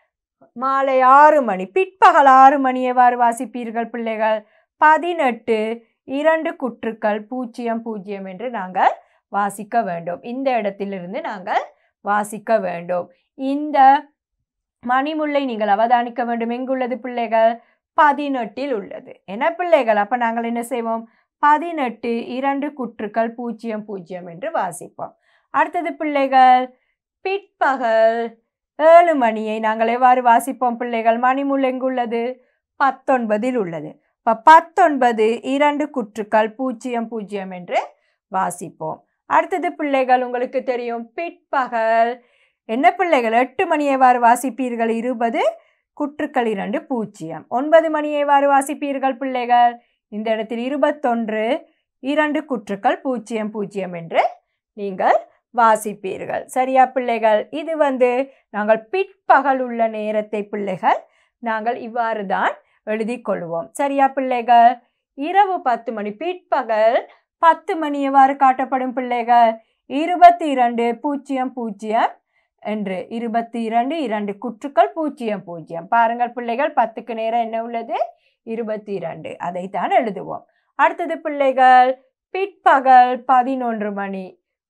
மாலை ஆறு மணி பிற்பகல் ஆறு மணி எவ்வாறு வாசிப்பீர்கள் பிள்ளைகள் பதினெட்டு இரண்டு குற்றுக்கள் பூஜ்ஜியம் பூஜ்ஜியம் என்று நாங்கள் வாசிக்க வேண்டும் இந்த இடத்திலிருந்து நாங்கள் வாசிக்க வேண்டும் இந்த மணிமுல்லை நீங்கள் அவதானிக்க வேண்டும் எங்குள்ளது பிள்ளைகள் பதினெட்டில் உள்ளது என்ன பிள்ளைகள் அப்போ நாங்கள் என்ன செய்வோம் பதினெட்டு இரண்டு குற்றுக்கள் பூஜ்ஜியம் பூஜ்ஜியம் என்று வாசிப்போம் அடுத்தது பிள்ளைகள் பிற்பகல் ஏழு மணியை நாங்கள் எவ்வாறு வாசிப்போம் பிள்ளைகள் மணிமுள் எங்குள்ளது பத்தொன்பதில் உள்ளது இப்போ பத்தொன்பது இரண்டு குற்றுக்கள் பூஜ்ஜியம் பூஜ்ஜியம் என்று வாசிப்போம் அடுத்தது பிள்ளைகள் உங்களுக்கு தெரியும் பிற்பகல் என்ன பிள்ளைகள் எட்டு மணி எவ்வாறு வாசிப்பீர்கள் இருபது குற்றுக்கள் இரண்டு பூஜ்ஜியம் ஒன்பது மணி எவ்வாறு வாசிப்பீர்கள் பிள்ளைகள் இந்த இடத்தில் இருபத்தொன்று இரண்டு குற்றுக்கள் பூஜ்ஜியம் பூஜ்ஜியம் என்று நீங்கள் வாசிப்பீர்கள் சரியா பிள்ளைகள் இது வந்து நாங்கள் பிற்பகல் உள்ள நேரத்தை பிள்ளைகள் நாங்கள் இவ்வாறு தான் எழுதி கொள்வோம் சரியா பிள்ளைகள் இரவு பத்து மணி பிற்பகல் பத்து மணி எவ்வாறு காட்டப்படும் பிள்ளைகள் இருபத்தி இரண்டு பூஜ்ஜியம் பூஜ்ஜியம் என்று இருபத்தி இரண்டு இரண்டு குற்றுக்கள் பூஜ்ஜியம் பூஜ்ஜியம் பாருங்கள் பிள்ளைகள் பத்துக்கு நேரம் என்ன உள்ளது இருபத்தி இரண்டு அதைத்தான் எழுதுவோம் அடுத்தது பிள்ளைகள் பிற்பகல் பதினொன்று மணி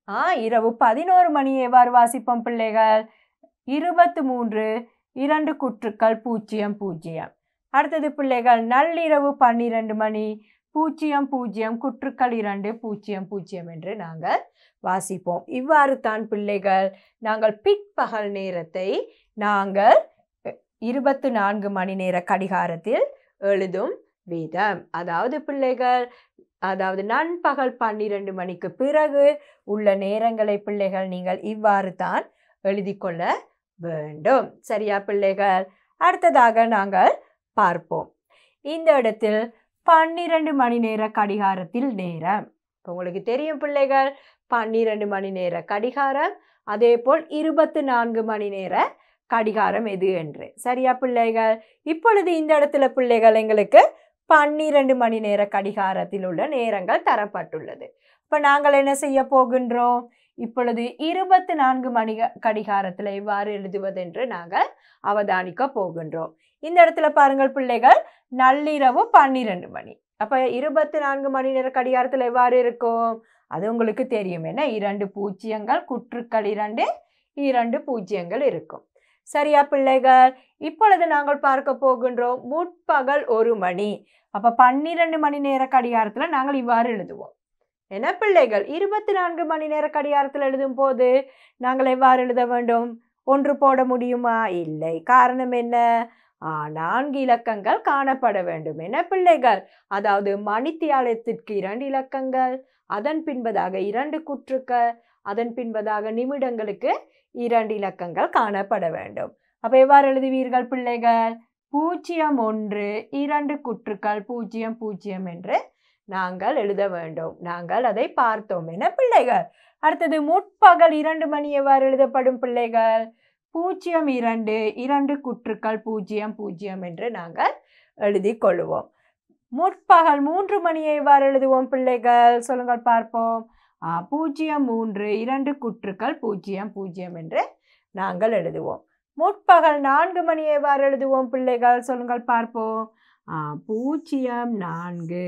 ஆ இரவு பதினோரு மணியை எவ்வாறு வாசிப்போம் பிள்ளைகள் இருபத்து மூன்று இரண்டு குற்றுக்கள் பூஜ்ஜியம் பூஜ்ஜியம் அடுத்தது பிள்ளைகள் நள்ளிரவு பன்னிரண்டு மணி பூஜ்ஜியம் பூஜ்ஜியம் குற்றுக்கள் இரண்டு பூஜ்ஜியம் பூஜ்ஜியம் என்று நாங்கள் வாசிப்போம் இவ்வாறு தான் பிள்ளைகள் நாங்கள் பிற்பகல் நேரத்தை நாங்கள் இருபத்து நான்கு மணி நேர கடிகாரத்தில் எழுதும் விதம் அதாவது பிள்ளைகள் அதாவது நண்பகல் பன்னிரண்டு மணிக்கு பிறகு உள்ள நேரங்களை பிள்ளைகள் நீங்கள் இவ்வாறு தான் எழுதி கொள்ள வேண்டும் சரியா பிள்ளைகள் அடுத்ததாக நாங்கள் பார்ப்போம் இந்த இடத்தில் பன்னிரண்டு மணி நேர கடிகாரத்தில் நேரம் இப்போ உங்களுக்கு தெரியும் பிள்ளைகள் பன்னிரண்டு மணி நேர கடிகாரம் அதே போல் இருபத்து நான்கு மணி நேர கடிகாரம் எது என்று சரியா பிள்ளைகள் இப்பொழுது இந்த இடத்துல பிள்ளைகள் எங்களுக்கு பன்னிரண்டு மணி நேர கடிகாரத்தில் உள்ள நேரங்கள் தரப்பட்டுள்ளது இப்போ நாங்கள் என்ன செய்ய போகின்றோம் இப்பொழுது இருபத்தி நான்கு மணி கடிகாரத்தில் எவ்வாறு எழுதுவதென்று நாங்கள் அவதானிக்க போகின்றோம் இந்த இடத்துல பாருங்கள் பிள்ளைகள் நள்ளிரவு பன்னிரண்டு மணி அப்போ இருபத்தி நான்கு மணி நேர கடிகாரத்தில் எவ்வாறு இருக்கும் அது உங்களுக்கு தெரியும் என்ன இரண்டு பூஜ்ஜியங்கள் குற்றுக்கள் இரண்டு இரண்டு பூஜ்ஜியங்கள் இருக்கும் சரியா பிள்ளைகள் இப்பொழுது நாங்கள் பார்க்க போகின்றோம் முற்பகல் ஒரு மணி அப்போ பன்னிரண்டு மணி நேர கடிகாரத்தில் நாங்கள் இவ்வாறு எழுதுவோம் என்ன பிள்ளைகள் இருபத்தி நான்கு மணி நேர கடிகாரத்தில் எழுதும் போது நாங்கள் எவ்வாறு எழுத வேண்டும் ஒன்று போட முடியுமா இல்லை காரணம் என்ன ஆ, நான்கு இலக்கங்கள் காணப்பட வேண்டும் என பிள்ளைகள் அதாவது மணித்தியாலயத்திற்கு இரண்டு இலக்கங்கள் அதன் பின்பதாக இரண்டு குற்றுக்கள் அதன் பின்பதாக நிமிடங்களுக்கு இரண்டு இலக்கங்கள் காணப்பட வேண்டும் அப்ப எவ்வாறு எழுதுவீர்கள் பிள்ளைகள் பூஜ்ஜியம் ஒன்று இரண்டு குற்றுக்கள் பூஜ்ஜியம் பூஜ்ஜியம் என்று நாங்கள் எழுத வேண்டும் நாங்கள் அதை பார்த்தோம் என பிள்ளைகள் அடுத்தது முற்பகல் இரண்டு மணி எவ்வாறு எழுதப்படும் பிள்ளைகள் பூஜ்ஜியம் இரண்டு இரண்டு குற்றுக்கள் பூஜ்ஜியம் பூஜ்ஜியம் என்று நாங்கள் எழுதி கொள்வோம் முற்பகல் மூன்று மணியை எவ்வாறு எழுதுவோம் பிள்ளைகள் சொல்லுங்கள் பார்ப்போம் ஆ, பூஜ்ஜியம் மூன்று இரண்டு குற்றுக்கள் பூஜ்ஜியம் பூஜ்ஜியம் என்று நாங்கள் எழுதுவோம் முற்பகல் நான்கு மணியை எவ்வாறு எழுதுவோம் பிள்ளைகள் சொல்லுங்கள் பார்ப்போம் ஆ, பூஜ்ஜியம் நான்கு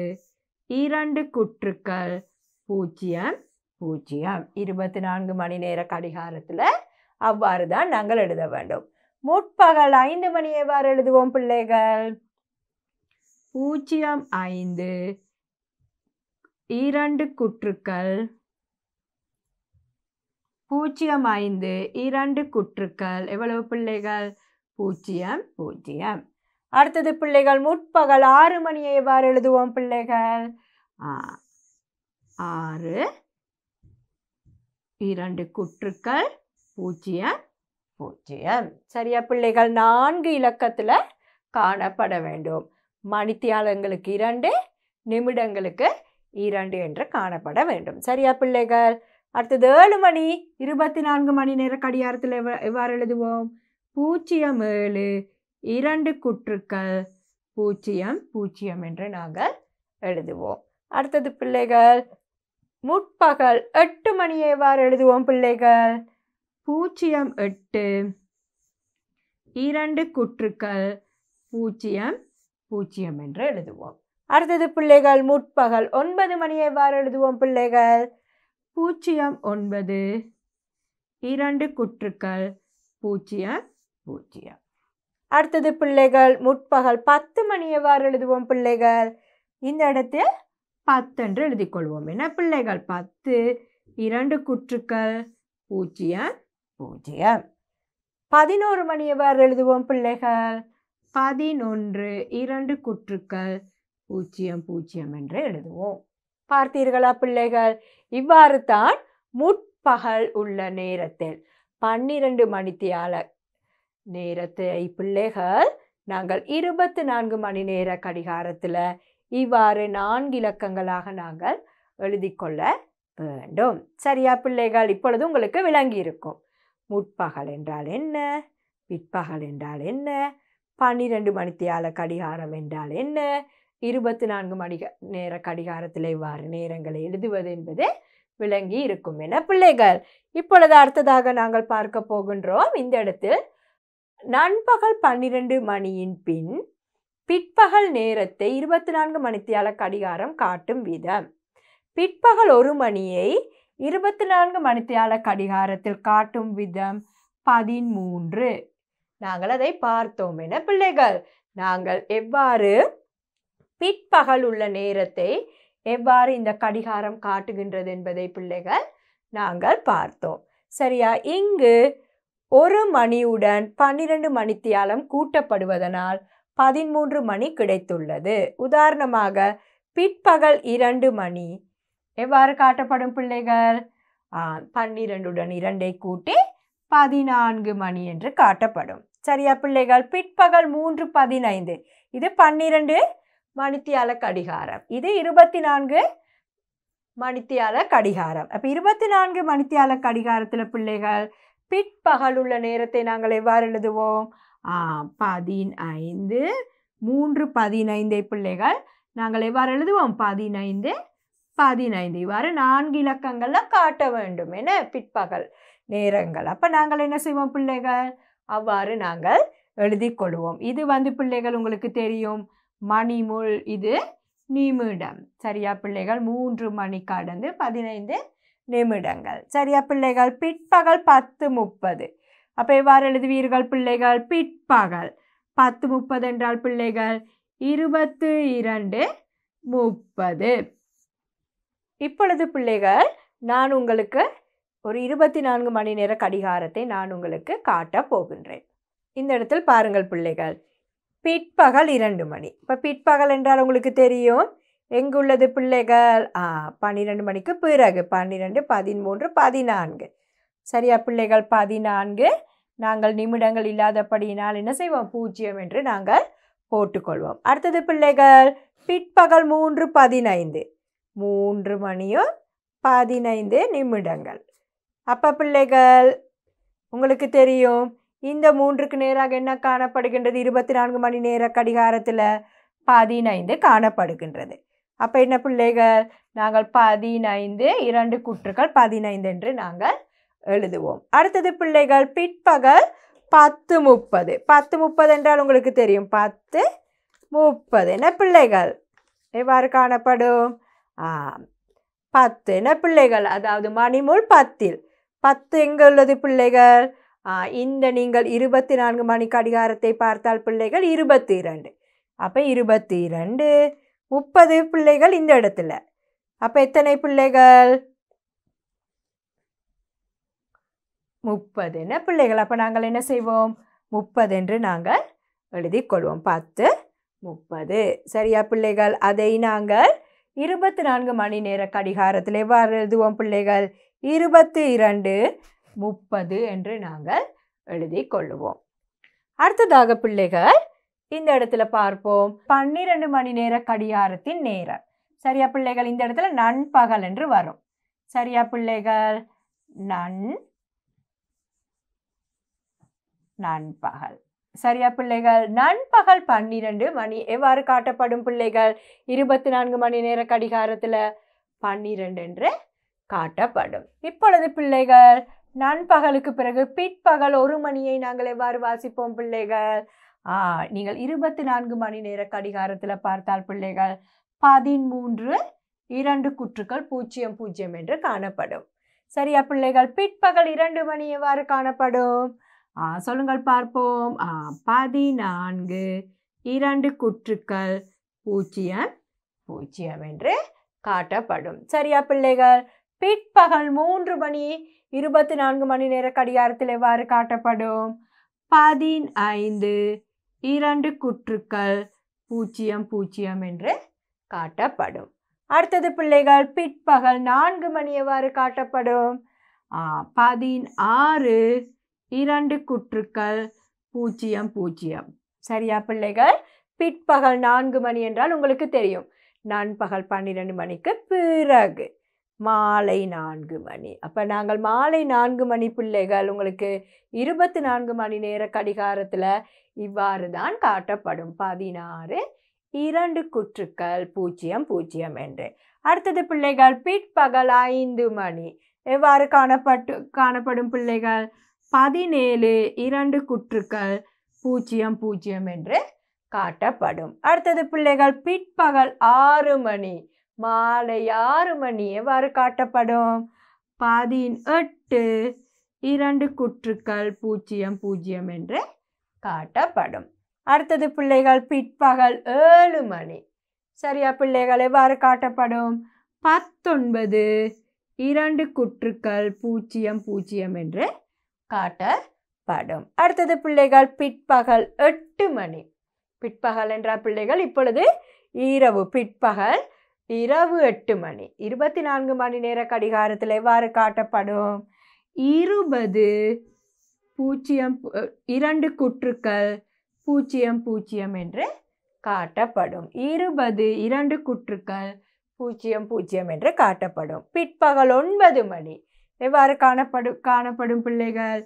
இரண்டு குற்றுக்கள் பூஜ்ஜியம் பூஜ்ஜியம் இருபத்தி நான்கு மணி நேர கடிகாரத்தில் அவ்வாறு தான் நாங்கள் எழுத வேண்டும் முற்பகல் ஐந்து மணி எவ்வாறு எழுதுவோம் பிள்ளைகள் பூஜ்ஜியம் ஐந்து இரண்டு குற்றுக்கள் பூஜ்ஜியம் ஐந்து இரண்டு குற்றுக்கள் எவ்வளவு பிள்ளைகள் பூஜ்ஜியம் பூஜ்ஜியம் அடுத்தது பிள்ளைகள் முற்பகல் ஆறு மணியை எவ்வாறு எழுதுவோம் பிள்ளைகள் ஆ, ஆறு இரண்டு குற்றுக்கள் பூஜ்ஜியம் பூஜ்ஜியம் சரியா பிள்ளைகள் நான்கு இலக்கத்தில் காணப்பட வேண்டும் மணித்தியாலங்களுக்கு இரண்டு நிமிடங்களுக்கு இரண்டு என்று காணப்பட வேண்டும் சரியா பிள்ளைகள் அடுத்தது ஏழு மணி இருபத்தி நான்கு மணி நேர கடிகாரத்தில் எவ்வ- எவ்வாறு எழுதுவோம் பூஜ்ஜியம் ஏழு இரண்டு குற்றுக்கள் பூஜ்ஜியம் பூஜ்ஜியம் என்று நாங்கள் எழுதுவோம் அடுத்தது பிள்ளைகள் முற்பகல் எட்டு மணியை எவ்வாறு எழுதுவோம் பிள்ளைகள் பூஜ்ஜியம் எட்டு இரண்டு குற்றுக்கள் பூஜ்ஜியம் பூஜ்ஜியம் என்று எழுதுவோம் அடுத்தது பிள்ளைகள் முற்பகல் ஒன்பது மணியை எவ்வாறு எழுதுவோம் பிள்ளைகள் பூஜ்ஜியம் ஒன்பது இரண்டு குற்றுக்கள் பூஜ்ஜியம் பூஜ்ஜியம் அடுத்தது பிள்ளைகள் முற்பகல் பத்து மணி எவ்வாறு எழுதுவோம் பிள்ளைகள் இந்த இடத்தில் பத்தென்று எழுதிக் கொள்வோம் என்ன பிள்ளைகள் பத்து இரண்டு குற்றுக்கள் பூஜ்ஜியம் பூஜ்ஜியம் பதினோரு மணி எவ்வாறு எழுதுவோம் பிள்ளைகள் பதினொன்று இரண்டு குற்றுக்கள் பூஜ்ஜியம் பூஜ்ஜியம் என்று எழுதுவோம் பார்த்தீர்களா பிள்ளைகள் இவ்வாறு தான் முற்பகல் உள்ள நேரத்தில் பன்னிரண்டு மணித்தியால நேரத்தை பிள்ளைகள் நாங்கள் இருபத்தி நான்கு மணி நேர கடிகாரத்தில் இவ்வாறு நான்கு இலக்கங்களாக நாங்கள் எழுதி கொள்ள வேண்டும் சரியா பிள்ளைகள் இப்பொழுது உங்களுக்கு விளங்கி இருக்கும் முற்பகல் என்றால் என்ன பிற்பகல் என்றால் என்ன பன்னிரண்டு மணித்தியால கடிகாரம் என்றால் என்ன இருபத்தி நான்கு மணி நேர கடிகாரத்தில் இவ்வாறு நேரங்களை எழுதுவது என்பது விளங்கி இருக்கும் என பிள்ளைகள் இப்பொழுது அடுத்ததாக நாங்கள் பார்க்க போகின்றோம் இந்த இடத்தில் நண்பகல் பன்னிரண்டு மணியின் பின் பிற்பகல் நேரத்தை இருபத்தி நான்கு மணித்தியால கடிகாரம் காட்டும் விதம் பிற்பகல் ஒரு மணியை இருபத்தி நான்கு மணித்தியால கடிகாரத்தில் காட்டும் விதம் பதிமூன்று நாங்கள் அதை பார்த்தோம் என பிள்ளைகள் நாங்கள் எவ்வாறு பிற்பகல் உள்ள நேரத்தை எவ்வாறு இந்த கடிகாரம் காட்டுகின்றது என்பதை பிள்ளைகள் நாங்கள் பார்த்தோம் சரியா இங்கு ஒரு மணியுடன் பன்னிரண்டு மணித்தியாலம் கூட்டப்படுவதனால் பதிமூன்று மணி கிடைத்துள்ளது உதாரணமாக பிற்பகல் இரண்டு மணி எவ்வாறு காட்டப்படும் பிள்ளைகள் ஆ, பன்னிரண்டுடன் இரண்டை கூட்டி பதினான்கு மணி என்று காட்டப்படும் சரியா பிள்ளைகள் பிற்பகல் மூன்று பதினைந்து இது பன்னிரண்டு மணித்தியால கடிகாரம் இது இருபத்தி நான்கு மணித்தியால கடிகாரம் அப்போ இருபத்தி நான்கு மணித்தியால கடிகாரத்தில் பிள்ளைகள் பிற்பகல் உள்ள நேரத்தை நாங்கள் எவ்வாறு எழுதுவோம் ஆ பதினைந்து மூன்று பதினைந்தை பிள்ளைகள் நாங்கள் எவ்வாறு எழுதுவோம் பதினைந்து பதினைந்து இவ்வாறு நான்கு இலக்கங்களில் காட்ட வேண்டும் என பிற்பகல் நேரங்கள் அப்போ நாங்கள் என்ன செய்வோம் பிள்ளைகள் அவ்வாறு நாங்கள் எழுதி கொள்வோம் இது வந்து பிள்ளைகள் உங்களுக்கு தெரியும் மணிமுள் இது நிமிடம் சரியா பிள்ளைகள் மூன்று மணி கடந்து பதினைந்து நிமிடங்கள் சரியா பிள்ளைகள் பிற்பகல் பத்து முப்பது அப்போ எவ்வாறு எழுதுவீர்கள் பிள்ளைகள் பிற்பகல் பத்து முப்பது என்றால் பிள்ளைகள் இருபத்து இரண்டு முப்பது இப்பொழுது பிள்ளைகள் நான் உங்களுக்கு ஒரு இருபத்தி நான்கு மணி நேர கடிகாரத்தை நான் உங்களுக்கு காட்டப் போகின்றேன் இந்த இடத்தில் பாருங்கள் பிள்ளைகள் பிற்பகல் இரண்டு மணி இப்போ பிற்பகல் என்றால் உங்களுக்கு தெரியும் எங்குள்ளது பிள்ளைகள் ஆ பன்னிரெண்டு மணிக்கு பிறகு பன்னிரெண்டு பதிமூன்று பதினான்கு சரியா பிள்ளைகள் பதினான்கு நாங்கள் நிமிடங்கள் இல்லாதபடியினால் என்ன செய்வோம் பூஜ்ஜியம் என்று நாங்கள் போட்டுக்கொள்வோம் அடுத்தது பிள்ளைகள் பிற்பகல் மூன்று பதினைந்து மூன்று மணியும் பதினைந்து நிமிடங்கள் அப்போ பிள்ளைகள் உங்களுக்கு தெரியும் இந்த மூன்றுக்கு நேராக என்ன காணப்படுகின்றது இருபத்தி நான்கு மணி நேர கடிகாரத்தில் பதினைந்து காணப்படுகின்றது அப்போ என்ன பிள்ளைகள் நாங்கள் பதினைந்து இரண்டு குற்றுகள் பதினைந்து என்று நாங்கள் எழுதுவோம் அடுத்தது பிள்ளைகள் பிற்பகல் பத்து முப்பது பத்து முப்பது என்றால் உங்களுக்கு தெரியும் பத்து முப்பது என்ன பிள்ளைகள் எவ்வாறு காணப்படும் ஆ, பத்து என்ன பிள்ளைகள் அதாவது மணிமுள் பத்தில் பத்து எங்கே உள்ளது பிள்ளைகள் ஆ, இந்த நீங்கள் இருபத்தி நான்கு மணி கடிகாரத்தை பார்த்தால் பிள்ளைகள் இருபத்தி இரண்டு அப்போ இருபத்தி இரண்டு முப்பது பிள்ளைகள் இந்த இடத்துல அப்போ எத்தனை பிள்ளைகள் முப்பது என்ன பிள்ளைகள் அப்போ நாங்கள் என்ன செய்வோம் முப்பது என்று நாங்கள் எழுதிக் கொள்வோம் பத்து முப்பது சரியா பிள்ளைகள் அதை நாங்கள் இருபத்தி நான்கு மணி நேர கடிகாரத்தில் எவ்வாறு எழுதுவோம் பிள்ளைகள் இருபத்தி இரண்டு முப்பது என்று நாங்கள் எழுதி கொள்ளுவோம் அடுத்ததாக பிள்ளைகள் இந்த இடத்துல பார்ப்போம் பன்னிரண்டு மணி நேர கடிகாரத்தின் நேரம் சரியா பிள்ளைகள் இந்த இடத்துல நண்பகல் என்று வரும் சரியா பிள்ளைகள் நன் நண்பகல் சரியா பிள்ளைகள் நண்பகல் பன்னிரண்டு மணி எவ்வாறு காட்டப்படும் பிள்ளைகள் இருபத்தி நான்கு மணி நேர கடிகாரத்தில் பன்னிரண்டு என்று காட்டப்படும் இப்பொழுது பிள்ளைகள் நண்பகலுக்கு பிறகு பிற்பகல் ஒரு மணியை நாங்கள் எவ்வாறு வாசிப்போம் பிள்ளைகள் ஆ நீங்கள் இருபத்தி நான்கு மணி நேர கடிகாரத்தில் பார்த்தால் பிள்ளைகள் பதிமூன்று இரண்டு குற்றுக்கள் பூஜ்ஜியம் பூஜ்ஜியம் என்று காணப்படும் சரியா பிள்ளைகள் பிற்பகல் இரண்டு மணி எவ்வாறு காணப்படும் ஆ, சொல்லுங்கள் பார்ப்போம் ஆ, பதினான்கு இரண்டு குற்றுக்கள் பூஜ்ஜியம் பூஜ்ஜியம் என்று காட்டப்படும் சரியா பிள்ளைகள் பிற்பகல் மூன்று மணி இருபத்தி நான்கு மணி நேர கடிகாரத்தில் எவ்வாறு காட்டப்படும் பதினைந்து இரண்டு குற்றுக்கள் பூஜ்ஜியம் பூஜ்ஜியம் என்று காட்டப்படும் அடுத்தது பிள்ளைகள் பிற்பகல் நான்கு மணி எவ்வாறு காட்டப்படும் ஆ, பதினாறு இரண்டு குற்றுக்கள் பூஜ்ஜியம் பூஜ்ஜியம் சரியா பிள்ளைகள் பிற்பகல் நான்கு மணி என்றால் உங்களுக்கு தெரியும் நண்பகல் பன்னிரெண்டு மணிக்கு பிறகு மாலை நான்கு மணி அப்போ நாங்கள் மாலை நான்கு மணி பிள்ளைகள் உங்களுக்கு இருபத்தி நான்கு மணி நேர கடிகாரத்தில் இவ்வாறு தான் காட்டப்படும் பதினாறு இரண்டு குற்றுக்கள் பூஜ்ஜியம் பூஜ்ஜியம் என்று அடுத்தது பிள்ளைகள் பிற்பகல் ஐந்து மணி எவ்வாறு காணப்பட்டு காணப்படும் பிள்ளைகள் பதினேழு இரண்டு குற்றுக்கள் பூஜ்ஜியம் பூஜ்ஜியம் என்று காட்டப்படும் அடுத்தது பிள்ளைகள் பிற்பகல் ஆறு மணி மாலை ஆறு மணி எவ்வாறு காட்டப்படும் பதினெட்டு இரண்டு குற்றுக்கள் பூஜ்ஜியம் பூஜ்ஜியம் என்று காட்டப்படும் அடுத்தது பிள்ளைகள் பிற்பகல் ஏழு மணி சரியா பிள்ளைகள் எவ்வாறு காட்டப்படும் பத்தொன்பது இரண்டு குற்றுக்கள் பூஜ்ஜியம் பூஜ்ஜியம் என்று காட்டப்படும் அடுத்தது பிள்ளைகள் பிற்பகல் எட்டு மணி பிற்பகல் என்ற பிள்ளைகள் இப்பொழுது இரவு பிற்பகல் இரவு எட்டு மணி இருபத்தி நான்கு மணி நேர கடிகாரத்தில் எவ்வாறு காட்டப்படும் இருபது பூஜ்ஜியம் பு- இரண்டு குற்றுக்கள் பூஜ்ஜியம் பூஜ்ஜியம் என்று காட்டப்படும் இருபது இரண்டு குற்றுக்கள் பூஜ்ஜியம் பூஜ்ஜியம் என்று காட்டப்படும் பிற்பகல் ஒன்பது மணி எவ்வாறு காணப்படும் காணப்படும் பிள்ளைகள்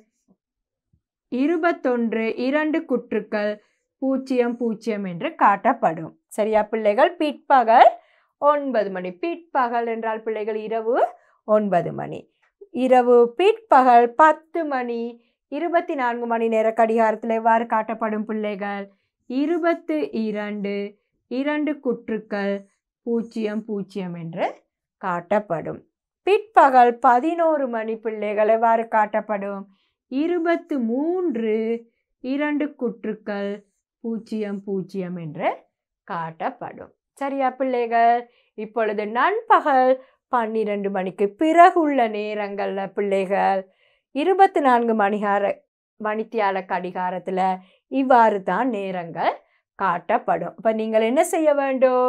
இருபத்தொன்று இரண்டு குற்றுக்கள் பூஜ்ஜியம் பூஜ்ஜியம் என்று காட்டப்படும் சரியா பிள்ளைகள் பிற்பகல் ஒன்பது மணி பிற்பகல் என்றால் பிள்ளைகள் இரவு ஒன்பது மணி இரவு பிற்பகல் பத்து மணி இருபத்தி நான்கு மணி நேர கடிகாரத்தில் எவ்வாறு காட்டப்படும் பிள்ளைகள் இருபத்து இரண்டு இரண்டு குற்றுக்கள் பூஜ்ஜியம் பூஜ்ஜியம் என்று காட்டப்படும் பிற்பகல் பதினோரு மணி பிள்ளைகள் எவ்வாறு காட்டப்படும் இருபத்து மூன்று இரண்டு குற்றுக்கள் பூஜ்ஜியம் பூஜ்ஜியம் என்று காட்டப்படும் சரியா பிள்ளைகள் இப்பொழுது நண்பகல் பன்னிரண்டு மணிக்கு பிறகுள்ள நேரங்களில் பிள்ளைகள் இருபத்தி நான்கு மணிகார மணித்தியால கடிகாரத்தில் இவ்வாறு தான் நேரங்கள் காட்டப்படும் இப்போ நீங்கள் என்ன செய்ய வேண்டும்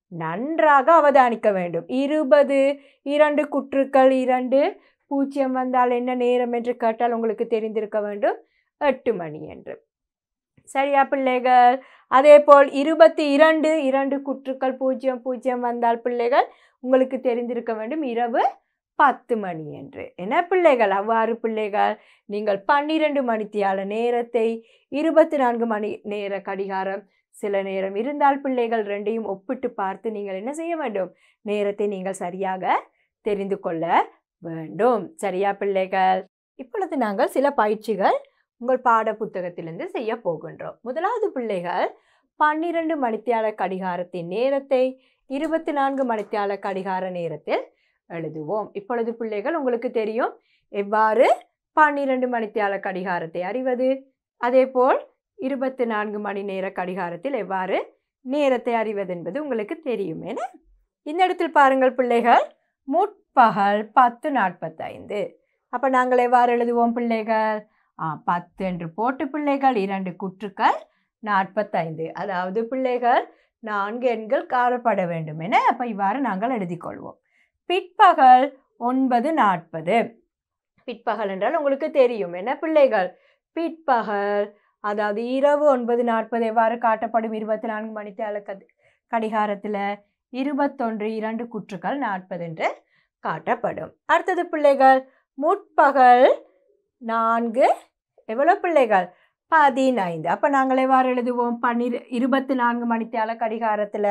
நன்றாக அவதானிக்க வேண்டும் இருபது இரண்டு குற்றுக்கள் இரண்டு பூஜ்ஜியம் வந்தால் என்ன நேரம் என்று கேட்டால் உங்களுக்கு தெரிந்திருக்க வேண்டும் எட்டு மணி என்று சரியா பிள்ளைகள் அதே போல் இருபத்தி இரண்டு இரண்டு குற்றுக்கள் பூஜ்ஜியம் பூஜ்ஜியம் வந்தால் பிள்ளைகள் உங்களுக்கு தெரிந்திருக்க வேண்டும் இரவு பத்து மணி என்று என்ன பிள்ளைகள் அவ்வாறு பிள்ளைகள் நீங்கள் பன்னிரண்டு மணித்தியால நேரத்தை இருபத்தி நான்கு மணி நேர கடிகாரம் சில நேரம் இருந்தால் பிள்ளைகள் ரெண்டையும் ஒப்பிட்டு பார்த்து நீங்கள் என்ன செய்ய வேண்டும் நேரத்தை நீங்கள் சரியாக தெரிந்து கொள்ள வேண்டும் சரியா பிள்ளைகள் இப்பொழுது நாங்கள் சில பயிற்சிகள் உங்கள் பாட புத்தகத்திலிருந்து செய்ய போகின்றோம் முதலாவது பிள்ளைகள் பன்னிரண்டு மணித்தியால கடிகாரத்தின் நேரத்தை இருபத்தி நான்கு மணித்தியால கடிகார நேரத்தில் எழுதுவோம் இப்பொழுது பிள்ளைகள் உங்களுக்கு தெரியும் எவ்வாறு பன்னிரண்டு மணித்தியால கடிகாரத்தை அறிவது அதேபோல் இருபத்தி நான்கு மணி நேர கடிகாரத்தில் எவ்வாறு நேரத்தை அறிவது என்பது உங்களுக்கு தெரியும் என இந்த இடத்தில் பாருங்கள் பிள்ளைகள் முற்பகல் பத்து நாற்பத்தைந்து அப்போ நாங்கள் எவ்வாறு எழுதுவோம் பிள்ளைகள் ஆ பத்து என்று போட்டு பிள்ளைகள் இரண்டு குற்றுக்கள் நாற்பத்தைந்து அதாவது பிள்ளைகள் நான்கு எண்கள் காணப்பட வேண்டும் என அப்போ இவ்வாறு நாங்கள் எழுதிக் கொள்வோம் பிற்பகல் ஒன்பது நாற்பது பிற்பகல் என்றால் உங்களுக்கு தெரியும் என்ன பிள்ளைகள் பிற்பகல் அதாவது இரவு ஒன்பது நாற்பது எவ்வாறு காட்டப்படும் இருபத்தி நான்கு மணித்தேல கதி கடிகாரத்தில் இருபத்தொன்று இரண்டு குற்றுக்கள் நாற்பது என்று காட்டப்படும் அடுத்தது பிள்ளைகள் முற்பகல் நான்கு எவ்வளோ பிள்ளைகள் பதினைந்து அப்போ நாங்கள் எவ்வாறு எழுதுவோம் பன்னிரு இருபத்தி நான்கு மணித்தியால கடிகாரத்தில்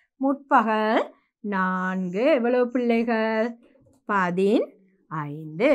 முற்பகல் நான்கு எவ்வளோ பிள்ளைகள் பதினைந்து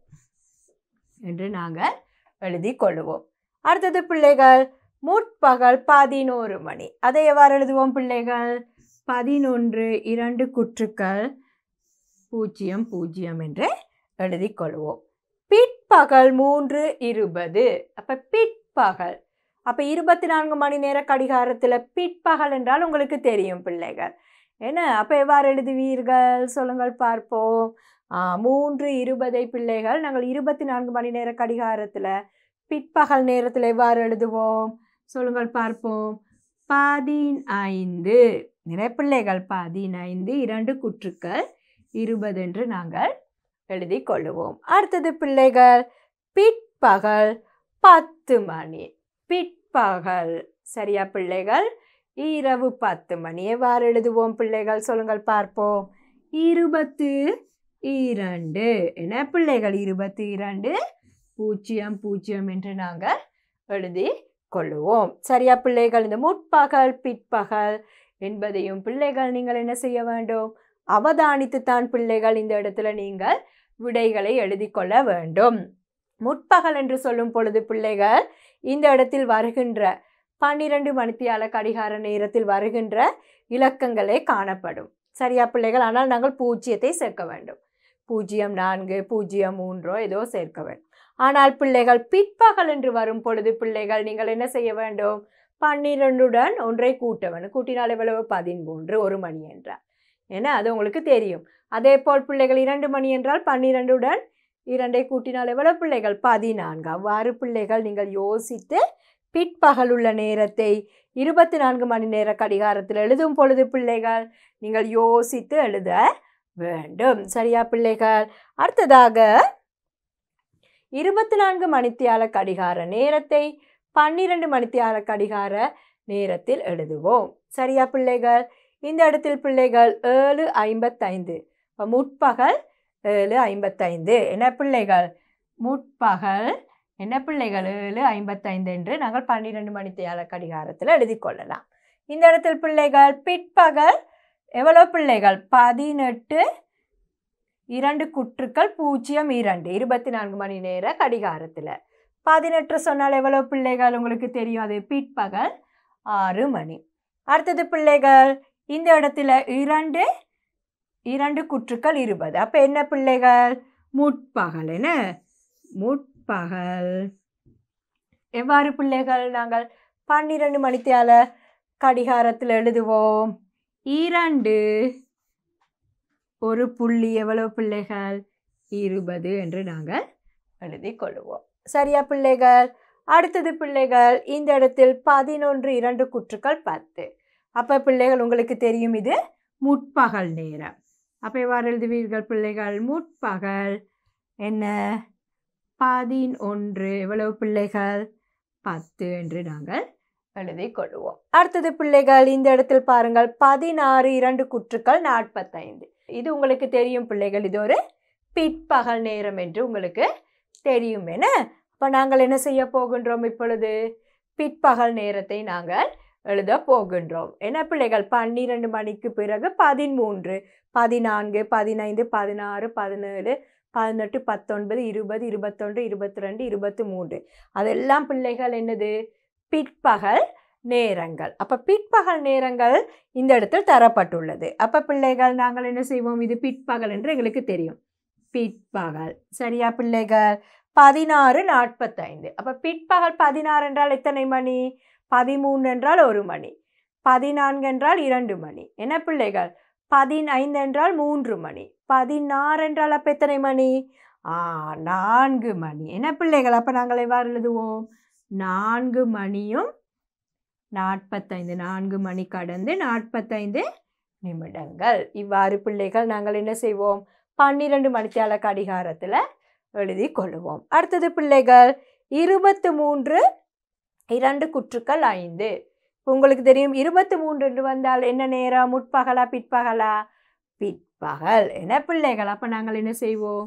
என்று நாங்கள் எழுதி கொள்ளுவோம் அடுத்தது பிள்ளைகள் முற்பகல் பதினோரு மணி அதை எவ்வாறு எழுதுவோம் பிள்ளைகள் பதினொன்று இரண்டு குற்றுக்கள் பூஜ்ஜியம் பூஜ்ஜியம் என்று எழுதி கொள்வோம் பிற்பகல் மூன்று இருபது அப்போ பிற்பகல் அப்போ இருபத்தி நான்கு மணி நேர கடிகாரத்தில் பிற்பகல் என்றால் உங்களுக்கு தெரியும் பிள்ளைகள் என்ன அப்போ எவ்வாறு எழுதுவீர்கள் சொல்லுங்கள் பார்ப்போம் ஆ, மூன்று இருபதை பிள்ளைகள் நாங்கள் இருபத்தி நான்கு மணி நேர கடிகாரத்தில் பிற்பகல் நேரத்தில் எவ்வாறு எழுதுவோம் சொல்லுங்கள் பார்ப்போம் பதினைந்து நிறைய பிள்ளைகள் பதினைந்து இரண்டு குற்றுக்கள் இருபது என்று நாங்கள் எழுதி கொள்ளுவோம் அடுத்தது பிள்ளைகள் பிற்பகல் பத்து மணி பிற்பகல் சரியா பிள்ளைகள் இரவு பத்து மணி எவ்வாறு எழுதுவோம் பிள்ளைகள் சொல்லுங்கள் பார்ப்போம் இருபத்து இரண்டு என்ன பிள்ளைகள் இருபத்தி இரண்டு பூஜ்ஜியம் பூஜ்ஜியம் என்று நாங்கள் எழுதி கொள்ளுவோம் சரியா பிள்ளைகள் இந்த முற்பகல் பிற்பகல் என்பதையும் பிள்ளைகள் நீங்கள் என்ன செய்ய வேண்டும் அவதானித்துத்தான் பிள்ளைகள் இந்த இடத்துல நீங்கள் விடைகளை எழுதி கொள்ள வேண்டும் முற்பகல் என்று சொல்லும் பொழுது பிள்ளைகள் இந்த இடத்தில் வருகின்ற பன்னிரண்டு மணித்தியால கடிகார நேரத்தில் வருகின்ற இலக்கங்களே காணப்படும் சரியா பிள்ளைகள் ஆனால் நாங்கள் பூஜ்ஜியத்தை சேர்க்க வேண்டும் பூஜ்ஜியம் நான்கு பூஜ்ஜியம் மூன்றோ ஏதோ சேர்க்க வேண்டும் ஆனால் பிள்ளைகள் பிற்பகல் என்று வரும் பொழுது பிள்ளைகள் நீங்கள் என்ன செய்ய வேண்டும் பன்னிரெண்டுடன் ஒன்றை கூட்ட வேண்டும் கூட்டினால் எவ்வளவு பதிமூன்று ஒரு மணி என்றால் ஏன்னா அது உங்களுக்கு தெரியும் அதே போல் பிள்ளைகள் இரண்டு மணி என்றால் பன்னிரெண்டுடன் இரண்டை கூட்டினால் எவ்வளவு பிள்ளைகள் பதினான்கு அவ்வாறு பிள்ளைகள் நீங்கள் யோசித்து பிற்பகல் உள்ள நேரத்தை இருபத்தி நான்கு மணி நேர கடிகாரத்தில் எழுதும் பொழுது பிள்ளைகள் நீங்கள் யோசித்து எழுத வேண்டும் சரியா பிள்ளைகள் அடுத்ததாக இருபத்தி நான்கு மணித்தியால கடிகார நேரத்தை பன்னிரண்டு மணித்தியால கடிகார நேரத்தில் எழுதுவோம் சரியா பிள்ளைகள் இந்த இடத்தில் பிள்ளைகள் ஏழு ஐம்பத்தைந்து இப்போ முற்பகல் ஏழு ஐம்பத்தைந்து என்ன பிள்ளைகள் முற்பகல் என்ன பிள்ளைகள் ஏழு ஐம்பத்தைந்து என்று நாங்கள் பன்னிரெண்டு மணித்தியால கடிகாரத்தில் எழுதி கொள்ளலாம் இந்த இடத்தில் பிள்ளைகள் பிற்பகல் எவ்வளோ பிள்ளைகள் பதினெட்டு இரண்டு குற்றுக்கள் பூஜ்ஜியம் இரண்டு இருபத்தி நான்கு மணி நேர கடிகாரத்தில் பதினெட்டு சொன்னால் எவ்வளோ பிள்ளைகள் உங்களுக்கு தெரியும் அது பிற்பகல் ஆறு மணி அடுத்தது பிள்ளைகள் இந்த இடத்துல இரண்டு இரண்டு குற்றுக்கள் இருபது அப்போ என்ன பிள்ளைகள் முற்பகல் என்ன முற்பகல் எவ்வாறு பிள்ளைகள் நாங்கள் பன்னிரண்டு மணித்தியால கடிகாரத்தில் எழுதுவோம் இரண்டு ஒரு புள்ளி எவ்வளவு பிள்ளைகள் இருபது என்று நாங்கள் எழுதி கொள்வோம் சரியா பிள்ளைகள் அடுத்தது பிள்ளைகள் இந்த இடத்தில் பதினொன்று இரண்டு குற்றுக்கள் பத்து அப்போ பிள்ளைகள் உங்களுக்கு தெரியும் இது முற்பகல் நேரம் அப்போ எவ்வாறு எழுதுவீர்கள் பிள்ளைகள் முற்பகல் என்ன பதினொன்று எவ்வளவு பிள்ளைகள் பத்து என்று நாங்கள் எழுதி கொள்வோம் அடுத்தது பிள்ளைகள் இந்த இடத்தில் பாருங்கள் பதினாறு இரண்டு குற்றுக்கள் நாற்பத்தைந்து இது உங்களுக்கு தெரியும் பிள்ளைகள் இது ஒரு பிற்பகல் நேரம் என்று உங்களுக்கு தெரியும் என அப்போ நாங்கள் என்ன செய்ய போகின்றோம் இப்பொழுது பிற்பகல் நேரத்தை நாங்கள் எழுத போகின்றோம் என்ன பிள்ளைகள் பன்னிரண்டு மணிக்கு பிறகு பதிமூன்று பதினான்கு பதினைந்து பதினாறு பதினேழு பதினெட்டு பத்தொன்பது இருபது இருபத்தொன்று இருபத்தி ரெண்டு இருபத்தி மூன்று அதெல்லாம் பிள்ளைகள் என்னது பிற்பகல் நேரங்கள் அப்போ பிற்பகல் நேரங்கள் இந்த இடத்தில் தரப்பட்டுள்ளது அப்போ பிள்ளைகள் நாங்கள் என்ன செய்வோம் இது பிற்பகல் என்று எங்களுக்கு தெரியும் பிற்பகல் சரியா பிள்ளைகள் பதினாறு நாற்பத்தைந்து அப்போ பிற்பகல் பதினாறு என்றால் எத்தனை மணி பதிமூன்று என்றால் ஒரு மணி பதினான்கு என்றால் இரண்டு மணி என்ன பிள்ளைகள் பதினைந்து என்றால் மூன்று மணி பதினாறு என்றால் அப்போ எத்தனை மணி ஆ நான்கு மணி என்ன பிள்ளைகள் அப்போ நாங்கள் எவ்வாறு எழுதுவோம் நான்கு மணியும் நாற்பத்தைந்து நான்கு மணி கடந்து நாற்பத்தைந்து நிமிடங்கள் இவ்வாறு பிள்ளைகள் நாங்கள் என்ன செய்வோம் பன்னிரண்டு மணித்தியால கடிகாரத்தில் எழுதி கொள்ளுவோம் அடுத்தது பிள்ளைகள் இருபத்து மூன்று இரண்டு குற்றுக்கள் ஐந்து உங்களுக்கு தெரியும் இருபத்தி மூன்று என்று வந்தால் என்ன நேரம் முற்பகலா பிற்பகலா பிற்பகல் என்ன பிள்ளைகள் அப்போ நாங்கள் என்ன செய்வோம்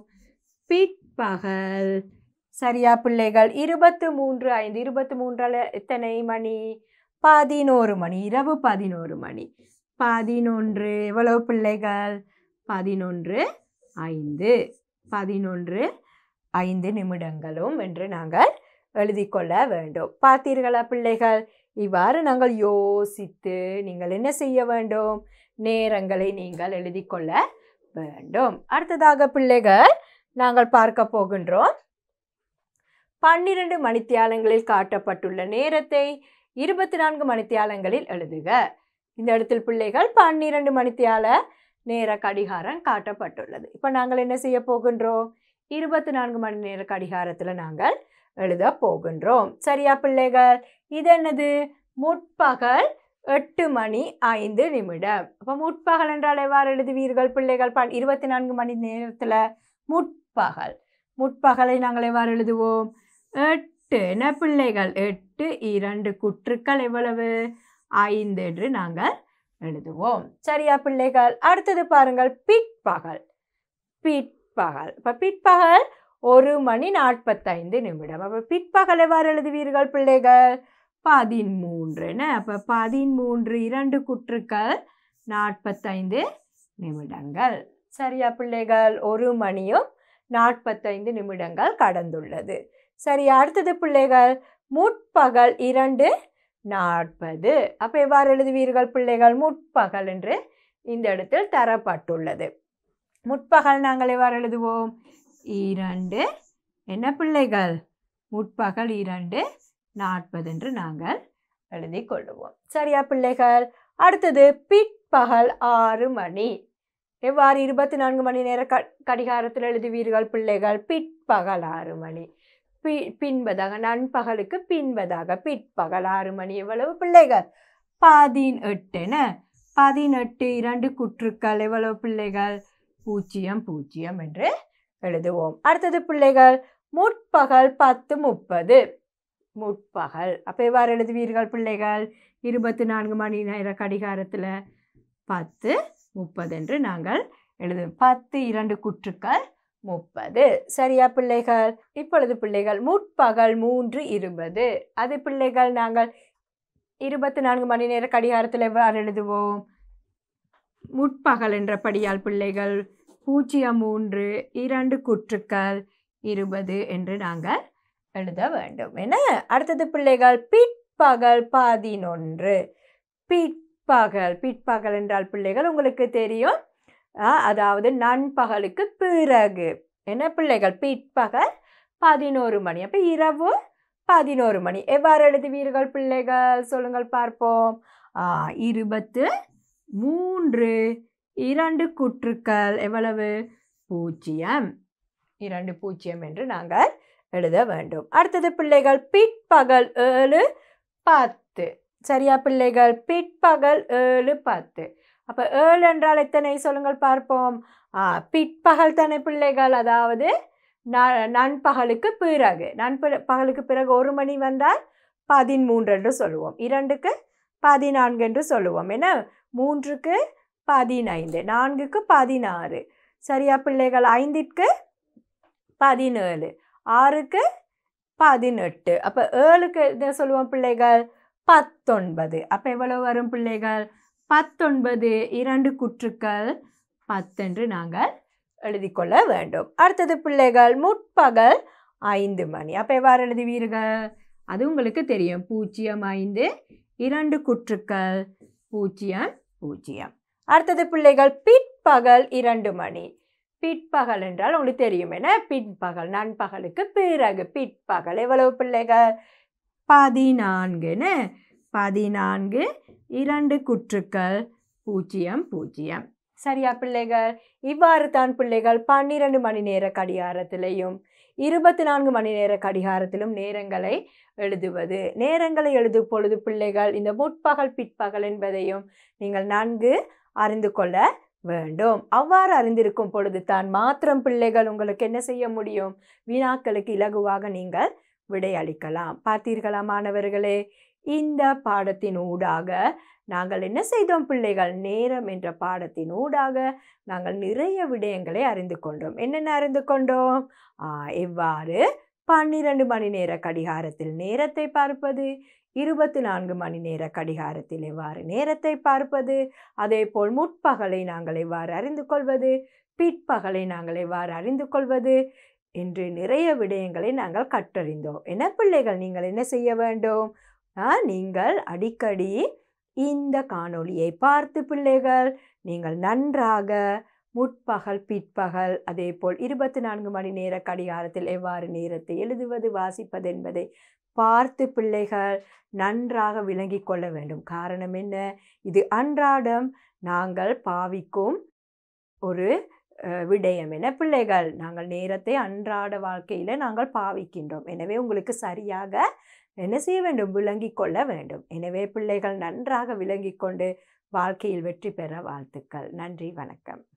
பிற்பகல் சரியா பிள்ளைகள் இருபத்து மூன்று ஐந்து இருபத்தி மூன்றால் எத்தனை மணி பதினோரு மணி இரவு பதினோரு மணி பதினொன்று எவ்வளவு பிள்ளைகள் பதினொன்று ஐந்து பதினொன்று ஐந்து நிமிடங்களும் என்று நாங்கள் எழுதி கொள்ள வேண்டும் பார்த்தீர்களா பிள்ளைகள் இவ்வாறு நாங்கள் யோசித்து நீங்கள் என்ன செய்ய வேண்டும் நேரங்களை நீங்கள் எழுதி கொள்ள வேண்டும் அடுத்ததாக பிள்ளைகள் நாங்கள் பார்க்க போகின்றோம் பன்னிரண்டு மணித்தியாலங்களில் காட்டப்பட்டுள்ள நேரத்தை இருபத்தி நான்கு மணித்தியாலங்களில் எழுதுக இந்த இடத்தில் பிள்ளைகள் பன்னிரண்டு மணித்தியால நேர கடிகாரம் காட்டப்பட்டுள்ளது இப்போ நாங்கள் என்ன செய்ய போகின்றோம் இருபத்தி நான்கு மணி நேர கடிகாரத்தில் நாங்கள் எழுத போகின்றோம் சரியா பிள்ளைகள் இது என்னது முற்பகல் எட்டு மணி ஐந்து நிமிடம் அப்போ முற்பகல் என்றால் எவ்வாறு எழுதுவீர்கள் பிள்ளைகள் பன் இருபத்தி நான்கு மணி நேரத்தில் முற்பகல் முற்பகலை நாங்கள் எவ்வாறு எழுதுவோம் எட்டு என்ன பிள்ளைகள் எட்டு இரண்டு குற்றுக்கள் எவ்வளவு ஐந்து என்று நாங்கள் எழுதுவோம் சரியா பிள்ளைகள் அடுத்தது பாருங்கள் பிற்பகல் பிற்பகல் இப்போ பிற்பகல் ஒரு மணி நாற்பத்தைந்து நிமிடம் அப்போ பிற்பகல் எவ்வாறு எழுதுவீர்கள் பிள்ளைகள் பதிமூன்றுன்னு அப்போ பதிமூன்று இரண்டு குற்றுக்கள் நாற்பத்தைந்து நிமிடங்கள் சரியா பிள்ளைகள் ஒரு மணியும் நாற்பத்தைந்து நிமிடங்கள் கடந்துள்ளது சரி அடுத்தது பிள்ளைகள் முற்பகல் இரண்டு நாற்பது அப்போ எவ்வாறு எழுதுவீர்கள் பிள்ளைகள் முற்பகல் என்று இந்த இடத்தில் தரப்பட்டுள்ளது முற்பகல் நாங்கள் எவ்வாறு எழுதுவோம் இரண்டு என்ன பிள்ளைகள் முற்பகல் இரண்டு நாற்பது என்று நாங்கள் எழுதி கொள்ளுவோம் சரியா பிள்ளைகள் அடுத்தது பிற்பகல் ஆறு மணி எவ்வாறு இருபத்தி நான்கு மணி நேர க கடிகாரத்தில் எழுதுவீர்கள் பிள்ளைகள் பிற்பகல் ஆறு மணி பி பின்பதாக நண்பகலுக்கு பின்பதாக பிற்பகல் ஆறு மணி எவ்வளவு பிள்ளைகள் பதினெட்டுன பதினெட்டு இரண்டு குற்றுக்கள் எவ்வளவு பிள்ளைகள் பூஜ்ஜியம் பூஜ்ஜியம் என்று எழுதுவோம் அடுத்தது பிள்ளைகள் முற்பகல் பத்து முப்பது முற்பகல் அப்போ எவ்வாறு எழுதுவீர்கள் பிள்ளைகள் இருபத்தி நான்கு மணி நேர கடிகாரத்தில் பத்து முப்பது என்று நாங்கள் எழுதுவோம் பத்து இரண்டு குற்றுக்கள் முப்பது சரியா பிள்ளைகள் இப்பொழுது பிள்ளைகள் முற்பகல் மூன்று இருபது அது பிள்ளைகள் நாங்கள் இருபத்தி நான்கு மணி நேர கடிகாரத்தில் எவ்வாறு எழுதுவோம் முற்பகல் என்ற படியால் பிள்ளைகள் பூஜ்ஜியம் மூன்று இரண்டு குற்றுக்கள் இருபது என்று நாங்கள் எழுத வேண்டும் என்ன அடுத்தது பிள்ளைகள் பிற்பகல் பதினொன்று பிற்பகல் பிற்பகல் என்றால் பிள்ளைகள் உங்களுக்கு தெரியும் ஆ, அதாவது நண்பகலுக்கு பிறகு என்ன பிள்ளைகள் பிற்பகல் பதினோரு மணி அப்போ இரவு பதினோரு மணி எவ்வாறு எழுதுவீர்கள் பிள்ளைகள் சொல்லுங்கள் பார்ப்போம் ஆ, இருபத்து மூன்று இரண்டு குற்றுக்கள் எவ்வளவு பூஜ்ஜியம் இரண்டு பூஜ்ஜியம் என்று நாங்கள் எழுத வேண்டும் அடுத்தது பிள்ளைகள் பிற்பகல் ஏழு பத்து சரியா பிள்ளைகள் பிற்பகல் ஏழு பத்து அப்போ ஏழு என்றால் எத்தனை சொல்லுங்கள் பார்ப்போம் ஆ, பிற்பகல் தானே பிள்ளைகள் அதாவது ந- நண்பகலுக்கு பிறகு நண்ப பகலுக்கு பிறகு ஒரு மணி வந்தால் பதிமூன்று என்று சொல்லுவோம் இரண்டுக்கு பதினான்கு என்று சொல்லுவோம் என்ன மூன்றுக்கு பதினைந்து நான்குக்கு பதினாறு சரியா பிள்ளைகள் ஐந்திற்கு பதினேழு ஆறுக்கு பதினெட்டு அப்போ ஏழுக்கு என்ன சொல்லுவோம் பிள்ளைகள் பத்தொன்பது அப்போ எவ்வளவு வரும் பிள்ளைகள் பத்தொன்பது இரண்டு குற்றுக்கள் பத்தென்று நாங்கள் எழுதிக்கொள்ள வேண்டும் அடுத்தது பிள்ளைகள் முற்பகல் ஐந்து மணி அப்போ எவ்வாறு எழுதுவீர்கள் அது உங்களுக்கு தெரியும் பூஜ்ஜியம் ஐந்து இரண்டு குற்றுக்கள் பூஜ்ஜியம் பூஜ்ஜியம் அடுத்தது பிள்ளைகள் பிற்பகல் இரண்டு மணி பிற்பகல் என்றால் உங்களுக்கு தெரியும் என்ன பிற்பகல் நண்பகலுக்கு பிறகு பிற்பகல் எவ்வளவு பிள்ளைகள் பதினான்குன்னு பதினான்கு இரண்டு குற்றுக்கள் பூஜ்ஜியம் பூஜ்ஜியம் சரியா பிள்ளைகள் இவ்வாறு தான் பிள்ளைகள் பன்னிரண்டு மணி நேர கடிகாரத்திலையும் இருபத்தி நான்கு மணி நேர கடிகாரத்திலும் நேரங்களை எழுதுவது நேரங்களை எழுதும் பொழுது பிள்ளைகள் இந்த முற்பகல் பிற்பகல் என்பதையும் நீங்கள் நன்கு அறிந்து கொள்ள வேண்டும் அவ்வாறு அறிந்திருக்கும் பொழுது தான் மாத்திரம் பிள்ளைகள் உங்களுக்கு என்ன செய்ய முடியும் வினாக்களுக்கு இலகுவாக நீங்கள் விடையளிக்கலாம் பார்த்தீர்களா மாணவர்களே இந்த பாடத்தின் ஊடாக நாங்கள் என்ன செய்தோம் பிள்ளைகள் நேரம் என்ற பாடத்தின் ஊடாக நாங்கள் நிறைய விடயங்களை அறிந்து கொண்டோம் என்னென்ன அறிந்து கொண்டோம் ஆ, எவ்வாறு பன்னிரண்டு மணி நேர கடிகாரத்தில் நேரத்தை பார்ப்பது இருபத்தி நான்கு மணி நேர கடிகாரத்தில் எவ்வாறு நேரத்தை பார்ப்பது அதேபோல் முற்பகலை நாங்கள் எவ்வாறு அறிந்து கொள்வது பிற்பகலை நாங்கள் எவ்வாறு அறிந்து கொள்வது என்று நிறைய விடயங்களை நாங்கள் கற்றறிந்தோம் என்ன பிள்ளைகள் நீங்கள் என்ன செய்ய வேண்டும் ஆ, நீங்கள் அடிக்கடி இந்த காணொளியை பார்த்து பிள்ளைகள் நீங்கள் நன்றாக முற்பகல் பிற்பகல் அதேபோல் இருபத்தி நான்கு மணி நேர கடிகாரத்தில் எவ்வாறு நேரத்தை எழுதுவது வாசிப்பது என்பதை பார்த்து பிள்ளைகள் நன்றாக விளங்கிக் கொள்ள வேண்டும் காரணம் என்ன இது அன்றாடம் நாங்கள் பாவிக்கும் ஒரு அஹ், விடயம் என பிள்ளைகள் நாங்கள் நேரத்தை அன்றாட வாழ்க்கையில் நாங்கள் பாவிக்கின்றோம் எனவே உங்களுக்கு சரியாக என்ன செய்ய வேண்டும் விளங்கிக் கொள்ள வேண்டும் எனவே பிள்ளைகள் நன்றாக விளங்கிக் கொண்டு வாழ்க்கையில் வெற்றி பெற வாழ்த்துக்கள் நன்றி வணக்கம்